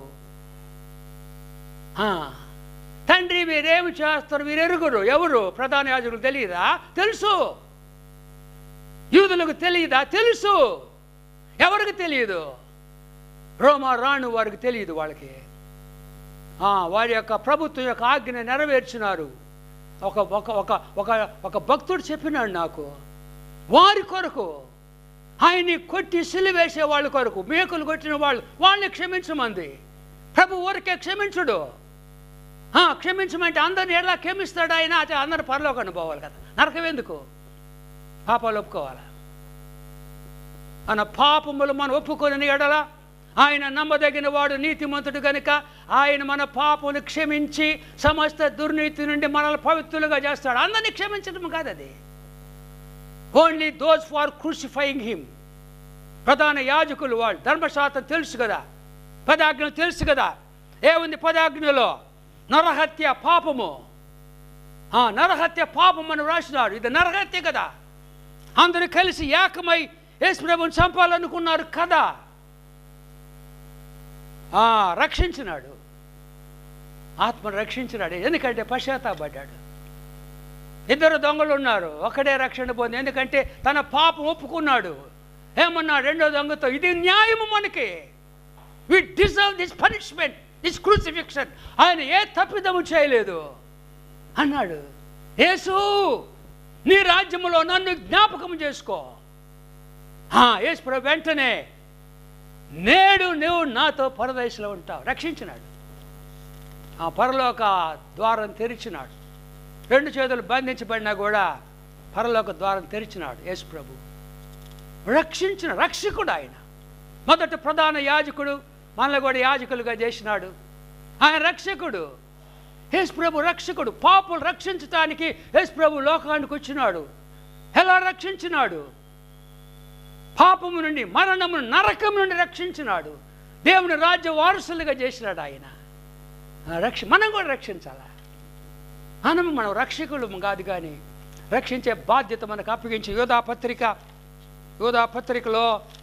ఆ, తండ్రి వీరేమి చేస్తారు వీరు ఎరుగురు ఎవరు ప్రధాన యాజకులు తెలియదా తెలుసు యూదులకు తెలియదా తెలుసు ఎవరికి తెలియదు రోమా రాణు వారికి తెలియదు వాళ్ళకి ఆ, వారి యొక్క ప్రభుత్వం యొక్క ఆజ్ఞ నెరవేర్చినారు ఒక ఒక ఒక ఒక ఒక భక్తుడు చెప్పినాడు నాకు వారి కొరకు ఆయన్ని కొట్టి సిలివేసే వాళ్ళ కొరకు మేకులు కొట్టిన వాళ్ళు వాళ్ళని క్షమించమంది ప్రభు ఊరికే క్షమించుడు ఆ, క్షమించమంటే అందరిని ఎలా క్షమిస్తాడు ఆయన అయితే అందరు పరలోకాన్ని పోవాలి కదా నరకం ఎందుకు పాపాలు ఒప్పుకోవాలా మన పాపములు మనం ఒప్పుకొని ఎడల ఆయన నమ్మదగిన వాడు నీతిమంతుడు గనుక ఆయన మన పాపములు క్షమించి సమస్త దుర్నీతి నుండి మనల్ని పవిత్రులుగా చేస్తాడు అందరినీ క్షమించడం కాదు అది only those for crucifying him ప్రధాన యాజకులు వాళ్ళు ధర్మశాస్త్రం తెలుసు కదా పదాజ్ఞలు తెలుసు కదా ఏముంది పదాజ్ఞలో నరహత్య పాపము ఆ, నరహత్య పాపం అని రాసినాడు ఇది నరహత్య కదా అందరూ కలిసి ఏకమై యేసు ప్రభుని చంపాలనుకున్నారు కదా ఆ, రక్షించినాడు ఆత్మను రక్షించినాడు ఎందుకంటే పశ్చాత్తాపడ్డాడు ఇద్దరు దొంగలు ఉన్నారు ఒకడే రక్షణ పొంది ఎందుకంటే తన పాపం ఒప్పుకున్నాడు ఏమన్నాడు రెండో దొంగతో ఇది న్యాయము మనకి we deserve this punishment this crucifixion ఆయన ఏ తప్పిదము చేయలేదు అన్నాడు యేసు నీ రాజ్యములో నన్ను జ్ఞాపకం చేసుకో ఆ, యేసు ప్రభు వెంటనే నేడు నువ్వు నాతో పరదేశంలో ఉంటావు రక్షించినాడు ఆ పరలోక ద్వారం తెరిచినాడు రెండు చేతులు బంధించబడినా కూడా పరలోక ద్వారం తెరిచినాడు యేసు ప్రభు రక్షించిన రక్షకుడు ఆయన మొదట ప్రధాన యాజకుడు మనల్ని కూడా యాజకులుగా చేసినాడు ఆయన రక్షకుడు యేసు ప్రభు రక్షకుడు పాపులు రక్షించటానికి యేసు ప్రభు లోకానికి వచ్చినాడు ఎలా రక్షించినాడు పాపము నుండి మరణము నరకం నుండి రక్షించినాడు దేవుని రాజ్య వారసులుగా చేసినాడు ఆయన ఆ రక్ష మనం కూడా రక్షించాలా మనం మనం రక్షకులు కాదు కానీ రక్షించే బాధ్యత మనకు అప్పగించి యోధా పత్రిక యోధా పత్రికలో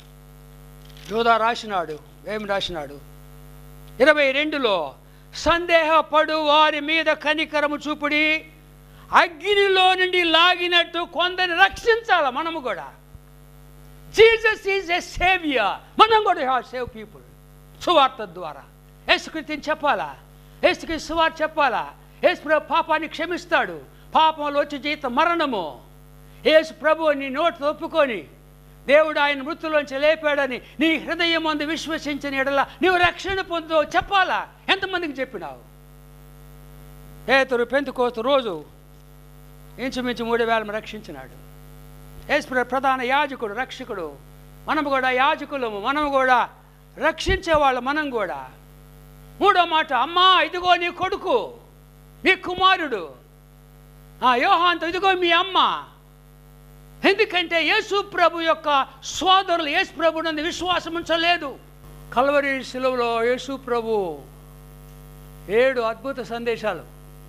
యోధా రాసినాడు ఏమి రాసినాడు ఇరవై రెండులో సందేహపడు వారి మీద కనికరము చూపుడి అగ్నిలో నుండి లాగినట్టు కొందరిని రక్షించాలి మనము కూడా జీసస్ ఈజ్ ఎ సేవియర్ మనం కూడా హ్యావ్ సేవ్ పీపుల్ సువార్త ద్వారా యేసుకృతిని చెప్పాలా యేసుకి సువార్త చెప్పాలా యేసు ప్రభు పాపాన్ని క్షమిస్తాడు పాపంలో వచ్చి జీతం మరణము యేసు ప్రభు నీ నోటి ఒప్పుకొని దేవుడు ఆయన మృతులోంచి లేపాడని నీ హృదయం అందు విశ్వసించిన ఎడల నీవు రక్షణ పొందు చెప్పాలా ఎంతమందికి చెప్పినావు పేతురు పెంతుకోత రోజు ఇంచుమించు మూడు వేల రక్షించినాడు యేసు ప్ర- ప్రధాన యాజకుడు రక్షకుడు మనము కూడా యాజకులము మనము కూడా రక్షించేవాళ్ళు మనం కూడా మూడో మాట అమ్మా ఇదిగో నీ కొడుకు నీ కుమారుడు ఆ యోహాంతో ఇదిగో మీ అమ్మ ఎందుకంటే యేసు ప్రభు యొక్క సోదరులు యేసు ప్రభు నందు విశ్వాసం ఉంచలేదు కల్వరి శిలువలో యేసు ప్రభు ఏడు అద్భుత సందేశాలు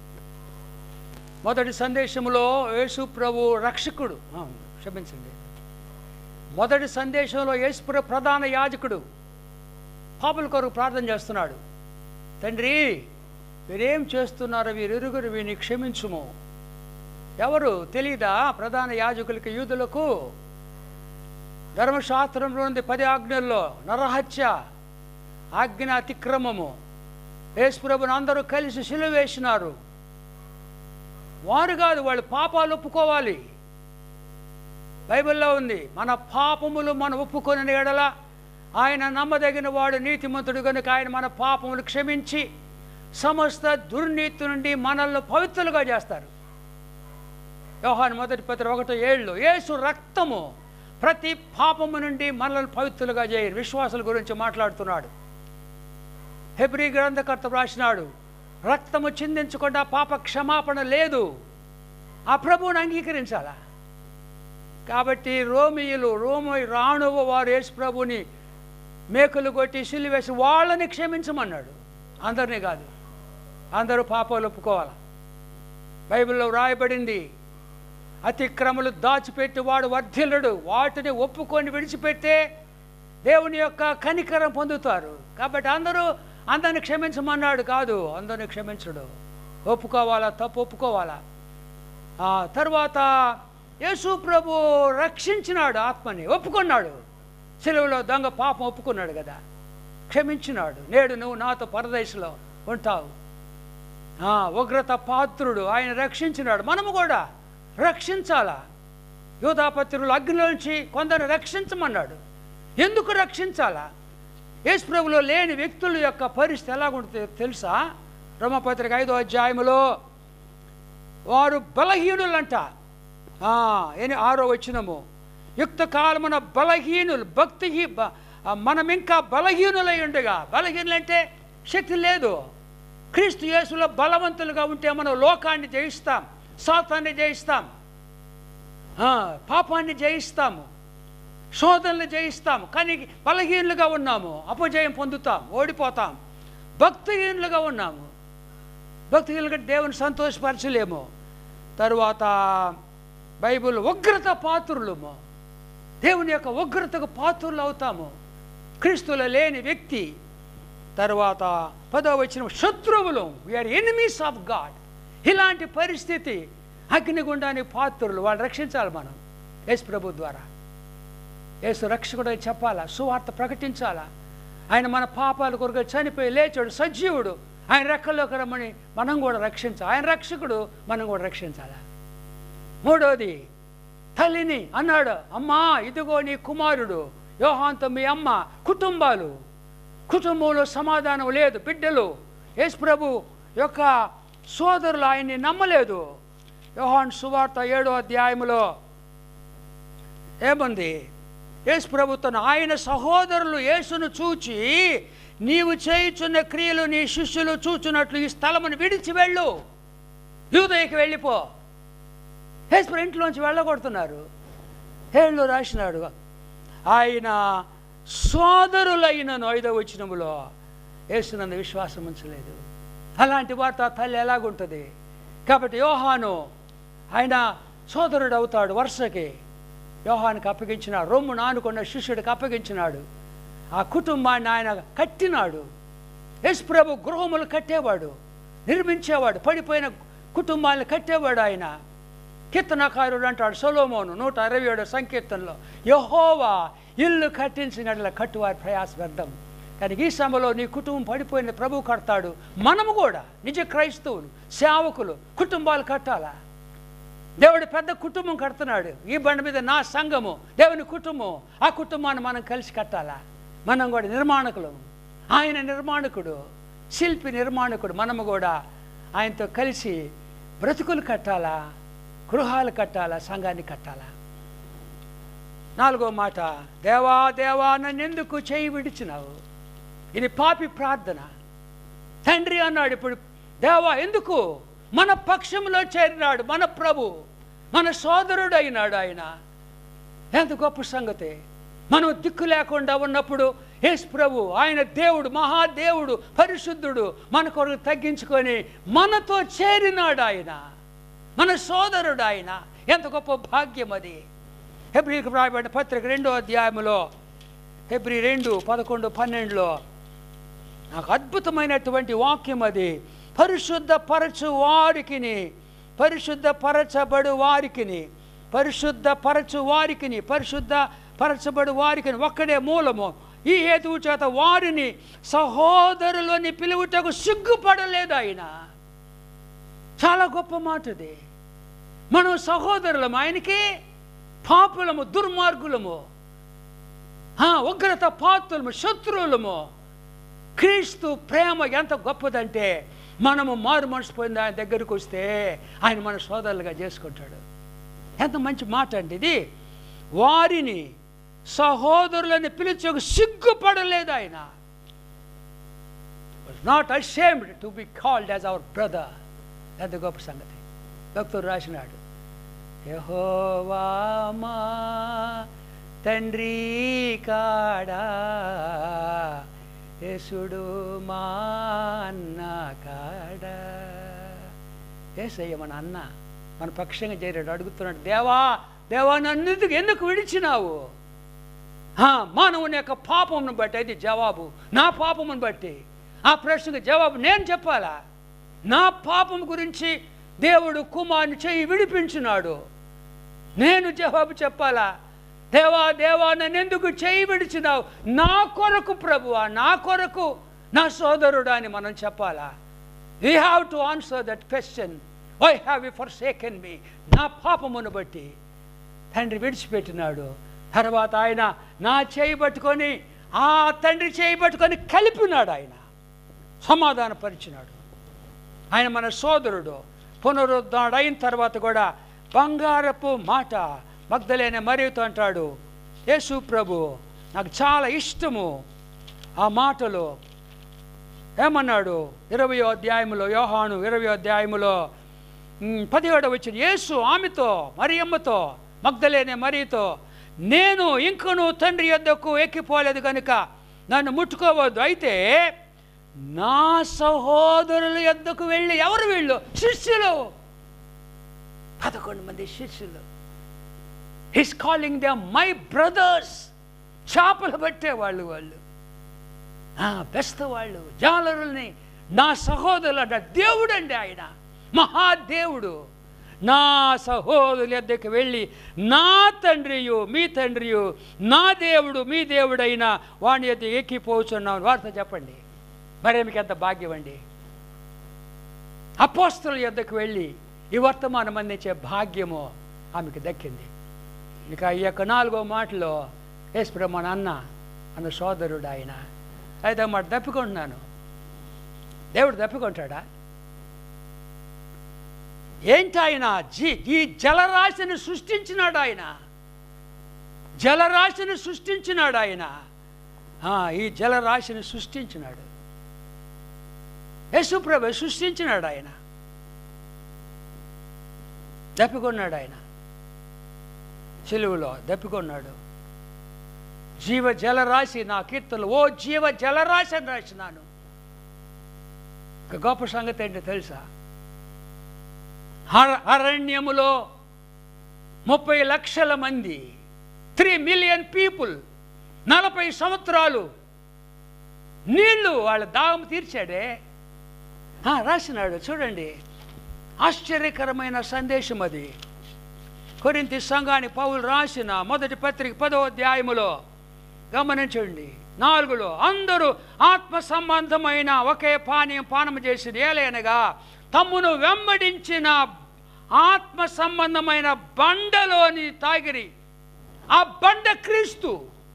మొదటి సందేశంలో యేసు ప్రభు రక్షకుడు ఆ, క్షమించండి మొదటి సందేశంలో యేసు ప్రభు ప్రధాన యాజకుడు పాపుల కొరకు ప్రార్థన చేస్తున్నాడు తండ్రి మీరేం చేస్తున్నారో వీరిరుగురు వీరిని క్షమించుము ఎవరు తెలీదా ప్రధాన యాజకులకి యూదులకు ధర్మశాస్త్రంలో ఉంది పది ఆజ్ఞల్లో నరహత్య ఆజ్ఞ అతిక్రమము యేసుప్రభుని అందరూ కలిసి సిలువ వేసినారు వారు కాదు వాళ్ళు పాపాలు ఒప్పుకోవాలి బైబిల్లో ఉంది మన పాపములు మనం ఒప్పుకొని ఎడల ఆయన నమ్మదగిన వాడు నీతిమంతుడు కనుక ఆయన మన పాపములు క్షమించి సమస్త దుర్నీతి నుండి మనల్ని పవిత్రులుగా చేస్తారు యోహాను మొదటి పత్ర ఒకటో ఏళ్ళు యేసు రక్తము ప్రతి పాపము నుండి మనల్ని పవిత్రులుగా చేయరు విశ్వాసుల గురించి మాట్లాడుతున్నాడు హెబ్రి గ్రంథకర్త రాసినాడు రక్తము చిందించకుండా పాప క్షమాపణ లేదు ఆ ప్రభువుని అంగీకరించాలా కాబట్టి రోమియులు రోమి రాణువు వారు యేసు ప్రభుని మేకులు కొట్టి సిల్లివేసి వాళ్ళని క్షమించమన్నాడు అందరినీ కాదు అందరూ పాపాలు ఒప్పుకోవాలి బైబిల్లో వ్రాయబడింది అతిక్రమలు దాచిపెట్టి వాడు వర్ధిల్లుడు వాటిని ఒప్పుకొని విడిచిపెట్టే దేవుని యొక్క కనికరం పొందుతారు కాబట్టి అందరూ అందరిని క్షమించమన్నాడు కాదు అందరిని క్షమించడు ఒప్పుకోవాలా తప్పు ఒప్పుకోవాలా ఆ తర్వాత యేసు ప్రభు రక్షించినాడు ఆత్మని ఒప్పుకున్నాడు సెలవులో దొంగ పాపం ఒప్పుకున్నాడు కదా క్షమించినాడు నేడు నువ్వు నాతో పరదేశంలో ఉంటావు ఆ, ఉగ్రత పాత్రుడు ఆయన రక్షించినాడు మనము కూడా రక్షించాలా యూధాపత్రులు అగ్నిలోంచి కొందరు రక్షించమన్నాడు ఎందుకు రక్షించాలా యేసుప్రభులో లేని వ్యక్తుల యొక్క పరిస్థితి ఎలాగుంటుందో తెలుసా రమపత్రిక ఐదో అధ్యాయములో వారు బలహీనులంట ఆ, ఎని ఆరో వచ్చినము యుక్త కాలమున బలహీనులు భక్తి బ- ఆ, మనం ఇంకా బలహీనులై ఉండగా బలహీనులంటే శక్తి లేదు క్రీస్తు యేసులో బలవంతులుగా ఉంటే మనం లోకాన్ని జయిస్తాం సాతాన్ని జయిస్తాం ఆ, పాపాన్ని జయిస్తాము శోధనలు జయిస్తాము కానీ బలహీనులుగా ఉన్నాము అపజయం పొందుతాం ఓడిపోతాం భక్తిహీనులుగా ఉన్నాము భక్తిహీనులుగా దేవుని సంతోషపరచలేము తరువాత బైబిల్ ఉగ్రత పాత్రులము దేవుని యొక్క ఉగ్రతకు పాత్రులు అవుతాము క్రీస్తులో లేని వ్యక్తి తర్వాత పదో వచ్చిన శత్రువులు వీఆర్ ఎనిమీస్ ఆఫ్ గాడ్ ఇలాంటి పరిస్థితి అగ్నిగుండానికి పాత్రులు వాళ్ళు రక్షించాలి మనం యేసు ప్రభు ద్వారా యేసు రక్షకుడు అని చెప్పాలా సువార్త ప్రకటించాలా ఆయన మన పాపాల కొరకు చనిపోయి లేచాడు సజీవుడు ఆయన రెక్కల్లోకి రమ్మని మనం కూడా రక్షించాలి ఆయన రక్షకుడు మనం కూడా రక్షించాలా మూడోది తల్లిని అన్నాడు అమ్మా ఇదిగో నీ కుమారుడు యోహాంతో మీ అమ్మ కుటుంబాలు కుటుంబంలో సమాధానం లేదు బిడ్డలు యేసు ప్రభు యొక్క సోదరులు ఆయన్ని నమ్మలేదు యోహాన్ సువార్త ఏడో అధ్యాయములో ఏముంది యేసు ప్రభుత్వం ఆయన సహోదరులు యేసును చూచి నీవు చేయుచున్న క్రియలు నీ శిష్యులు చూచున్నట్లు ఈ స్థలమును విడిచి వెళ్ళు యూదయకి వెళ్ళిపో యేసు ఇంట్లోంచి వెళ్ళగొడుతున్నారు హేళ్ళు రాసినాడు ఆయన సోదరులైనను ఐదవ వచనములో యేసునందు విశ్వాసం ఉంచలేదు అలాంటి వార్త ఆ తల్లి ఎలాగుంటుంది కాబట్టి యోహాను ఆయన సోదరుడు అవుతాడు వరుసకి యోహానికి అప్పగించినాడు రొమ్ము నానుకున్న శిష్యుడికి అప్పగించినాడు ఆ కుటుంబాన్ని ఆయన కట్టినాడు యేసుప్రభు గృహములు కట్టేవాడు నిర్మించేవాడు పడిపోయిన కుటుంబాలను కట్టేవాడు ఆయన కీర్తనకారుడు అంటాడు సొలోమోను నూట అరవై ఏడు సంకీర్తనలో యహోవా ఇల్లు కట్టించినట్ల కట్టువారి ప్రయాస వ్యర్థం కానీ ఈ సమయంలో నీ కుటుంబం పడిపోయిన ప్రభు కడతాడు మనము కూడా నిజ క్రైస్తవులు సేవకులు కుటుంబాలు కట్టాలా దేవుడు పెద్ద కుటుంబం కడుతున్నాడు ఈ బండ మీద నా సంఘము దేవుని కుటుంబం ఆ కుటుంబాన్ని మనం కలిసి కట్టాలా మనం కూడా నిర్మాణకులు ఆయన నిర్మాణకుడు శిల్పి నిర్మాణకుడు మనము కూడా ఆయనతో కలిసి బ్రతుకులు కట్టాలా గృహాలు కట్టాలా సంఘాన్ని కట్టాలా నాలుగో మాట దేవా దేవా నన్ను ఎందుకు చేయి విడిచినావు ఇది పాపి ప్రార్థన తండ్రి అన్నాడు ఇప్పుడు దేవా ఎందుకు మన పక్షంలో చేరినాడు మన ప్రభు మన సోదరుడు అయినాడు ఆయన ఎంత గొప్ప సంగతి మనం దిక్కు లేకుండా ఉన్నప్పుడు యేసు ప్రభు ఆయన దేవుడు మహాదేవుడు పరిశుద్ధుడు మన కొరకు తగ్గించుకొని మనతో చేరినాడు ఆయన మన సోదరుడు ఆయన ఎంత గొప్ప భాగ్యం అది హెబ్రికి రాయబడిన పత్రిక రెండో అధ్యాయములో హెబ్రి రెండు పదకొండు పన్నెండులో నాకు అద్భుతమైనటువంటి వాక్యం అది పరిశుద్ధ పరచు వారికిని పరిశుద్ధ పరచబడు వారికిని పరిశుద్ధ పరచు వారికిని పరిశుద్ధ పరచబడు వారికిని ఒక్కడే మూలము ఈ హేతువు చేత వారిని సహోదరులని పిలువుటకు సిగ్గుపడలేదు ఆయన చాలా గొప్ప మాట ఇది మనం సహోదరులము ఆయనకి పాపులము దుర్మార్గులము ఆ, ఉగ్రత పాత్రులము శత్రువులము క్రీస్తు ప్రేమ ఎంత గొప్పదంటే మనము మారు మనసు పొంది ఆయన దగ్గరికి వస్తే ఆయన మన సోదరులుగా చేసుకుంటాడు ఎంత మంచి మాట అంటే ఇది వారిని సహోదరులని పిలిచి ఒక సిగ్గుపడలేదు ఆయన not ashamed to be called as our brother ఎంత గొప్ప సంగతి భక్తుడు రాసినాడు యహోవా మా తండ్రి కాడా యేసుడు మా అన్న కాడా ఏసయ్య మన అన్న మన పక్షంగా చేరాడు అడుగుతున్నాడు దేవా దేవా నన్ను ఎందుకు ఎందుకు విడిచినావు ఆ, మానవుని యొక్క పాపమును బట్టి అది జవాబు నా పాపమును బట్టి ఆ ప్రశ్నకు జవాబు నేను చెప్పాలా నా పాపం గురించి దేవుడు కుమారుని చేయి విడిపించినాడు నేను జవాబు చెప్పాలా దేవా దేవా నన్ను ఎందుకు చేయి విడిచినావు నా కొరకు ప్రభువా నా కొరకు నా సోదరుడా అని మనం చెప్పాలా we have to answer that question why have you forsaken me నా పాపమును బట్టి తండ్రి విడిచిపెట్టినాడు తర్వాత ఆయన నా చేయి పట్టుకొని ఆ తండ్రి చేయి పట్టుకొని కలిపినాడు ఆయన సమాధానపరిచినాడు ఆయన మన సోదరుడు పునరుద్ధాడు అయిన తర్వాత కూడా బంగారపు మాట మగ్ధలేని మరియుతో అంటాడు యేసు ప్రభు నాకు చాలా ఇష్టము ఆ మాటలు ఏమన్నాడు ఇరవయో అధ్యాయములో యోహాను ఇరవయో అధ్యాయములో ఉమ్, పదిహేడవ వచ్చిన యేసు ఆమెతో మరియమ్మతో మగ్ధలేనే మరియతో నేను ఇంకను తండ్రి యొద్దకు ఎక్కిపోలేదు కనుక నన్ను ముట్టుకోవద్దు అయితే నా సహోదరుల యొద్దకు వెళ్ళి ఎవరు వీళ్ళు శిష్యులు పదకొండు మంది శిష్యులు his calling the my brothers చేపలు పట్టేవాళ్ళు వాళ్ళు ఆ, బెస్త వాళ్ళు జాలరుల్ని నా సహోదరులు అంట దేవుడు అండి ఆయన మహాదేవుడు నా సహోదరుల యొద్దకు వెళ్ళి నా తండ్రియు మీ తండ్రియు నా దేవుడు మీ దేవుడైన వాని యొద్ద ఎక్కిపోచున్నాను వార్త చెప్పండి మరి మీకు ఎంత భాగ్యం అండి అపోస్తుల యొద్దకు వెళ్ళి ఈ వర్తమానం అందించే భాగ్యము ఆమెకు దక్కింది ఇక ఈ యొక్క నాలుగో మాటలో యేసు మన అన్న అన్న సోదరుడు ఆయన అయితే మాట తప్పికుంటున్నాను దేవుడు తప్పికొంటాడా ఏంటి ఆయన జీ ఈ జలరాశిని సృష్టించినాడు ఆయన జలరాశిని సృష్టించినాడు ఆయన ఆ, ఈ జలరాశిని సృష్టించినాడు యేసుప్రభు సృష్టించినాడు ఆయన దప్పికొన్నాడు ఆయన సిలువలో దప్పికొన్నాడు జీవ జలరాశి నా కీర్తనలు ఓ జీవ జలరాశి అని రాసినాను ఒక గొప్ప సంగతి ఏంటో తెలుసా అర- అరణ్యములో ముప్పై లక్షల మంది త్రీ మిలియన్ పీపుల్ నలభై సంవత్సరాలు నీళ్లు వాళ్ళ దాహం తీర్చాడే ఆ, రాసినాడు చూడండి ఆశ్చర్యకరమైన సందేశం అది కొరింతి సంఘాన్ని పౌలు రాసిన మొదటి పత్రిక పదో అధ్యాయములో గమనించండి నాలుగులో అందరూ ఆత్మ సంబంధమైన ఒకే పానీయం పానము చేసింది ఏలైనగా తమ్మును వెంబడించిన ఆత్మ సంబంధమైన బండలోని తాగిరి ఆ బండ క్రీస్తు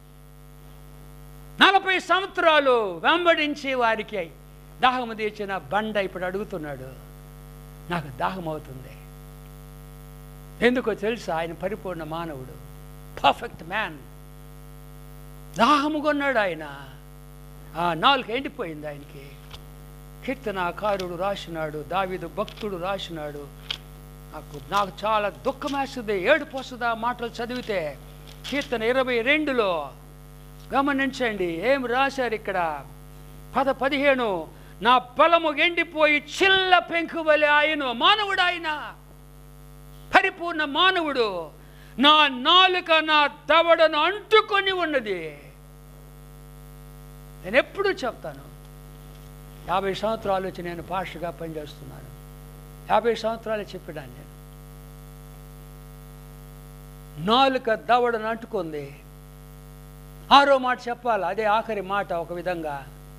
నలభై సంవత్సరాలు వెంబడించి వారికి దాహము తీర్చిన బండ ఇప్పుడు అడుగుతున్నాడు నాకు దాహం అవుతుంది ఎందుకో తెలుసా ఆయన పరిపూర్ణ మానవుడు పర్ఫెక్ట్ మ్యాన్ దాహము కొన్నాడు ఆయన ఆ నాలుగు ఎండిపోయింది ఆయనకి కీర్తనాకారుడు రాసినాడు దావీదు భక్తుడు రాసినాడు నాకు నాకు చాలా దుఃఖం వేస్తుంది ఏడుపు వస్తుంది ఆ మాటలు చదివితే కీర్తన ఇరవై రెండులో గమనించండి ఏం రాశారు ఇక్కడ పద పదిహేను నా బలము ఎండిపోయి చిల్ల పెంకు వలె ఆయను మానవుడు ఆయన పరిపూర్ణ మానవుడు నా నాలుక నా దవడను అంటుకొని ఉన్నది నేను ఎప్పుడూ చెప్తాను యాభై సంవత్సరాలు వచ్చి నేను పాస్టర్గా పనిచేస్తున్నాను యాభై సంవత్సరాలు చెప్పాను నేను నాలుక దవడను అంటుకుంది ఆరో మాట చెప్పాలి అదే ఆఖరి మాట ఒక విధంగా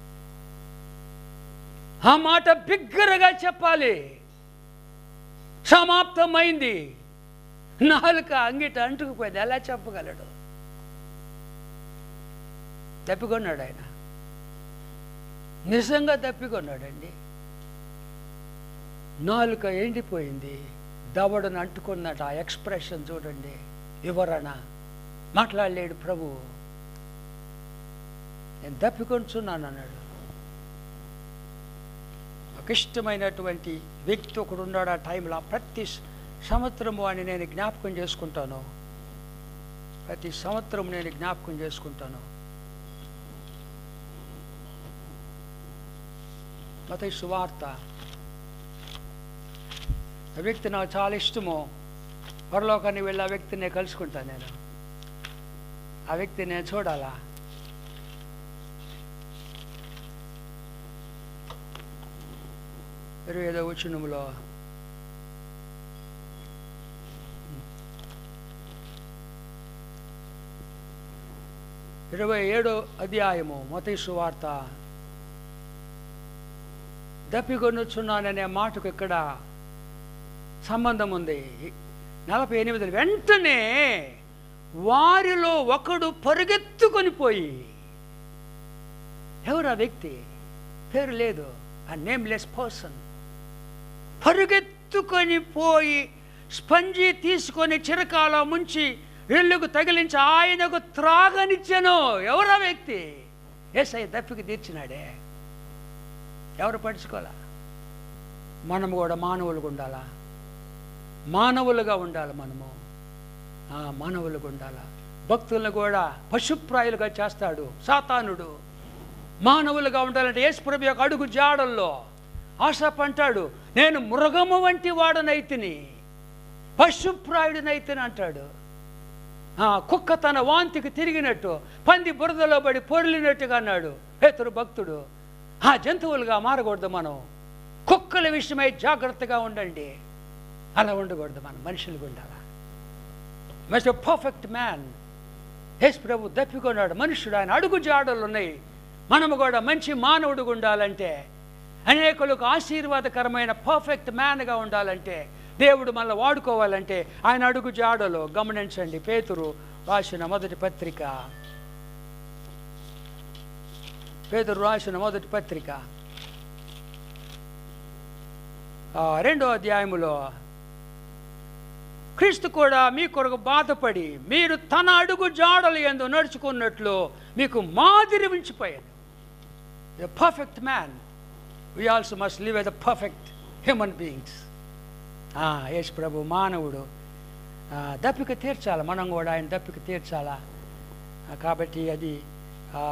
ఆ మాట బిగ్గరగా చెప్పాలి సమాప్తమైంది నాలుక అంగిట అంటుకుపోయింది ఎలా చెప్పగలడు తప్పికొన్నాడు ఆయన నిజంగా తప్పికొన్నాడండి నాలుక ఎండిపోయింది దవడను అంటుకున్నట్టు ఆ ఎక్స్ప్రెషన్ చూడండి వివరణ మాట్లాడలేడు ప్రభు నేను తప్పికొంచున్నాను అన్నాడు ఒక ఇష్టమైనటువంటి వ్యక్తి ఒకడు ఉన్నాడు ఆ టైంలో ఆ ప్రతి సంవత్సరము అని నేను జ్ఞాపకం చేసుకుంటాను ప్రతి సంవత్సరం నేను జ్ఞాపకం చేసుకుంటాను మత సువార్త ఆ వ్యక్తి నాకు చాలా ఇష్టము పరలోకాన్ని వెళ్ళి ఆ వ్యక్తిని నేను కలుసుకుంటాను నేను ఆ వ్యక్తిని నేను చూడాలా ఇరవై ఐదో వచనములో ఇరవై ఏడో అధ్యాయము మతీసు వార్త దప్పికొనుచున్నాననే మాటకు ఇక్కడ సంబంధం ఉంది నలభై ఎనిమిది వెంటనే వారిలో ఒకడు పరుగెత్తుకొని పోయి ఎవరు ఆ వ్యక్తి పేరు లేదు ఆ నేమ్లెస్ పర్సన్ పరుగెత్తుకొని పోయి స్పంజి తీసుకొని చిరకాల ముంచి రెల్లుకు తగిలించి ఆయనకు త్రాగనిచ్చెను ఎవరా వ్యక్తి ఏసై దప్పికి తీర్చినాడే ఎవరు పడుచుకోవాలా మనం కూడా మానవులుగా ఉండాలా మానవులుగా ఉండాలి మనము ఆ, మానవులుగా ఉండాలా భక్తులను కూడా పశుప్రాయులుగా చేస్తాడు సాతానుడు మానవులుగా ఉండాలంటే యేసుప్రభు యొక్క అడుగు జాడల్లో ఆశ అంటాడు నేను మృగము వంటి వాడనైతిని పశుప్రాయుడినైతిని అంటాడు ఆ, కుక్క తన వాంతికి తిరిగినట్టు పంది బురదలో పడి పొర్లినట్టుగా అన్నాడు పేతురు భక్తుడు ఆ జంతువులుగా మారకూడదు మనం కుక్కల విషయమై జాగ్రత్తగా ఉండండి అలా ఉండకూడదు మనం మనుషులుగా ఉండాలా మస్ట్ పర్ఫెక్ట్ మ్యాన్ యేసు ప్రభు దప్పికొన్నాడు మనుషుడు ఆయన అడుగు జాడలు ఉన్నాయి మనము కూడా మంచి మానవుడుగా ఉండాలంటే అనేకులకు ఆశీర్వాదకరమైన పర్ఫెక్ట్ మ్యాన్గా ఉండాలంటే దేవుడు మనల్ని వాడుకోవాలంటే ఆయన అడుగు జాడలో గమనించండి పేతురు రాసిన మొదటి పత్రిక పేతురు రాసిన మొదటి పత్రిక ఆ, రెండో అధ్యాయములో క్రీస్తు కూడా మీ కొరకు బాధపడి మీరు తన అడుగు జాడలు ఎందు నడుచుకున్నట్లు మీకు మాదిరి ఉంచిపోయాడు the perfect man we also must live a the perfect human beings యేసు ప్రభు మానవుడు ఆ, దప్పిక తీర్చాలి మనం కూడా ఆయన దప్పిక తీర్చాలా ఆ, కాబట్టి అది ఆ,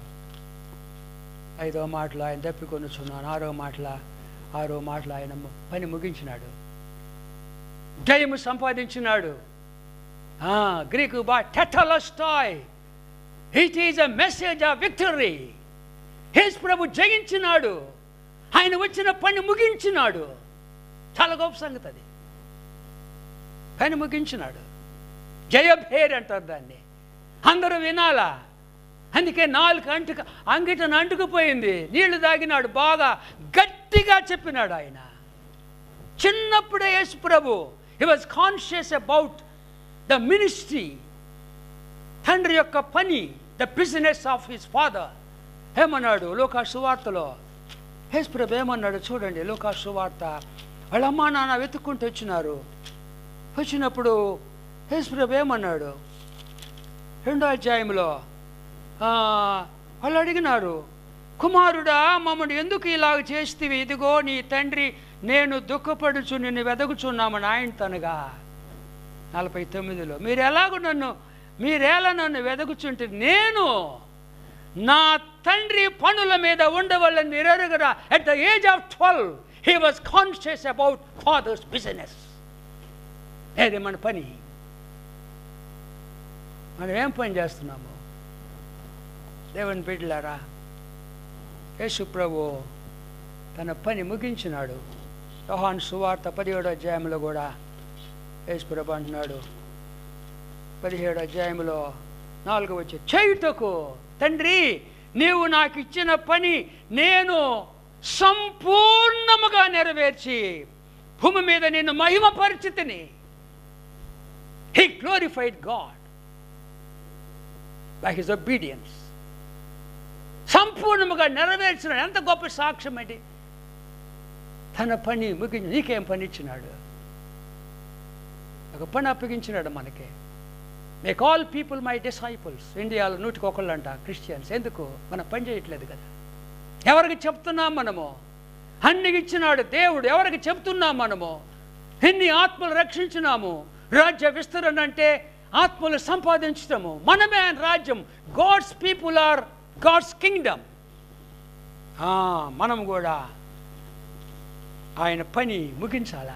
ఐదో మాటలు ఆయన దప్పికొనుచున్నాను ఆరో మాటల ఆరో మాటలు ఆయన పని ముగించినాడు జయము సంపాదించినాడు ఆ, గ్రీకు బా టెటలస్టాయ్ it is a message of victory హేస్ ప్రభు జయించినాడు ఆయన వచ్చిన పని ముగించినాడు చాలా గొప్ప సంగతి అది పని ముగించినాడు జయభేర్ అంటారు దాన్ని అందరూ వినాలా అందుకే నాలుగు అంటుక అంగిటను అంటుకుపోయింది నీళ్లు తాగినాడు బాగా గట్టిగా చెప్పినాడు ఆయన చిన్నప్పుడే యేసు ప్రభు he was conscious about the ministry తండ్రి యొక్క పని the business of his father ఏమన్నాడు లోకా సువార్తలో యేసు ప్రభు ఏమన్నాడు చూడండి లోకా సువార్త వాళ్ళ అమ్మా నాన్న వెతుక్కుంటూ వచ్చినారు వచ్చినప్పుడు యేసు ప్రభు ఏమన్నాడు రెండో అధ్యాయంలో ఆ, వాళ్ళు అడిగినారు కుమారుడా మమ్మల్ని ఎందుకు ఇలాగ చేస్తేవి ఇదిగో నీ తండ్రి నేను దుఃఖపడుచు నిన్ను వెదకుచున్నామని ఆయన తనగా నలభై తొమ్మిదిలో మీరు ఎలాగో నన్ను మీరేలా నన్ను వెదకుచుంటే నేను నా తండ్రి పనుల మీద ఉండవాలని మీరు ఎరుగరా at the age of twelve he was conscious about father's business ఏది మన పని మనం ఏం పని చేస్తున్నాము దేవుని బిడ్డలారా యేసు ప్రభు తన పని ముగించినాడు యోహాన్ సువార్త పదిహేడో అధ్యాయంలో కూడా యేసు ప్రభు అంటున్నాడు పదిహేడు అధ్యాయంలో నాలుగు వచ్చి చేయుటకు తండ్రి నీవు నాకు ఇచ్చిన పని నేను సంపూర్ణముగా నెరవేర్చి భూమి మీద నేను మహిమ పరిచితిని he glorified God by his obedience సంపూర్ణముగా నెరవేర్చిన ఎంత గొప్ప సాక్ష్యం అండి తన పని ముగించి నీకేం పని ఇచ్చినాడు ఒక పని అప్పగించినాడు మనకి make all people my disciples ఇండియాలో నూటికి ఒకళ్ళు అంట క్రిస్టియన్స్ ఎందుకు మనం పని చేయట్లేదు కదా ఎవరికి చెప్తున్నాం మనము అన్ని ఇచ్చినాడు దేవుడు ఎవరికి చెప్తున్నాం మనము ఎన్ని ఆత్మలు రక్షించినాము రాజ్య విస్తరణ అంటే ఆత్మలు సంపాదించటము మనమే ఆయన రాజ్యం God's people are God's kingdom మనం కూడా ఆయన పని ముగించాలా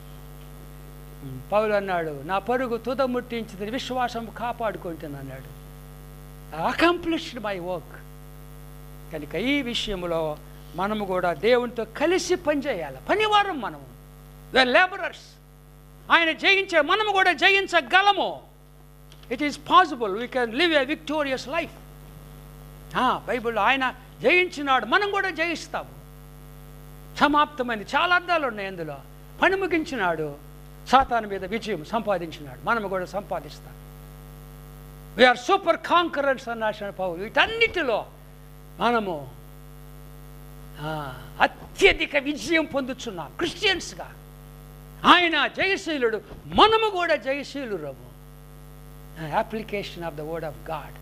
పౌలు అన్నాడు నా పరుగు తుద ముట్టించింది విశ్వాసం కాపాడుకుంటుంది అన్నాడు అకంప్లిష్డ్ మై వర్క్ కనుక ఈ విషయంలో మనము కూడా దేవునితో కలిసి పనిచేయాలి పనివారం మనము ద లేబరర్స్ ఆయన జయించే మనము కూడా జయించగలము it is possible we can live a victorious life Bible ఆయన జయించినాడు మనం కూడా జయిస్తాము సమాప్తమైంది చాలా అర్థాలు ఉన్నాయి అందులో పని ముగించినాడు సాతాను మీద విజయం సంపాదించినాడు మనము కూడా సంపాదిస్తాం వీఆర్ సూపర్ కాంకరెన్స్ అన్నాడు పౌలు వీటన్నిటిలో మనము ఆ, అత్యధిక విజయం పొందుతున్నాం క్రిస్టియన్స్గా ఆయన జయశీలుడు మనము కూడా జయశీలురము application of the word of God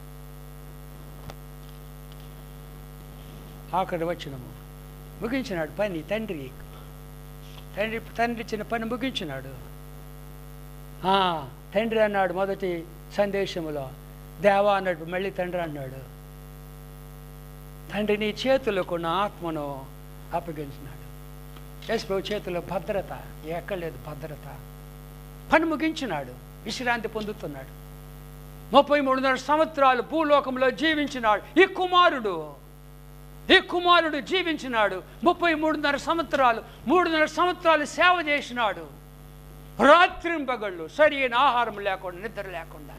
ఆఖరి వచ్చినము ముగించినాడు పని తండ్రి తండ్రి తండ్రి ఇచ్చిన పని ముగించినాడు ఆ, తండ్రి అన్నాడు మొదటి సందేశములో దేవా అన్నాడు మళ్ళీ తండ్రి అన్నాడు తండ్రి నీ చేతులకు నా ఆత్మను అప్పగించినాడు యేసుప్రభు చేతిలో భద్రత ఎక్కడ లేదు భద్రత పని ముగించినాడు విశ్రాంతి పొందుతున్నాడు ముప్పై మూడున్నర సంవత్సరాలు భూలోకంలో జీవించినాడు ఈ కుమారుడు ఈ కుమారుడు జీవించినాడు ముప్పై మూడున్నర సంవత్సరాలు మూడున్నర సంవత్సరాలు సేవ చేసినాడు రాత్రింపగళ్ళు సరైన ఆహారం లేకుండా నిద్ర లేకుండా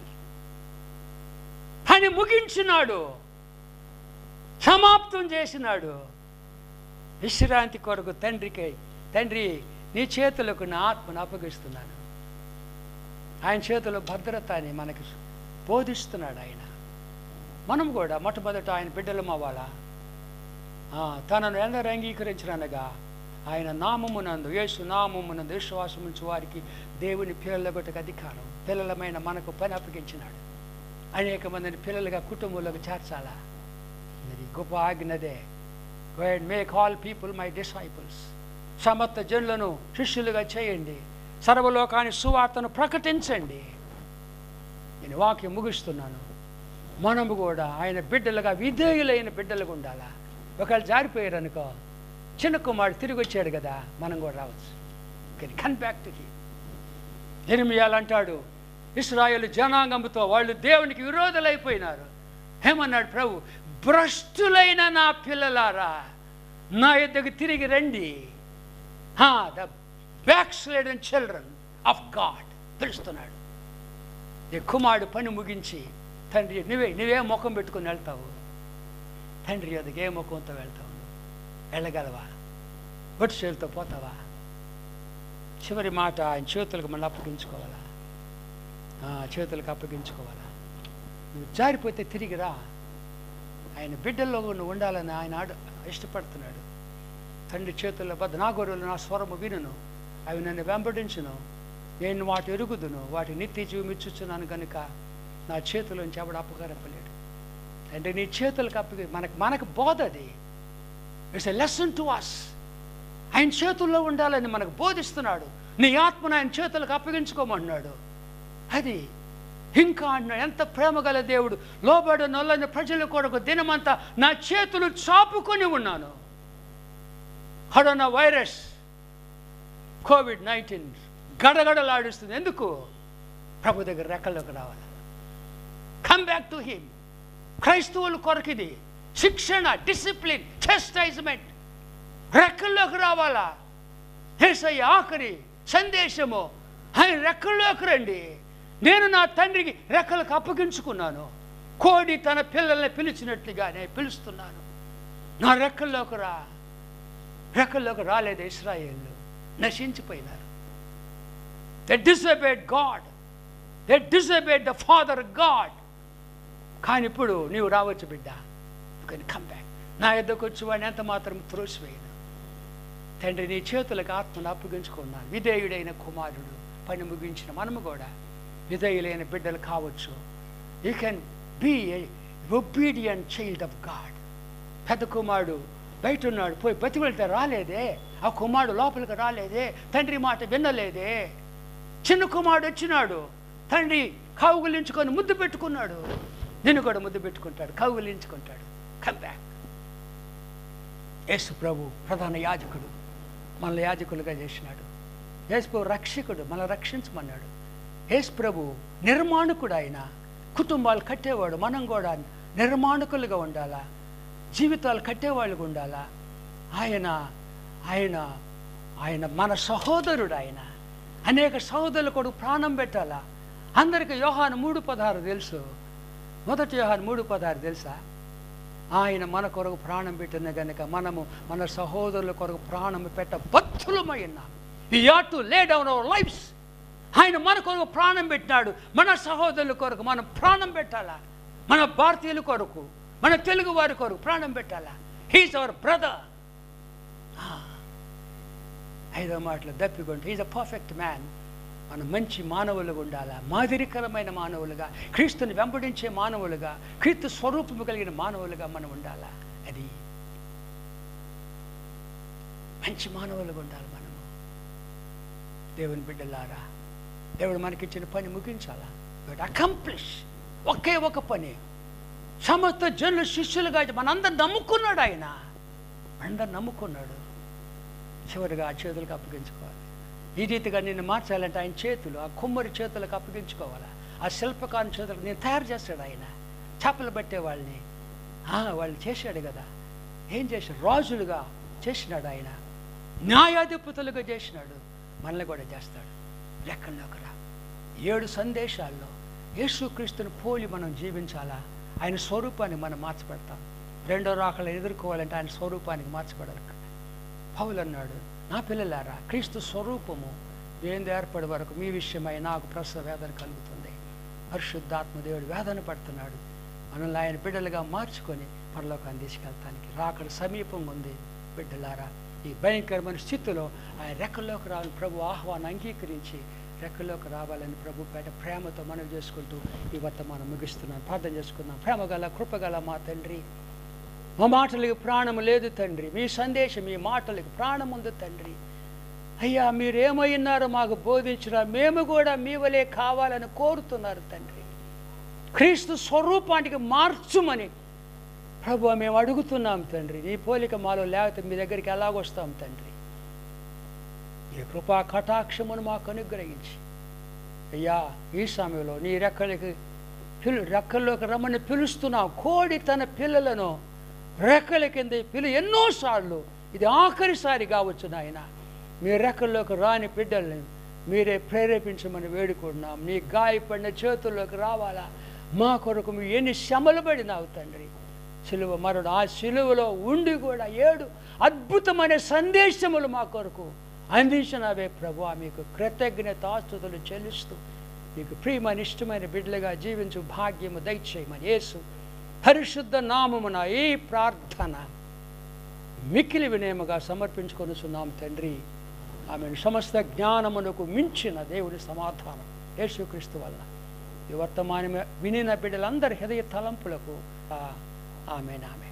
అని ముగించినాడు సమాప్తం చేసినాడు విశ్రాంతి కొరకు తండ్రికి తండ్రి నీ చేతులకు నా ఆత్మను అప్పగిస్తున్నాను ఆయన చేతిలో భద్రత అని మనకి బోధిస్తున్నాడు ఆయన మనం కూడా మొట్టమొదట ఆయన బిడ్డలం అవ్వాలా ఆ, తనను ఎందరు అంగీకరించినగా ఆయన నామమునందు యేసు నామమునందు విశ్వాసం ఉంచు వారికి దేవుని పిల్లలగొట్టకు అధికారం పిల్లలమైన మనకు పని అప్పగించినాడు అనేక మందిని పిల్లలుగా కుటుంబంలోకి చేర్చాలా మరి గొప్ప ఆజ్ఞదే God make all people my disciples సమస్త జనులను శిష్యులుగా చేయండి సర్వలోకాన్ని సువార్తను ప్రకటించండి నేను వాక్యం ముగిస్తున్నాను మనము కూడా ఆయన బిడ్డలుగా విధేయులైన బిడ్డలుగా ఉండాలా ఒకవేళ జారిపోయారు అనుకో చిన్న కుమారుడు తిరిగి వచ్చాడు కదా మనం కూడా రావచ్చు కానీ కన్ బ్యాక్ టు హీ ఎనిమియాలంటాడు ఇస్రాయేల్ జనాంగంతో వాళ్ళు దేవునికి విరోధులైపోయినారు ఏమన్నాడు ప్రభు భ్రష్టులైన నా పిల్లలారా నా యొద్దకు తిరిగి రండి the backslidden children of God పిలుస్తున్నాడు ఈ కుమారుడు పని ముగించి తండ్రి నువ్వే నువ్వే ముఖం పెట్టుకొని వెళ్తావు తండ్రి యొద్దకు ఏ ముఖంతో వెళ్తావు వెళ్ళగలవా బొట్టు చేతులతో పోతావా చివరి మాట ఆయన చేతులకు మళ్ళీ అప్పగించుకోవాలా ఆ, చేతులకు అప్పగించుకోవాలా నువ్వు జారిపోతే తిరిగి రా ఆయన బిడ్డల్లో నువ్వు ఉండాలని ఆయన ఆడ ఇష్టపడుతున్నాడు తండ్రి చేతుల్లో బద్ద నా గొర్రెలు నా స్వరము వినును అవి నన్ను వెంబడించును నేను వాటి ఎరుగుదును వాటి నిత్య జీవమిచ్చుచున్నాను కనుక నా చేతులోంచి ఎవడు అపకారపలేడు అంటే నీ చేతులకు అప్పగి మనకు మనకు బోధ అది it's a lesson to us ఆయన చేతుల్లో ఉండాలని మనకు బోధిస్తున్నాడు నీ ఆత్మను ఆయన చేతులకు అప్పగించుకోమంటున్నాడు అది ఇంకా అన్నాడు ఎంత ప్రేమ గల దేవుడు లోబడి నొల్లని ప్రజల కొరకు దినమంతా నా చేతులు చాపుకొని ఉన్నాను కరోనా వైరస్ కోవిడ్ నైన్టీన్ గడగడలాడిస్తుంది ఎందుకు ప్రభు దగ్గర రెక్కల్లోకి రావాలి కమ్ బ్యాక్ టు హిమ్ క్రైస్తవుల కొరకు ఇది శిక్షణ డిసిప్లిన్ చెస్టైజ్మెంట్ రెక్కల్లోకి రావాలా ఏసయ్య ఆఖరి సందేశము ఆయన రెక్కల్లోకి రండి నేను నా తండ్రికి రెక్కలకు అప్పగించుకున్నాను కోడి తన పిల్లల్ని పిలిచినట్లుగా నేను పిలుస్తున్నాను నా రెక్కల్లోకి రా రెక్కల్లోకి రాలేదు ఇస్రాయేళ్ళు నశించిపోయినారు they disobeyed God they disobeyed the father God కానీ ఇప్పుడు నీవు రావచ్చు బిడ్డ కానీ కమ్ బ్యాక్ నా ఎద్దకు వచ్చి వాడిని ఎంత మాత్రం త్రోసివేయను తండ్రి నీ చేతులకు ఆత్మను అప్పగించుకున్నాను విధేయుడైన కుమారుడు పని ముగించిన మనము కూడా విధేయులైన బిడ్డలు కావచ్చు you can be a obedient child of God పెద్ద కుమారుడు బయట ఉన్నాడు పోయి బతి వెళ్తే రాలేదే ఆ కుమారుడు లోపలికి రాలేదే తండ్రి మాట వినలేదే చిన్న కుమారుడు వచ్చినాడు తండ్రి కౌగులించుకొని ముద్దు పెట్టుకున్నాడు నిన్ను కూడా ముద్దు పెట్టుకుంటాడు కౌగులించుకుంటాడు కమ్ బ్యాక్ యేసు ప్రభు ప్రధాన యాజకుడు మనల్ని యాజకులుగా చేసినాడు యేసు ప్రభు రక్షకుడు మనల్ని రక్షించమన్నాడు యేసు ప్రభు నిర్మాణకుడు ఆయన కుటుంబాలు కట్టేవాడు మనం కూడా నిర్మాణకులుగా ఉండాలా జీవితాలు కట్టేవాళ్ళుగా ఉండాలా ఆయన ఆయన ఆయన మన సహోదరుడు ఆయన అనేక సహోదరులు కొడుకు ప్రాణం పెట్టాలా అందరికీ యోహాను మూడు పదహారు తెలుసు మొదటి యోహాను మూడు పదహారు తెలుసా ఆయన మన కొరకు ప్రాణం పెట్టిన గనుక మనము మన సహోదరుల కొరకు ప్రాణం పెట్ట బత్తులమై ఉన్నాం we are to lay down our lives ఆయన మన కొరకు ప్రాణం పెట్టినాడు మన సహోదరుల కొరకు మనం ప్రాణం పెట్టాలా మన భారతీయుల కొరకు మన తెలుగు వారి కొరకు ప్రాణం పెట్టాలా హీస్ అవర్ బ్రదర్ ఐదో మాటలు దప్పికొంటే ఈజ్ అ పర్ఫెక్ట్ మ్యాన్ మనం మంచి మానవులుగా ఉండాలా మాదిరికరమైన మానవులుగా క్రీస్తుని వెంబడించే మానవులుగా క్రీస్తు స్వరూపము కలిగిన మానవులుగా మనం ఉండాలా అది మంచి మానవులుగా ఉండాలి మనము దేవుని బిడ్డలారా దేవుడు మనకిచ్చిన పని ముగించాలా అకంప్లిష్ ఒకే ఒక పని సమస్త జనులు శిష్యులుగా మనందరు నమ్ముకున్నాడు ఆయన మనందరు నమ్ముకున్నాడు చివరిగా ఆ చేతులకు అప్పగించుకోవాలి ఈ రీతిగా నిన్ను మార్చాలంటే ఆయన చేతులు ఆ కుమ్మరి చేతులకు అప్పగించుకోవాలా ఆ శిల్పకారుని చేతులకు నేను తయారు చేస్తాడు ఆయన చేపలు పట్టే వాళ్ళని ఆ, వాళ్ళు చేశాడు కదా ఏం చేశాడు రాజులుగా చేసినాడు ఆయన న్యాయాధిపతులుగా చేసినాడు మనల్ని కూడా చేస్తాడు లెక్కల్లోకి రా ఏడు సందేశాల్లో యేసుక్రీస్తుని పోలి మనం జీవించాలా ఆయన స్వరూపాన్ని మనం మార్చబడతాం రెండో రాకలు ఎదుర్కోవాలంటే ఆయన స్వరూపానికి మార్చబడాలి పౌలు అన్నాడు నా పిల్లలారా క్రీస్తు స్వరూపము ఏంది ఏర్పడే వరకు మీ విషయమై నాకు ప్రసవ వేదన కలుగుతుంది పరిశుద్ధాత్మ దేవుడు వేదన పడుతున్నాడు మనల్ని ఆయన బిడ్డలుగా మార్చుకొని పరలోకాన్ని తీసుకెళ్తానికి రాకడ సమీపం ఉంది బిడ్డలారా ఈ భయంకరమైన స్థితిలో ఆయన రెక్కల్లోకి రావాలని ప్రభు ఆహ్వానం అంగీకరించి రెక్కల్లోకి రావాలని ప్రభు పేట ప్రేమతో మనం చేసుకుంటూ ఈ వర్తమానం ముగిస్తున్నాం ప్రార్థన చేసుకుందాం ప్రేమగల కృపగల మా తండ్రి మా మాటలకి ప్రాణం లేదు తండ్రి మీ సందేశం మీ మాటలకి ప్రాణం ఉంది తండ్రి అయ్యా మీరేమైనారో మాకు బోధించినా మేము కూడా మీ వలే కావాలని కోరుతున్నారు తండ్రి క్రీస్తు స్వరూపానికి మార్చుమని ప్రభు మేము అడుగుతున్నాం తండ్రి నీ పోలిక మాలో లేకపోతే మీ దగ్గరికి ఎలాగొస్తాం తండ్రి ఈ కృపా కటాక్షమును మాకు అనుగ్రహించి అయ్యా ఈ సమయంలో నీ రెక్కలకి పిలు రెక్కల్లోకి రమ్మని పిలుస్తున్నాం కోడి తన పిల్లలను రెక్కల కింద పిలు ఎన్నోసార్లు ఇది ఆఖరిసారి కావచ్చు నాయన మీ రెక్కల్లోకి రాని బిడ్డల్ని మీరే ప్రేరేపించమని వేడుకుంటున్నాం నీ గాయపడిన చేతుల్లోకి రావాలా మా కొరకు మీరు ఎన్ని శ్రమలు పడినావు తండ్రి సిలువ మరుడు ఆ సిలువలో ఉండి కూడా ఏడు అద్భుతమైన సందేశములు మా కొరకు అందించినవే ప్రభు మీకు కృతజ్ఞతాస్తుతులు చెల్లిస్తూ మీకు ప్రియమైన ఇష్టమైన బిడ్డలుగా జీవించు భాగ్యము దయచేయమని యేసు పరిశుద్ధ నామమున ఈ ప్రార్థన మిక్కిలి వినయముగా సమర్పించుకొనుచున్నాం తండ్రి ఆమెను సమస్త జ్ఞానమునకు మించిన దేవుని సమాధానం యేసుక్రీస్తు వల్ల ఈ వర్తమానం వినిన బిడ్డలందరి హృదయ తలంపులకు ఆమె ఆమె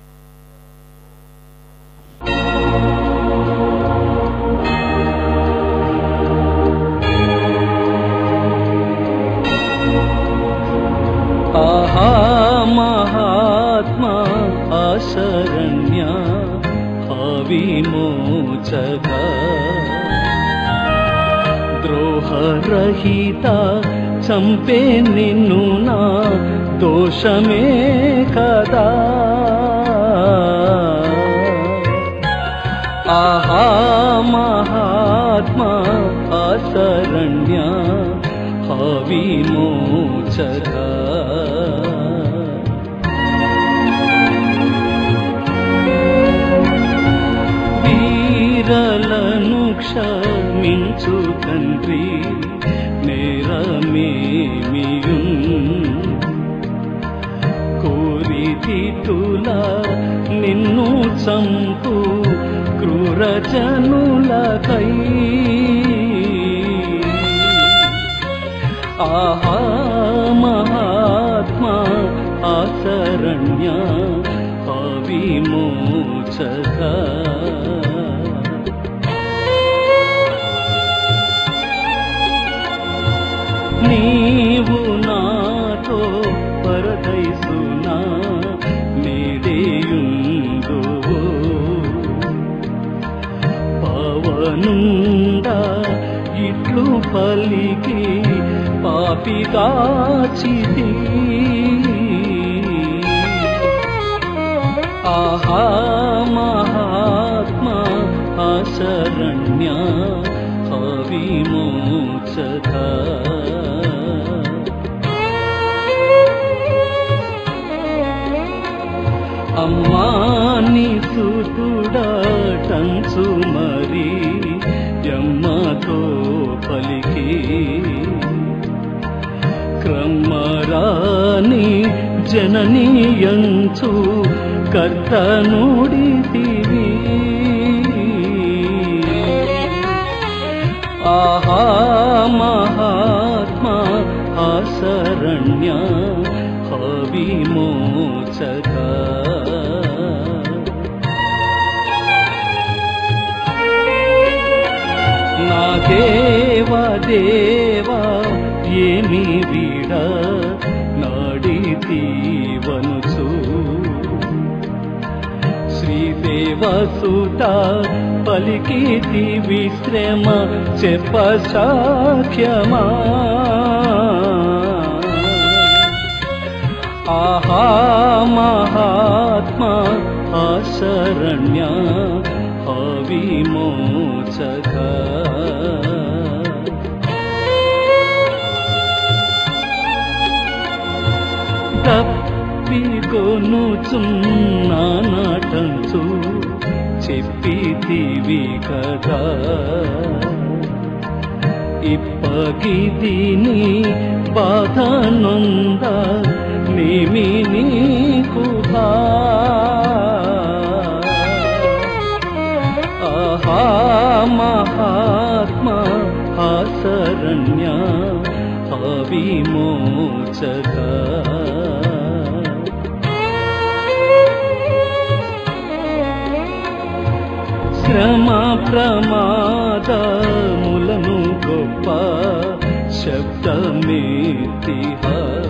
విమోచగా ద్రోహరహిత చంపే నిన్ను నా దోషమే కదా ఆహా మహాత్మా అశరణ్య విమోచగా వీరలను క్షమించు తండ్రి నేరమేమియున్ కోరితితులా నిన్ను చంపు క్రూరజనులకై ఆహా మహాత్మా ఆశరణ్య అవిమోచగా నీవు నాతో పరదైసునా నేడేయుందు పవనుండా ఇట్లు పలికి పాపి కాచితి ఆహా మహాత్మా అశరణ్య అవిమోచగా అమ్మాని సుతుడటంచు మరి యమ్మతో పలికి క్రమరాని జననీయంచు కర్తనుడితివి ఆహా మహాత్మా అశరణ్య విమోచగా నా దేవా దేవా ఏమి వీడ నాడితీవనుచు శ్రీదేవసుత పలికితి విశ్రమ చెప్ప సాఖ్యమా ఆహా మహాత్మా అశరణ్య అవిమోచగా తప్పికొనుచున్నానటంచు చెప్పితివి కదా ఇప్పగిదిని బాధ నొంద నేమి నీకు ఆహా మహాత్మా అశరణ్య అవిమోచగా శ్రమ ప్రమాదములను గొప్ప శబ్దమేతిహ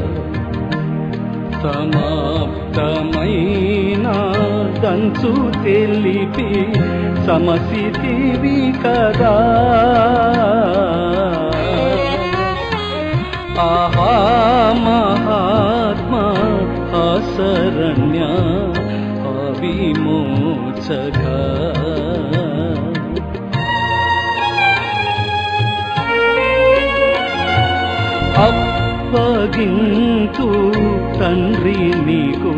సమాప్తమైన దంచు తెలిపి సమసితివి కదా ఆహా మహాత్మా అశరణ్య అవిమోచగా అప్పగింతు తండ్రి నీకు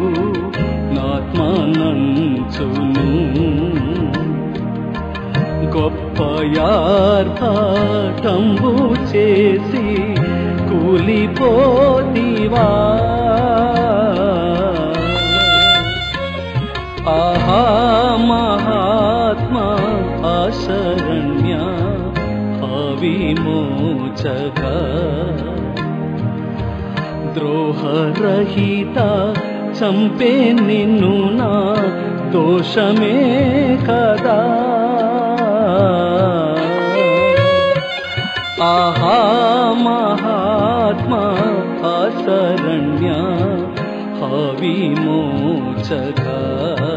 నాత్మానంచును గొప్ప యార్భాటంబు చేసి కూలిపోతివా ఆహా మహాత్మా అశరణ్య అవిమోచగా ద్రోహరహిత చంపే నిన్ను నా దోషమే కదా ఆహా మహాత్మా అశరణ్య అవిమోచగా